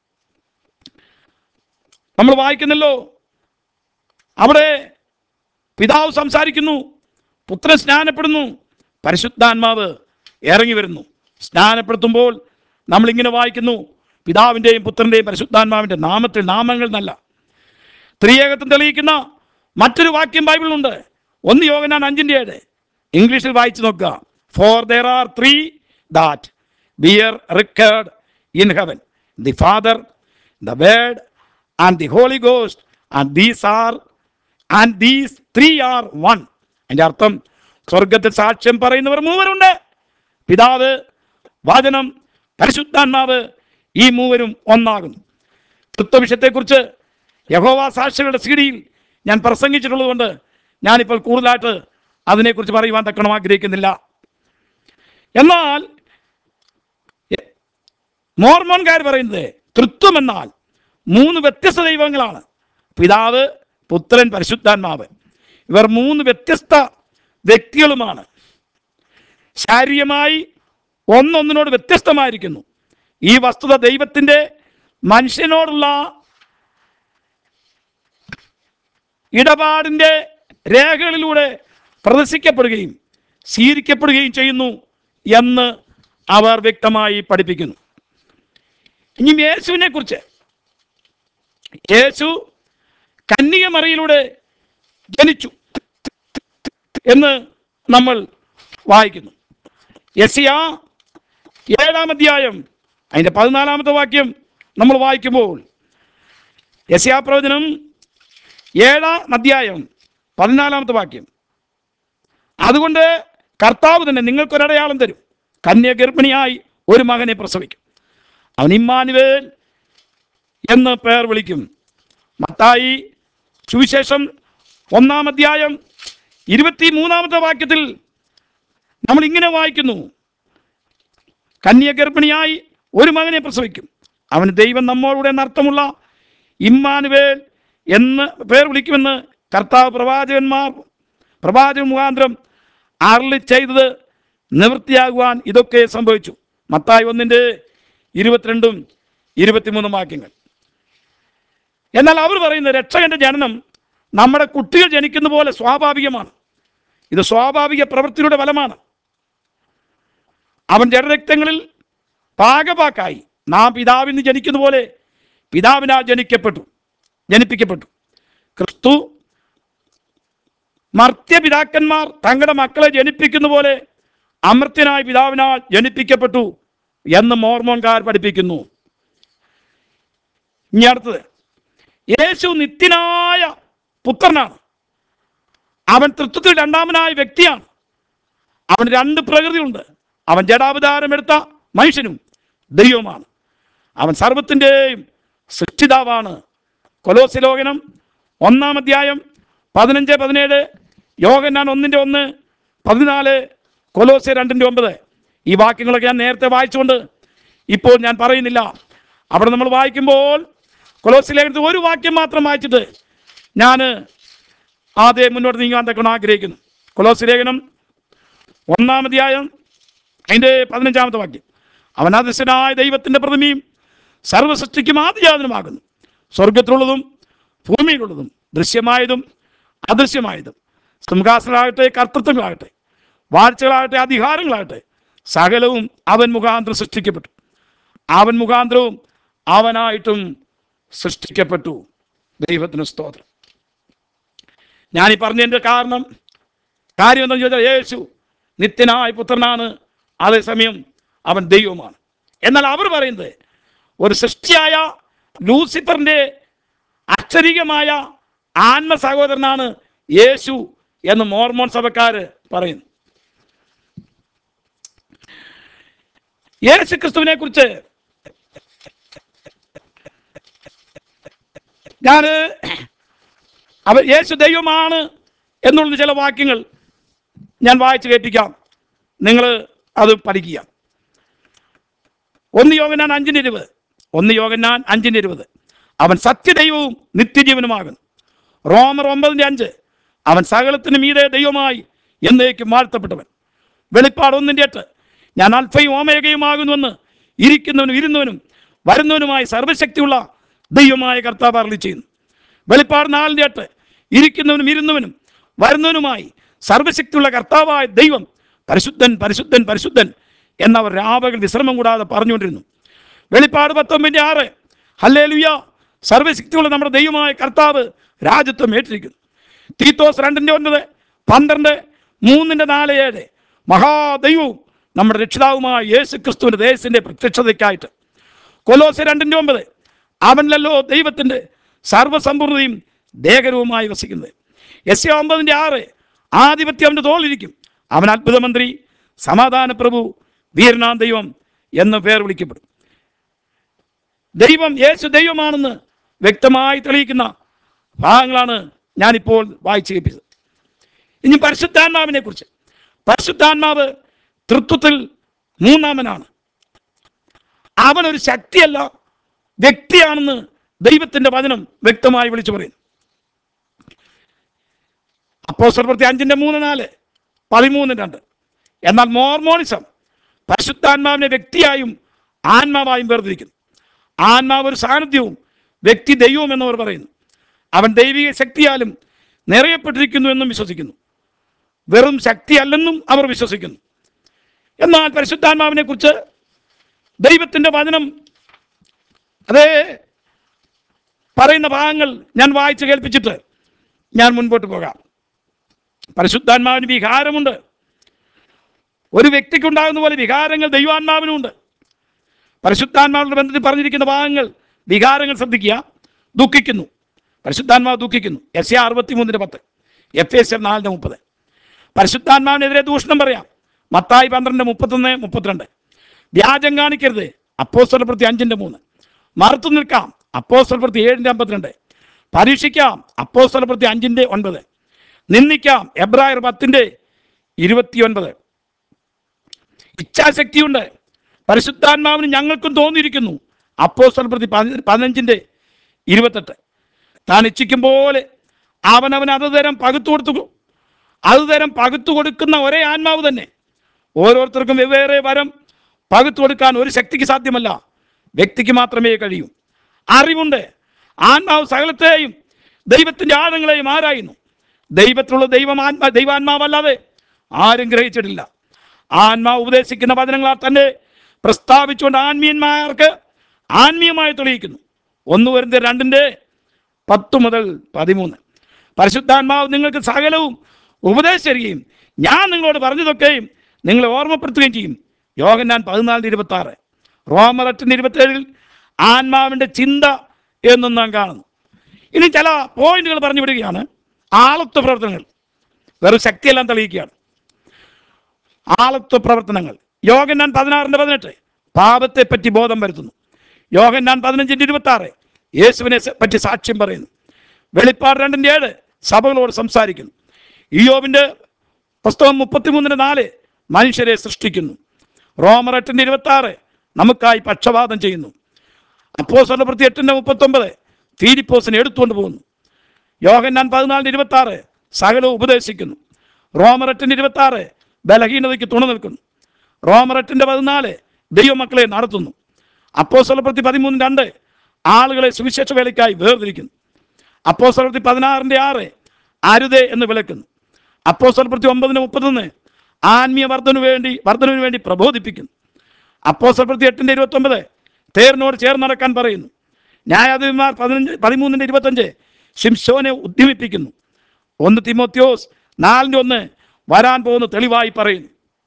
നമ്മൾ വായിക്കുന്നല്ലോ അവിടെ പിതാവ് സംസാരിക്കുന്നു പുത്രൻ സ്നാനപ്പെടുന്നു പരിശുദ്ധാത്മാവ് ഇറങ്ങി വരുന്നു സ്നാനപ്പെടുത്തുമ്പോൾ നമ്മൾ ഇങ്ങനെ വായിക്കുന്നു പിതാവിൻ്റെയും പുത്രൻ്റെയും പരിശുദ്ധാത്മാവിൻ്റെ നാമത്തിൽ നാമങ്ങൾ നല്ല ത്രിയേകത്വം തെളിയിക്കുന്ന മറ്റൊരു വാക്യം ബൈബിളിലുണ്ട് ഒന്ന് യോഗനാൻ അഞ്ചിൻ്റെ ഏഴ് ഇംഗ്ലീഷിൽ വായിച്ചു നോക്കുക for there are three that bear record in heaven the father the word and the holy ghost and these are and these three are one അതിൻ്റെ അർത്ഥം സ്വർഗത്തിൽ സാക്ഷ്യം പറയുന്നവർ മൂവരുണ്ട് പിതാവ് വചനം പരിശുദ്ധാത്മാവ് ഈ മൂവരും ഒന്നാകുന്നു തൃത്വവിഷയത്തെക്കുറിച്ച് യഹോവ സാക്ഷികളുടെ സീഡിയിൽ ഞാൻ പ്രസംഗിച്ചിട്ടുള്ളത് കൊണ്ട് ഞാനിപ്പോൾ കൂടുതലായിട്ട് അതിനെക്കുറിച്ച് പറയുവാൻ തക്കണം ആഗ്രഹിക്കുന്നില്ല എന്നാൽ എ- മോർമോൻകാർ പറയുന്നത് തൃത്വം എന്നാൽ മൂന്ന് വ്യത്യസ്ത ദൈവങ്ങളാണ് പിതാവ് പുത്രൻ പരിശുദ്ധാത്മാവ് ഇവർ മൂന്ന് വ്യത്യസ്ത വ്യക്തികളുമാണ് ശാരീരികമായി ഒന്നൊന്നിനോട് വ്യത്യസ്തമായിരിക്കുന്നു ഈ വസ്തുത ദൈവത്തിൻ്റെ മനുഷ്യനോടുള്ള ഇടപാടിൻ്റെ രേഖകളിലൂടെ പ്രദർശിക്കപ്പെടുകയും സ്വീകരിക്കപ്പെടുകയും ചെയ്യുന്നു എന്ന് അവർ വ്യക്തമായി പഠിപ്പിക്കുന്നു ഇനി യേശുവിനെ കുറിച്ച് യേശു കന്യകമറിയിലൂടെ ജനിച്ചു എന്ന് നമ്മൾ വായിക്കുന്നു യസിയ ഏഴാം അധ്യായം അതിൻ്റെ പതിനാലാമത്തെ വാക്യം നമ്മൾ വായിക്കുമ്പോൾ യസിയാ പ്രവചനം ഏഴാം അധ്യായം പതിനാലാമത്തെ വാക്യം അതുകൊണ്ട് കർത്താവ് തന്നെ നിങ്ങൾക്കൊരടയാളം തരും കന്യ ഗർഭിണിയായി ഒരു മകനെ പ്രസവിക്കും അവൻ ഇമ്മാനുവേൽ എന്ന് പേർ വിളിക്കും മത്തായി സുവിശേഷം ഒന്നാം അധ്യായം ഇരുപത്തി മൂന്നാമത്തെ വാക്യത്തിൽ നമ്മൾ ഇങ്ങനെ വായിക്കുന്നു കന്യ ഗർഭിണിയായി ഒരു മകനെ പ്രസവിക്കും അവന് ദൈവം നമ്മോടുകൂടെ എന്നർത്ഥമുള്ള ഇമ്മാനുവേൽ എന്ന് പേർ വിളിക്കുമെന്ന് കർത്താവ് പ്രവാചകന്മാർ പ്രവാചക മുഖാന്തരം അരളി ചെയ്തത് നിവൃത്തിയാകുവാൻ ഇതൊക്കെ സംഭവിച്ചു മത്തായി ഒന്നിൻ്റെ ഇരുപത്തിരണ്ടും ഇരുപത്തിമൂന്ന് വാക്യങ്ങൾ എന്നാൽ അവർ പറയുന്ന രക്ഷകന്റെ ജനനം നമ്മുടെ കുട്ടികൾ ജനിക്കുന്ന പോലെ സ്വാഭാവികമാണ് ഇത് സ്വാഭാവിക പ്രവൃത്തിയുടെ ഫലമാണ് അവൻ ജഡരക്തങ്ങളിൽ പാകപാക്കായി നാം പിതാവിൽ നിന്ന് ജനിക്കുന്ന പോലെ പിതാവിനാൽ ജനിക്കപ്പെട്ടു ജനിപ്പിക്കപ്പെട്ടു ക്രിസ്തു മർത്യപിതാക്കന്മാർ തങ്ങളുടെ മക്കളെ ജനിപ്പിക്കുന്ന പോലെ അമർത്യനായ പിതാവിനാൽ ജനിപ്പിക്കപ്പെട്ടു എന്ന് മോർമോൻകാർ പഠിപ്പിക്കുന്നു ഇനി അടുത്തത് യേശു നിത്യനായ പുത്രനാണ് അവൻ തൃത്വത്തിൽ രണ്ടാമനായ വ്യക്തിയാണ് അവൻ രണ്ട് പ്രകൃതിയുണ്ട് അവൻ ജഡാവതാരമെടുത്ത മനുഷ്യനും ദൈവവുമാണ് അവൻ സർവത്തിൻ്റെയും സൃഷ്ടിതാവാണ് കൊലോസി ലോകനം ഒന്നാം അധ്യായം പതിനഞ്ച് പതിനേഴ് യോഗനാൻ ഒന്നിൻ്റെ ഒന്ന് പതിനാല് കൊലോസി രണ്ടിൻ്റെ ഒമ്പത് ഈ വാക്യങ്ങളൊക്കെ ഞാൻ നേരത്തെ വായിച്ചുകൊണ്ട് ഇപ്പോൾ ഞാൻ പറയുന്നില്ല അവിടെ നമ്മൾ വായിക്കുമ്പോൾ കൊലോസി ലേഖനത്തിൽ ഒരു വാക്യം മാത്രം വായിച്ചിട്ട് ഞാൻ ആദ്യം മുന്നോട്ട് നീങ്ങാൻ തക്കണം ആഗ്രഹിക്കുന്നു കൊലോസി ലേഖനം ഒന്നാമധ്യായം അതിൻ്റെ പതിനഞ്ചാമത്തെ വാക്യം അവൻ അതിശനായ ദൈവത്തിൻ്റെ പ്രതിമയും സർവസൃഷ്ടിക്കും ആദിജാതനുമാകുന്നു സ്വർഗത്തിലുള്ളതും ഭൂമിയിലുള്ളതും ദൃശ്യമായതും അദൃശ്യമായതും സിംഹാസനങ്ങളാകട്ടെ കർത്തൃത്വങ്ങളാകട്ടെ വാഴ്ചകളാകട്ടെ അധികാരങ്ങളാകട്ടെ സകലവും അവൻ മുഖാന്തരം സൃഷ്ടിക്കപ്പെട്ടു അവൻ മുഖാന്തരവും അവനായിട്ടും സൃഷ്ടിക്കപ്പെട്ടു ദൈവത്തിന് സ്തോത്രം ഞാൻ ഈ പറഞ്ഞതിൻ്റെ കാരണം കാര്യം എന്താണെന്ന് ചോദിച്ചാൽ യേശു നിത്യനായ പുത്രനാണ് അതേസമയം അവൻ ദൈവമാണ് എന്നാൽ അവർ പറയുന്നത് ഒരു സൃഷ്ടിയായ ലൂസിഫറിൻ്റെ അക്ഷരികമായ ആത്മ സഹോദരനാണ് യേശു എന്ന് മോർമോൺ സഭക്കാർ പറയുന്നു യേശു ക്രിസ്തുവിനെ കുറിച്ച് ഞാൻ അവ യേശു ദൈവമാണ് എന്നുള്ള ചില വാക്യങ്ങൾ ഞാൻ വായിച്ച് കേൾപ്പിക്കാം നിങ്ങൾ അത് പഠിക്കുക ഒന്ന് യോഗനാൻ അഞ്ചിന് ഇരുപത് ഒന്ന് യോഗനാൻ അഞ്ചിന് ഇരുപത് അവൻ സത്യദൈവവും നിത്യജീവനുമാകുന്നു റോമർ ഒമ്പതിൻ്റെ അഞ്ച് അവൻ സകലത്തിന് മീതെ ദൈവമായി എന്നേക്കും വാഴ്ത്തപ്പെട്ടവൻ വെളിപ്പാട് ഒന്നിൻ്റെ എട്ട് ഞാൻ അൽഫയും ഓമേഗയുമാകുന്നുവെന്ന് ഇരിക്കുന്നവനും ഇരുന്നവനും വരുന്നവനുമായി സർവശക്തിയുള്ള ദൈവമായ കർത്താവ് അരളി ചെയ്യുന്നു വെളിപ്പാട് നാലിൻ്റെ എട്ട് ഇരിക്കുന്നവനും ഇരുന്നവനും വരുന്നവനുമായി സർവശക്തിയുള്ള കർത്താവായ ദൈവം പരിശുദ്ധൻ പരിശുദ്ധൻ പരിശുദ്ധൻ എന്നവർ രാവകൾ വിശ്രമം കൂടാതെ പറഞ്ഞുകൊണ്ടിരുന്നു വെളിപ്പാട് പത്തൊമ്പതിൻ്റെ ആറ് ഹല്ലേ ലുയ സർവശക്തിയുള്ള നമ്മുടെ ദൈവമായ കർത്താവ് രാജ്യത്വം ഏറ്റിരിക്കുന്നു തീത്തോസ് രണ്ടിൻ്റെ ഒൻപത് പന്ത്രണ്ട് മൂന്നിൻ്റെ നാല് ഏഴ് മഹാദൈവവും നമ്മുടെ രക്ഷിതാവുമായ യേശു ക്രിസ്തുവിൻ്റെ ദേശത്തിൻ്റെ പ്രത്യക്ഷതയ്ക്കായിട്ട് കൊലോസ് രണ്ടിൻ്റെ ഒമ്പത് അവനിലല്ലോ ദൈവത്തിൻ്റെ സർവ്വസമ്പൂർണതയും ദേഹരവുമായി വസിക്കുന്നത് എസ് എ ഒമ്പതിൻ്റെ ആറ് ആധിപത്യം അവൻ്റെ തോളിരിക്കും അവൻ അത്ഭുതമന്ത്രി സമാധാന പ്രഭു വീരനാം ദൈവം എന്ന് പേർ വിളിക്കപ്പെടും ദൈവം യേശു ദൈവമാണെന്ന് വ്യക്തമായി തെളിയിക്കുന്ന ഭാഗങ്ങളാണ് ഞാനിപ്പോൾ വായിച്ചു കേൾപ്പിച്ചത് ഇനി പരിശുദ്ധാത്മാവിനെ കുറിച്ച് പരിശുദ്ധാത്മാവ് തൃത്വത്തിൽ മൂന്നാമനാണ് അവൻ ഒരു ശക്തിയല്ല വ്യക്തിയാണെന്ന് ദൈവത്തിന്റെ വചനം വ്യക്തമായി വിളിച്ചു പറയുന്നു അപ്പോ പ്രവൃത്തി അഞ്ചിന്റെ മൂന്ന് നാല് പതിമൂന്ന് രണ്ട് എന്നാൽ മോർമോണിസം പരിശുദ്ധാത്മാവിനെ വ്യക്തിയായും ആത്മാവായും വേർതിരിക്കുന്നു ആത്മാവ് ഒരു സാന്നിധ്യവും വ്യക്തി ദൈവവും എന്നവർ പറയുന്നു അവൻ ദൈവിക ശക്തിയാലും നിറയപ്പെട്ടിരിക്കുന്നു എന്നും വിശ്വസിക്കുന്നു വെറും ശക്തിയല്ലെന്നും അവർ വിശ്വസിക്കുന്നു എന്നാൽ പരിശുദ്ധാത്മാവിനെ കുറിച്ച് ദൈവത്തിൻ്റെ വചനം അതേ പറയുന്ന ഭാഗങ്ങൾ ഞാൻ വായിച്ച് കേൾപ്പിച്ചിട്ട് ഞാൻ മുൻപോട്ട് പോകാം പരിശുദ്ധാത്മാവിന് വികാരമുണ്ട് ഒരു വ്യക്തിക്കുണ്ടാകുന്ന പോലെ വികാരങ്ങൾ ദൈവാത്മാവിനുമുണ്ട് പരിശുദ്ധാത്മാവിന്റെ ബന്ധത്തിൽ പറഞ്ഞിരിക്കുന്ന ഭാഗങ്ങൾ വികാരങ്ങൾ ശ്രദ്ധിക്കുക ദുഃഖിക്കുന്നു പരിശുദ്ധാത്മാവ് ദുഃഖിക്കുന്നു എസ് എ അറുപത്തി മൂന്നിന് പത്ത് എഫ് എസ് എം നാലിൻ്റെ മുപ്പത് പരിശുദ്ധാത്മാവിനെതിരെ ദൂഷണം പറയാം മത്തായി പന്ത്രണ്ട് മുപ്പത്തൊന്ന് മുപ്പത്തിരണ്ട് വ്യാജം കാണിക്കരുത് അപ്പോസ്തല പ്രതി അഞ്ചിൻ്റെ മൂന്ന് മറുത്തു നിൽക്കാം അപ്പോസ്തല പ്രതി ഏഴിൻ്റെ അമ്പത്തിരണ്ട് പരീക്ഷിക്കാം അപ്പോസ്തല പ്രതി അഞ്ചിൻ്റെ ഒൻപത് നിന്ദിക്കാം എബ്രായർ പത്തിൻ്റെ ഇരുപത്തിയൊൻപത് ഇച്ഛാശക്തിയുണ്ട് പരിശുദ്ധാത്മാവിന് ഞങ്ങൾക്കും തോന്നിയിരിക്കുന്നു അപ്പോസ്തല പ്രതി പതി- പതിനഞ്ചിൻ്റെ ഇരുപത്തെട്ട് താൻ ഇച്ഛിക്കും പോലെ അവനവൻ അത് തരം പകുത്തു കൊടുത്തു അത് തരം പകുത്തു കൊടുക്കുന്ന ഒരേ ആത്മാവ് തന്നെ ഓരോരുത്തർക്കും വെവ്വേറെ വരം പകുത്തു കൊടുക്കാൻ ഒരു ശക്തിക്ക് സാധ്യമല്ല വ്യക്തിക്ക് മാത്രമേ കഴിയൂ അറിവുണ്ട് ആത്മാവ് സകലത്തെയും ദൈവത്തിൻ്റെ ആഴങ്ങളെയും ആരായുന്നു ദൈവത്തിലുള്ള ദൈവം ആത്മാ ദൈവാത്മാവല്ലാതെ ആരും ഗ്രഹിച്ചിട്ടില്ല ആത്മാവ് ഉപദേശിക്കുന്ന വചനങ്ങളാൽ തന്നെ പ്രസ്താവിച്ചുകൊണ്ട് ആത്മീയന്മാർക്ക് ആത്മീയമായി തെളിയിക്കുന്നു ഒന്ന് വരുന്ന രണ്ടിൻ്റെ പത്ത് മുതൽ പതിമൂന്ന് പരിശുദ്ധാത്മാവ് നിങ്ങൾക്ക് സകലവും ഉപദേശിക്കുകയും ഞാൻ നിങ്ങളോട് പറഞ്ഞതൊക്കെയും നിങ്ങളെ ഓർമ്മപ്പെടുത്തുകയും ചെയ്യും യോഗൻ ഞാൻ പതിനാലിന് ഇരുപത്തി ആറ് റോമററ്റിന് ഇരുപത്തേഴിൽ ആത്മാവിൻ്റെ ചിന്ത എന്നും നാം കാണുന്നു ഇനി ചില പോയിന്റുകൾ പറഞ്ഞു വിടുകയാണ് ആളത്വ പ്രവർത്തനങ്ങൾ വെറും ശക്തിയെല്ലാം തെളിയിക്കുകയാണ് ആളത്വ പ്രവർത്തനങ്ങൾ യോഗൻ ഞാൻ പതിനാറിൻ്റെ പതിനെട്ട് പാപത്തെ പറ്റി ബോധം വരുത്തുന്നു യോഗൻ ഞാൻ പതിനഞ്ചിൻ്റെ ഇരുപത്തി ആറ് യേശുവിനെ സ- പറ്റി സാക്ഷ്യം പറയുന്നു വെളിപ്പാട് രണ്ടിൻ്റെ ഏഴ് സഭകളോട് സംസാരിക്കുന്നു ഇയോബിൻ്റെ പുസ്തകം മുപ്പത്തിമൂന്നിന് നാല് മനുഷ്യരെ സൃഷ്ടിക്കുന്നു റോമർ എട്ടിൻ്റെ ഇരുപത്തി ആറ് നമുക്കായി പക്ഷപാതം ചെയ്യുന്നു അപ്പോസ്തല പ്രതി എട്ടിൻ്റെ മുപ്പത്തൊമ്പത് ഫീലിപ്പോസിനെ എടുത്തുകൊണ്ട് പോകുന്നു യോഹന്നാൻ പതിനാലിന് ഇരുപത്തി ആറ് സകലവും ഉപദേശിക്കുന്നു റോമർ എട്ടിൻ്റെ ഇരുപത്തി ആറ് ബലഹീനതയ്ക്ക് തുണ നിൽക്കുന്നു റോമർ എട്ടിൻ്റെ പതിനാല് ദൈവമക്കളെ നടത്തുന്നു അപ്പോസ്തല പ്രതി പതിമൂന്ന് രണ്ട് ആളുകളെ സുവിശേഷ വേലയ്ക്കായി വേർതിരിക്കുന്നു അപ്പോസ്തല പ്രതി പതിനാറിൻ്റെ ആറ് അരുതേ എന്ന് വിളക്കുന്നു അപ്പോസ്തല പ്രതി ഒമ്പതിന് മുപ്പത്തൊന്ന് ആത്മീയ വർദ്ധനു വേണ്ടി വർദ്ധനവിന് വേണ്ടി പ്രബോധിപ്പിക്കുന്നു അപ്പോസ്തല പ്രതി എട്ടിൻ്റെ ഇരുപത്തൊമ്പത് തേറിനോട് ചേർന്ന് നടക്കാൻ പറയുന്നു ന്യായാധിപന്മാർ പതിനഞ്ച് പതിമൂന്നിൻ്റെ ഇരുപത്തഞ്ച് ശിംശോനെ ഉദ്യമിപ്പിക്കുന്നു ഒന്ന് തിമോത്യോസ് നാലിൻ്റെ ഒന്ന് വരാൻ പോകുന്ന തെളിവായി പറയുന്നു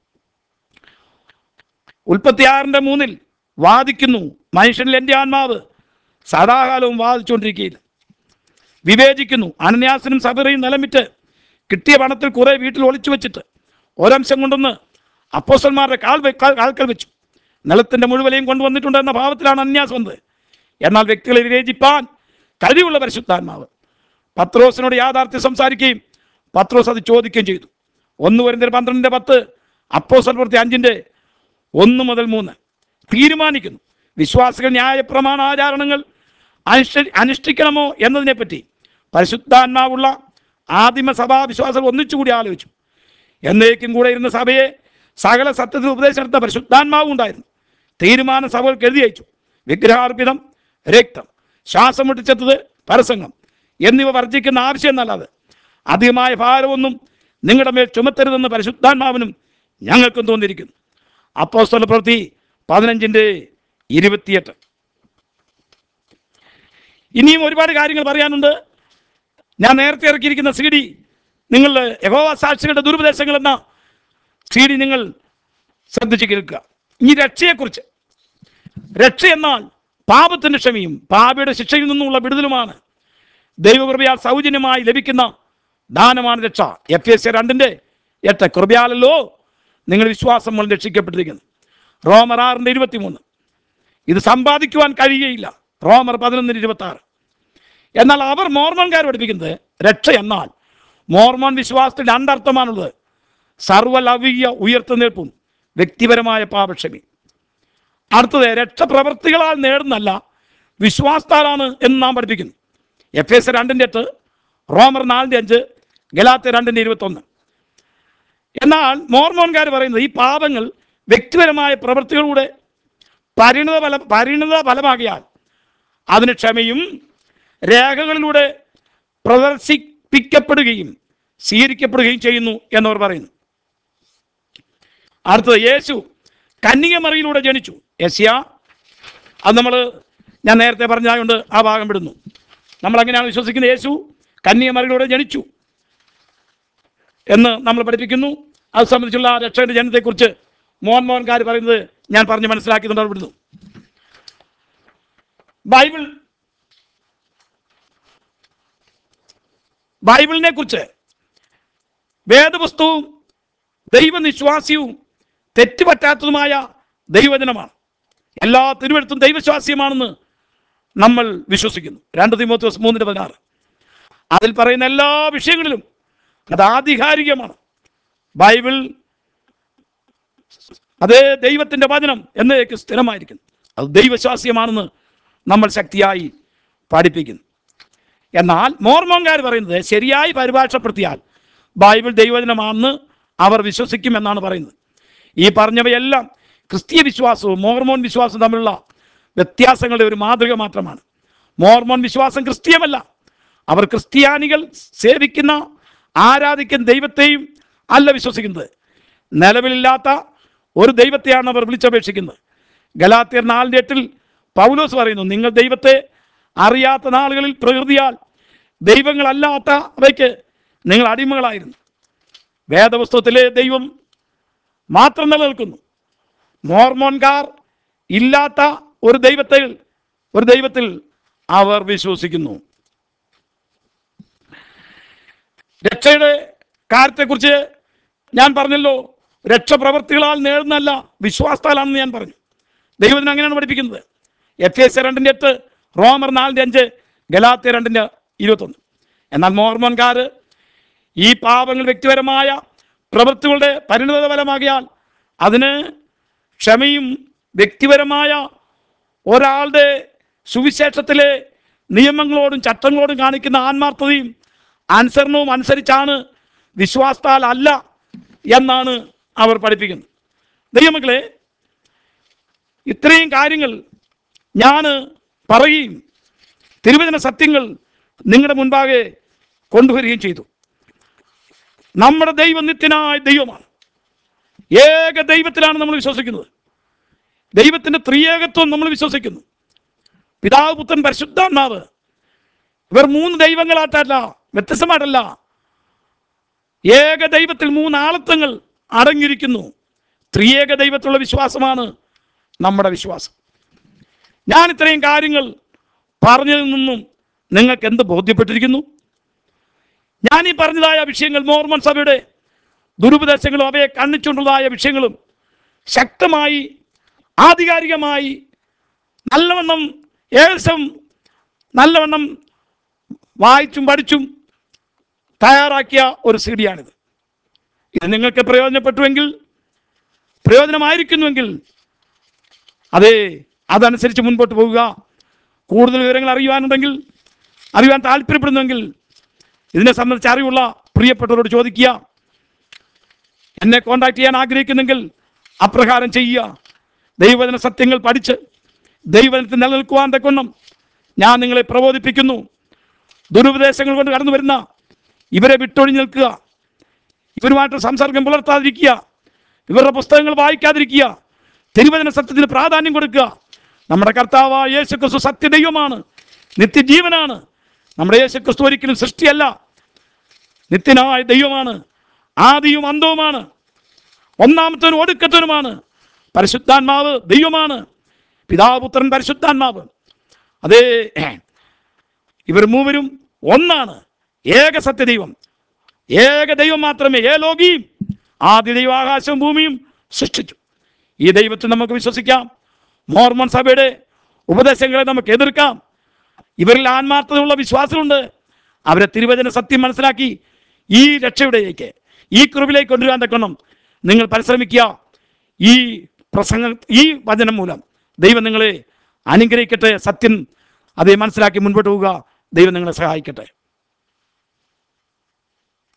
ഉൽപ്പത്തിയാറിൻ്റെ മൂന്നിൽ വാദിക്കുന്നു മനുഷ്യനിൽ എൻ്റെ ആത്മാവ് സദാകാലവും വാദിച്ചുകൊണ്ടിരിക്കുകയില്ല വിവേചിക്കുന്നു അനന്യാസനും സബറയും നിലമിറ്റ് കിട്ടിയ പണത്തിൽ കുറെ വീട്ടിൽ ഒളിച്ചു വെച്ചിട്ട് ഒരംശം കൊണ്ടുവന്ന് അപ്പോസ്റ്റന്മാരുടെ കാൽ വെ- കാൽ- കാൽക്കൽ വെച്ചു നിലത്തിൻ്റെ മുഴുവനെയും കൊണ്ടുവന്നിട്ടുണ്ട് എന്ന ഭാവത്തിലാണ് അന്യാസ് വന്നത് എന്നാൽ വ്യക്തികളെ വിവേചിപ്പാൻ കഴിവുള്ള പരിശുദ്ധാത്മാവ് പത്രോസിനോട് യാഥാർത്ഥ്യം സംസാരിക്കുകയും പത്രോസ് അത് ചോദിക്കുകയും ചെയ്തു ഒന്ന് വരുന്ന പന്ത്രണ്ടിൻ്റെ പത്ത് അപ്പോസ്റ്റൽ പ്രവൃത്തി അഞ്ചിൻ്റെ ഒന്ന് മുതൽ മൂന്ന് തീരുമാനിക്കുന്നു വിശ്വാസികൾ ന്യായപ്രമാണ ആചാരണങ്ങൾ അനുഷ്ഠ അനുഷ്ഠിക്കണമോ എന്നതിനെപ്പറ്റി പരിശുദ്ധാത്മാവുള്ള ആദിമ സഭാ വിശ്വാസികൾ ഒന്നിച്ചുകൂടി ആലോചിച്ചു എന്നേക്കും കൂടെ ഇരുന്ന സഭയെ സകല സത്യത്തിൽ ഉപദേശം നടത്ത പരിശുദ്ധാത്മാവും ഉണ്ടായിരുന്നു തീരുമാനം സഭകൾക്ക് എഴുതി അയച്ചു വിഗ്രഹാർപ്പിതം രക്തം ശ്വാസം മുട്ടിച്ചെത്തത് പരസംഗം എന്നിവ വർജിക്കുന്ന ആവശ്യം എന്നല്ലാതെ അധികമായ ഭാരമൊന്നും നിങ്ങളുടെ മേൽ ചുമത്തരുതെന്ന് പരിശുദ്ധാത്മാവിനും ഞങ്ങൾക്കും തോന്നിയിരിക്കുന്നു അപ്പോസ്തല പ്രവൃത്തി പതിനഞ്ചിൻ്റെ ഇരുപത്തിയെട്ട് ഇനിയും ഒരുപാട് കാര്യങ്ങൾ പറയാനുണ്ട് ഞാൻ നേരത്തെ ഇറക്കിയിരിക്കുന്ന സി ഡി നിങ്ങൾ യഹോവ സാക്ഷികളുടെ ദുരുപദേശങ്ങൾ എന്ന സി ഡി നിങ്ങൾ ശ്രദ്ധിച്ച് കേൾക്കുക ഇനി രക്ഷയെക്കുറിച്ച് രക്ഷ എന്നാൽ പാപത്തിൻ്റെ ക്ഷമയും പാപിയുടെ ശിക്ഷയിൽ നിന്നുമുള്ള വിടുതലുമാണ് ദൈവകൃപയാൽ സൗജന്യമായി ലഭിക്കുന്ന ദാനമാണ് രക്ഷ എഫ് എസ് രണ്ടിൻ്റെ എട്ട് കൃപയാലല്ലോ നിങ്ങൾ വിശ്വാസം മൂലം രക്ഷിക്കപ്പെട്ടിരിക്കുന്നു റോമർ ആറിൻ്റെ ഇരുപത്തിമൂന്ന് ഇത് സമ്പാദിക്കുവാൻ കഴിയുകയില്ല റോമർ പതിനൊന്നിന് ഇരുപത്തി ആറ് എന്നാൽ അവർ മോർമോൻകാർ പഠിപ്പിക്കുന്നത് രക്ഷ എന്നാൽ മോർമോൻ വിശ്വാസത്തിൽ രണ്ടർത്ഥമാണുള്ളത് സർവലൗകിക ഉയർത്തുനിൽപ്പും വ്യക്തിപരമായ പാപക്ഷമി അടുത്തത് രക്ഷപ്രവർത്തികളാൽ നേടുന്നല്ല വിശ്വാസത്താലാണ് എന്ന് നാം പഠിപ്പിക്കുന്നു എഫ് എസ് രണ്ടിൻ്റെ എട്ട് റോമർ നാലിൻ്റെ അഞ്ച് ഗലാത്ത രണ്ടിൻ്റെ ഇരുപത്തൊന്ന് എന്നാൽ മോർമോൻകാർ പറയുന്നത് ഈ പാപങ്ങൾ വ്യക്തിപരമായ പ്രവൃത്തികളിലൂടെ പരിണിത ഫല പരിണിത ഫലമാകിയാൽ അതിന് ക്ഷമയും രേഖകളിലൂടെ പ്രദർശിപ്പിക്കപ്പെടുകയും സ്വീകരിക്കപ്പെടുകയും ചെയ്യുന്നു എന്നവർ പറയുന്നു അടുത്തത് യേശു കന്യകമറിയിലൂടെ ജനിച്ചു യസ്യ അത് നമ്മൾ ഞാൻ നേരത്തെ പറഞ്ഞായതുകൊണ്ട് ആ ഭാഗം വിടുന്നു നമ്മൾ അങ്ങനെയാണ് വിശ്വസിക്കുന്നത് യേശു കന്യകമറിയിലൂടെ ജനിച്ചു എന്ന് നമ്മൾ പഠിപ്പിക്കുന്നു അത് സംബന്ധിച്ചുള്ള രക്ഷയുടെ ജനത്തെക്കുറിച്ച് മോഹൻ മോഹൻകാർ പറയുന്നത് ഞാൻ പറഞ്ഞ് മനസ്സിലാക്കിയതുകൊണ്ട് അവിടെ വിടുന്നു ബൈബിൾ ബൈബിളിനെ കുറിച്ച് വേദപുസ്തകവും ദൈവനിശ്വാസ്യവും തെറ്റുപറ്റാത്തതുമായ ദൈവജനമാണ് എല്ലാ തിരുവഴുത്തും ദൈവശ്വാസ്യമാണെന്ന് നമ്മൾ വിശ്വസിക്കുന്നു രണ്ട് തിമോത്തോസ് മൂന്നിൻ്റെ പതിനാറ് അതിൽ പറയുന്ന എല്ലാ വിഷയങ്ങളിലും അത് ആധികാരികമാണ് ബൈബിൾ അത് ദൈവത്തിൻ്റെ വചനം എന്നേക്ക് സ്ഥിരമായിരിക്കുന്നു അത് ദൈവശ്വാസ്യമാണെന്ന് നമ്മൾ ശക്തിയായി പഠിപ്പിക്കുന്നു എന്നാൽ മോർമോൻകാർ പറയുന്നത് ശരിയായി പരിഭാഷപ്പെടുത്തിയാൽ ബൈബിൾ ദൈവജനമാണെന്ന് അവർ വിശ്വസിക്കുമെന്നാണ് പറയുന്നത് ഈ പറഞ്ഞവയെല്ലാം ക്രിസ്തീയ വിശ്വാസവും മോർമോൻ വിശ്വാസവും തമ്മിലുള്ള വ്യത്യാസങ്ങളുടെ ഒരു മാതൃക മാത്രമാണ് മോർമോൺ വിശ്വാസം ക്രിസ്തീയമല്ല അവർ ക്രിസ്ത്യാനികൾ സേവിക്കുന്ന ആരാധിക്കുന്ന ദൈവത്തെയും അല്ല വിശ്വസിക്കുന്നത് നിലവിലില്ലാത്ത ഒരു ദൈവത്തെയാണ് അവർ വിളിച്ചപേക്ഷിക്കുന്നത് ഗലാത്തിയർ നാലിൻ്റെ എട്ടിൽ പൗലോസ് പറയുന്നു നിങ്ങൾ ദൈവത്തെ അറിയാത്ത നാളുകളിൽ പ്രകൃതിയാൽ ദൈവങ്ങളല്ലാത്ത അവയ്ക്ക് നിങ്ങൾ അടിമകളായിരുന്നു വേദപുസ്തകത്തിലെ ദൈവം മാത്രം നിലനിൽക്കുന്നു മോർമോൻകാർ ഇല്ലാത്ത ഒരു ദൈവത്തിൽ ഒരു ദൈവത്തിൽ അവർ വിശ്വസിക്കുന്നു രക്ഷയുടെ കാര്യത്തെക്കുറിച്ച് ഞാൻ പറഞ്ഞല്ലോ രക്ഷപ്രവർത്തികളാൽ നേടുന്നല്ല വിശ്വാസത്താലാണെന്ന് ഞാൻ പറഞ്ഞു ദൈവത്തിന് അങ്ങനെയാണ് പഠിപ്പിക്കുന്നത് എഫ് എസ് രണ്ടിൻ്റെ എട്ട് റോമർ നാലിൻ്റെ അഞ്ച് ഗലാത്യ രണ്ടിൻ്റെ ഇരുപത്തൊന്ന് എന്നാൽ മോർമോൻകാർ ഈ പാപങ്ങൾ വ്യക്തിപരമായ പ്രവൃത്തികളുടെ പരിണിത ഫലമാകിയാൽ അതിന് ക്ഷമയും വ്യക്തിപരമായ ഒരാളുടെ സുവിശേഷത്തിലെ നിയമങ്ങളോടും ചട്ടങ്ങളോടും കാണിക്കുന്ന ആത്മാർത്ഥതയും അനുസരണവും അനുസരിച്ചാണ് വിശ്വാസത്താൽ അല്ല എന്നാണ് അവർ പഠിപ്പിക്കുന്നത് ദൈവമക്കളെ ഇത്രയും കാര്യങ്ങൾ ഞാൻ പറയുകയും തിരുവചന സത്യങ്ങൾ നിങ്ങളുടെ മുൻപാകെ കൊണ്ടുവരികയും ചെയ്തു നമ്മുടെ ദൈവം നിത്യനായ ദൈവമാണ് ഏക ദൈവത്തിലാണ് നമ്മൾ വിശ്വസിക്കുന്നത് ദൈവത്തിൻ്റെ ത്രിയേകത്വം നമ്മൾ വിശ്വസിക്കുന്നു പിതാവ് പുത്രൻ പരിശുദ്ധാത്മാവ് ഇവർ മൂന്ന് ദൈവങ്ങളായിട്ടല്ല വ്യത്യസ്തമായിട്ടല്ല ഏക ദൈവത്തിൽ മൂന്ന് ആളത്വങ്ങൾ അടങ്ങിയിരിക്കുന്നു ത്രിയേക ദൈവത്തിലുള്ള വിശ്വാസമാണ് നമ്മുടെ വിശ്വാസം ഞാൻ ഇത്രയും കാര്യങ്ങൾ പറഞ്ഞതിൽ നിന്നും നിങ്ങൾക്ക് എന്ത് ബോധ്യപ്പെട്ടിരിക്കുന്നു ഞാൻ ഈ പറഞ്ഞതായ വിഷയങ്ങൾ മോർമൺ സഭയുടെ ദുരുപദേശങ്ങളും അവയെ കണ്ണിച്ചുകൊണ്ടുള്ളതായ വിഷയങ്ങളും ശക്തമായി ആധികാരികമായി നല്ലവണ്ണം ഏകദേശം നല്ലവണ്ണം വായിച്ചും പഠിച്ചും തയ്യാറാക്കിയ ഒരു സി ഡിയാണിത് ഇത് നിങ്ങൾക്ക് പ്രയോജനപ്പെട്ടുവെങ്കിൽ പ്രയോജനമായിരിക്കുന്നുവെങ്കിൽ അതെ അതനുസരിച്ച് മുൻപോട്ട് പോവുക കൂടുതൽ വിവരങ്ങൾ അറിയുവാനുണ്ടെങ്കിൽ അറിയുവാൻ താല്പര്യപ്പെടുന്നുവെങ്കിൽ ഇതിനെ സംബന്ധിച്ച് അറിവുള്ള പ്രിയപ്പെട്ടവരോട് ചോദിക്കുക എന്നെ കോണ്ടാക്ട് ചെയ്യാൻ ആഗ്രഹിക്കുന്നെങ്കിൽ അപ്രകാരം ചെയ്യുക ദൈവവചന സത്യങ്ങൾ പഠിച്ച് ദൈവവചനത്തിൽ നിലനിൽക്കുവാൻ തക്കൊണ്ണം ഞാൻ നിങ്ങളെ പ്രബോധിപ്പിക്കുന്നു ദുരുപദേശങ്ങൾ കൊണ്ട് കടന്നു വരുന്ന ഇവരെ വിട്ടൊഴിഞ്ഞ് നിൽക്കുക ഇവരുമായിട്ട് സംസർഗം പുലർത്താതിരിക്കുക ഇവരുടെ പുസ്തകങ്ങൾ വായിക്കാതിരിക്കുക തിരുവചന സത്യത്തിന് പ്രാധാന്യം കൊടുക്കുക നമ്മുടെ കർത്താവായ യേശു ക്രിസ്തു സത്യദൈവമാണ് നിത്യജീവനാണ് നമ്മുടെ യേശു ക്രിസ്തു ഒരിക്കലും സൃഷ്ടിയല്ല നിത്യനായ ദൈവമാണ് ആദിയും അന്തവുമാണ് ഒന്നാമത്തവനും ഒടുക്കത്തവനുമാണ് പരിശുദ്ധാത്മാവ് ദൈവമാണ് പിതാപുത്രൻ പരിശുദ്ധാത്മാവ് അതേ ഇവർ മൂവരും ഒന്നാണ് ഏക സത്യദൈവം ഏക ദൈവം മാത്രമേ ഏ ലോകിയും ആദ്യ ദൈവം ആകാശവും ഭൂമിയും സൃഷ്ടിച്ചു ഈ ദൈവത്തിൽ നമുക്ക് വിശ്വസിക്കാം മോർമൺ സഭയുടെ ഉപദേശങ്ങളെ നമുക്ക് എതിർക്കാം ഇവരിൽ ആത്മാർത്ഥതയുള്ള വിശ്വാസമുണ്ട് അവരെ തിരുവചന സത്യം മനസ്സിലാക്കി ഈ രക്ഷയുടെയൊക്കെ ഈ കുറിവിലേക്ക് കൊണ്ടുവരാൻ തക്കണം നിങ്ങൾ പരിശ്രമിക്കുക ഈ പ്രസംഗ ഈ വചനം മൂലം ദൈവം നിങ്ങളെ അനുഗ്രഹിക്കട്ടെ സത്യം അതേ മനസ്സിലാക്കി മുൻപോട്ട് പോവുക ദൈവം നിങ്ങളെ സഹായിക്കട്ടെ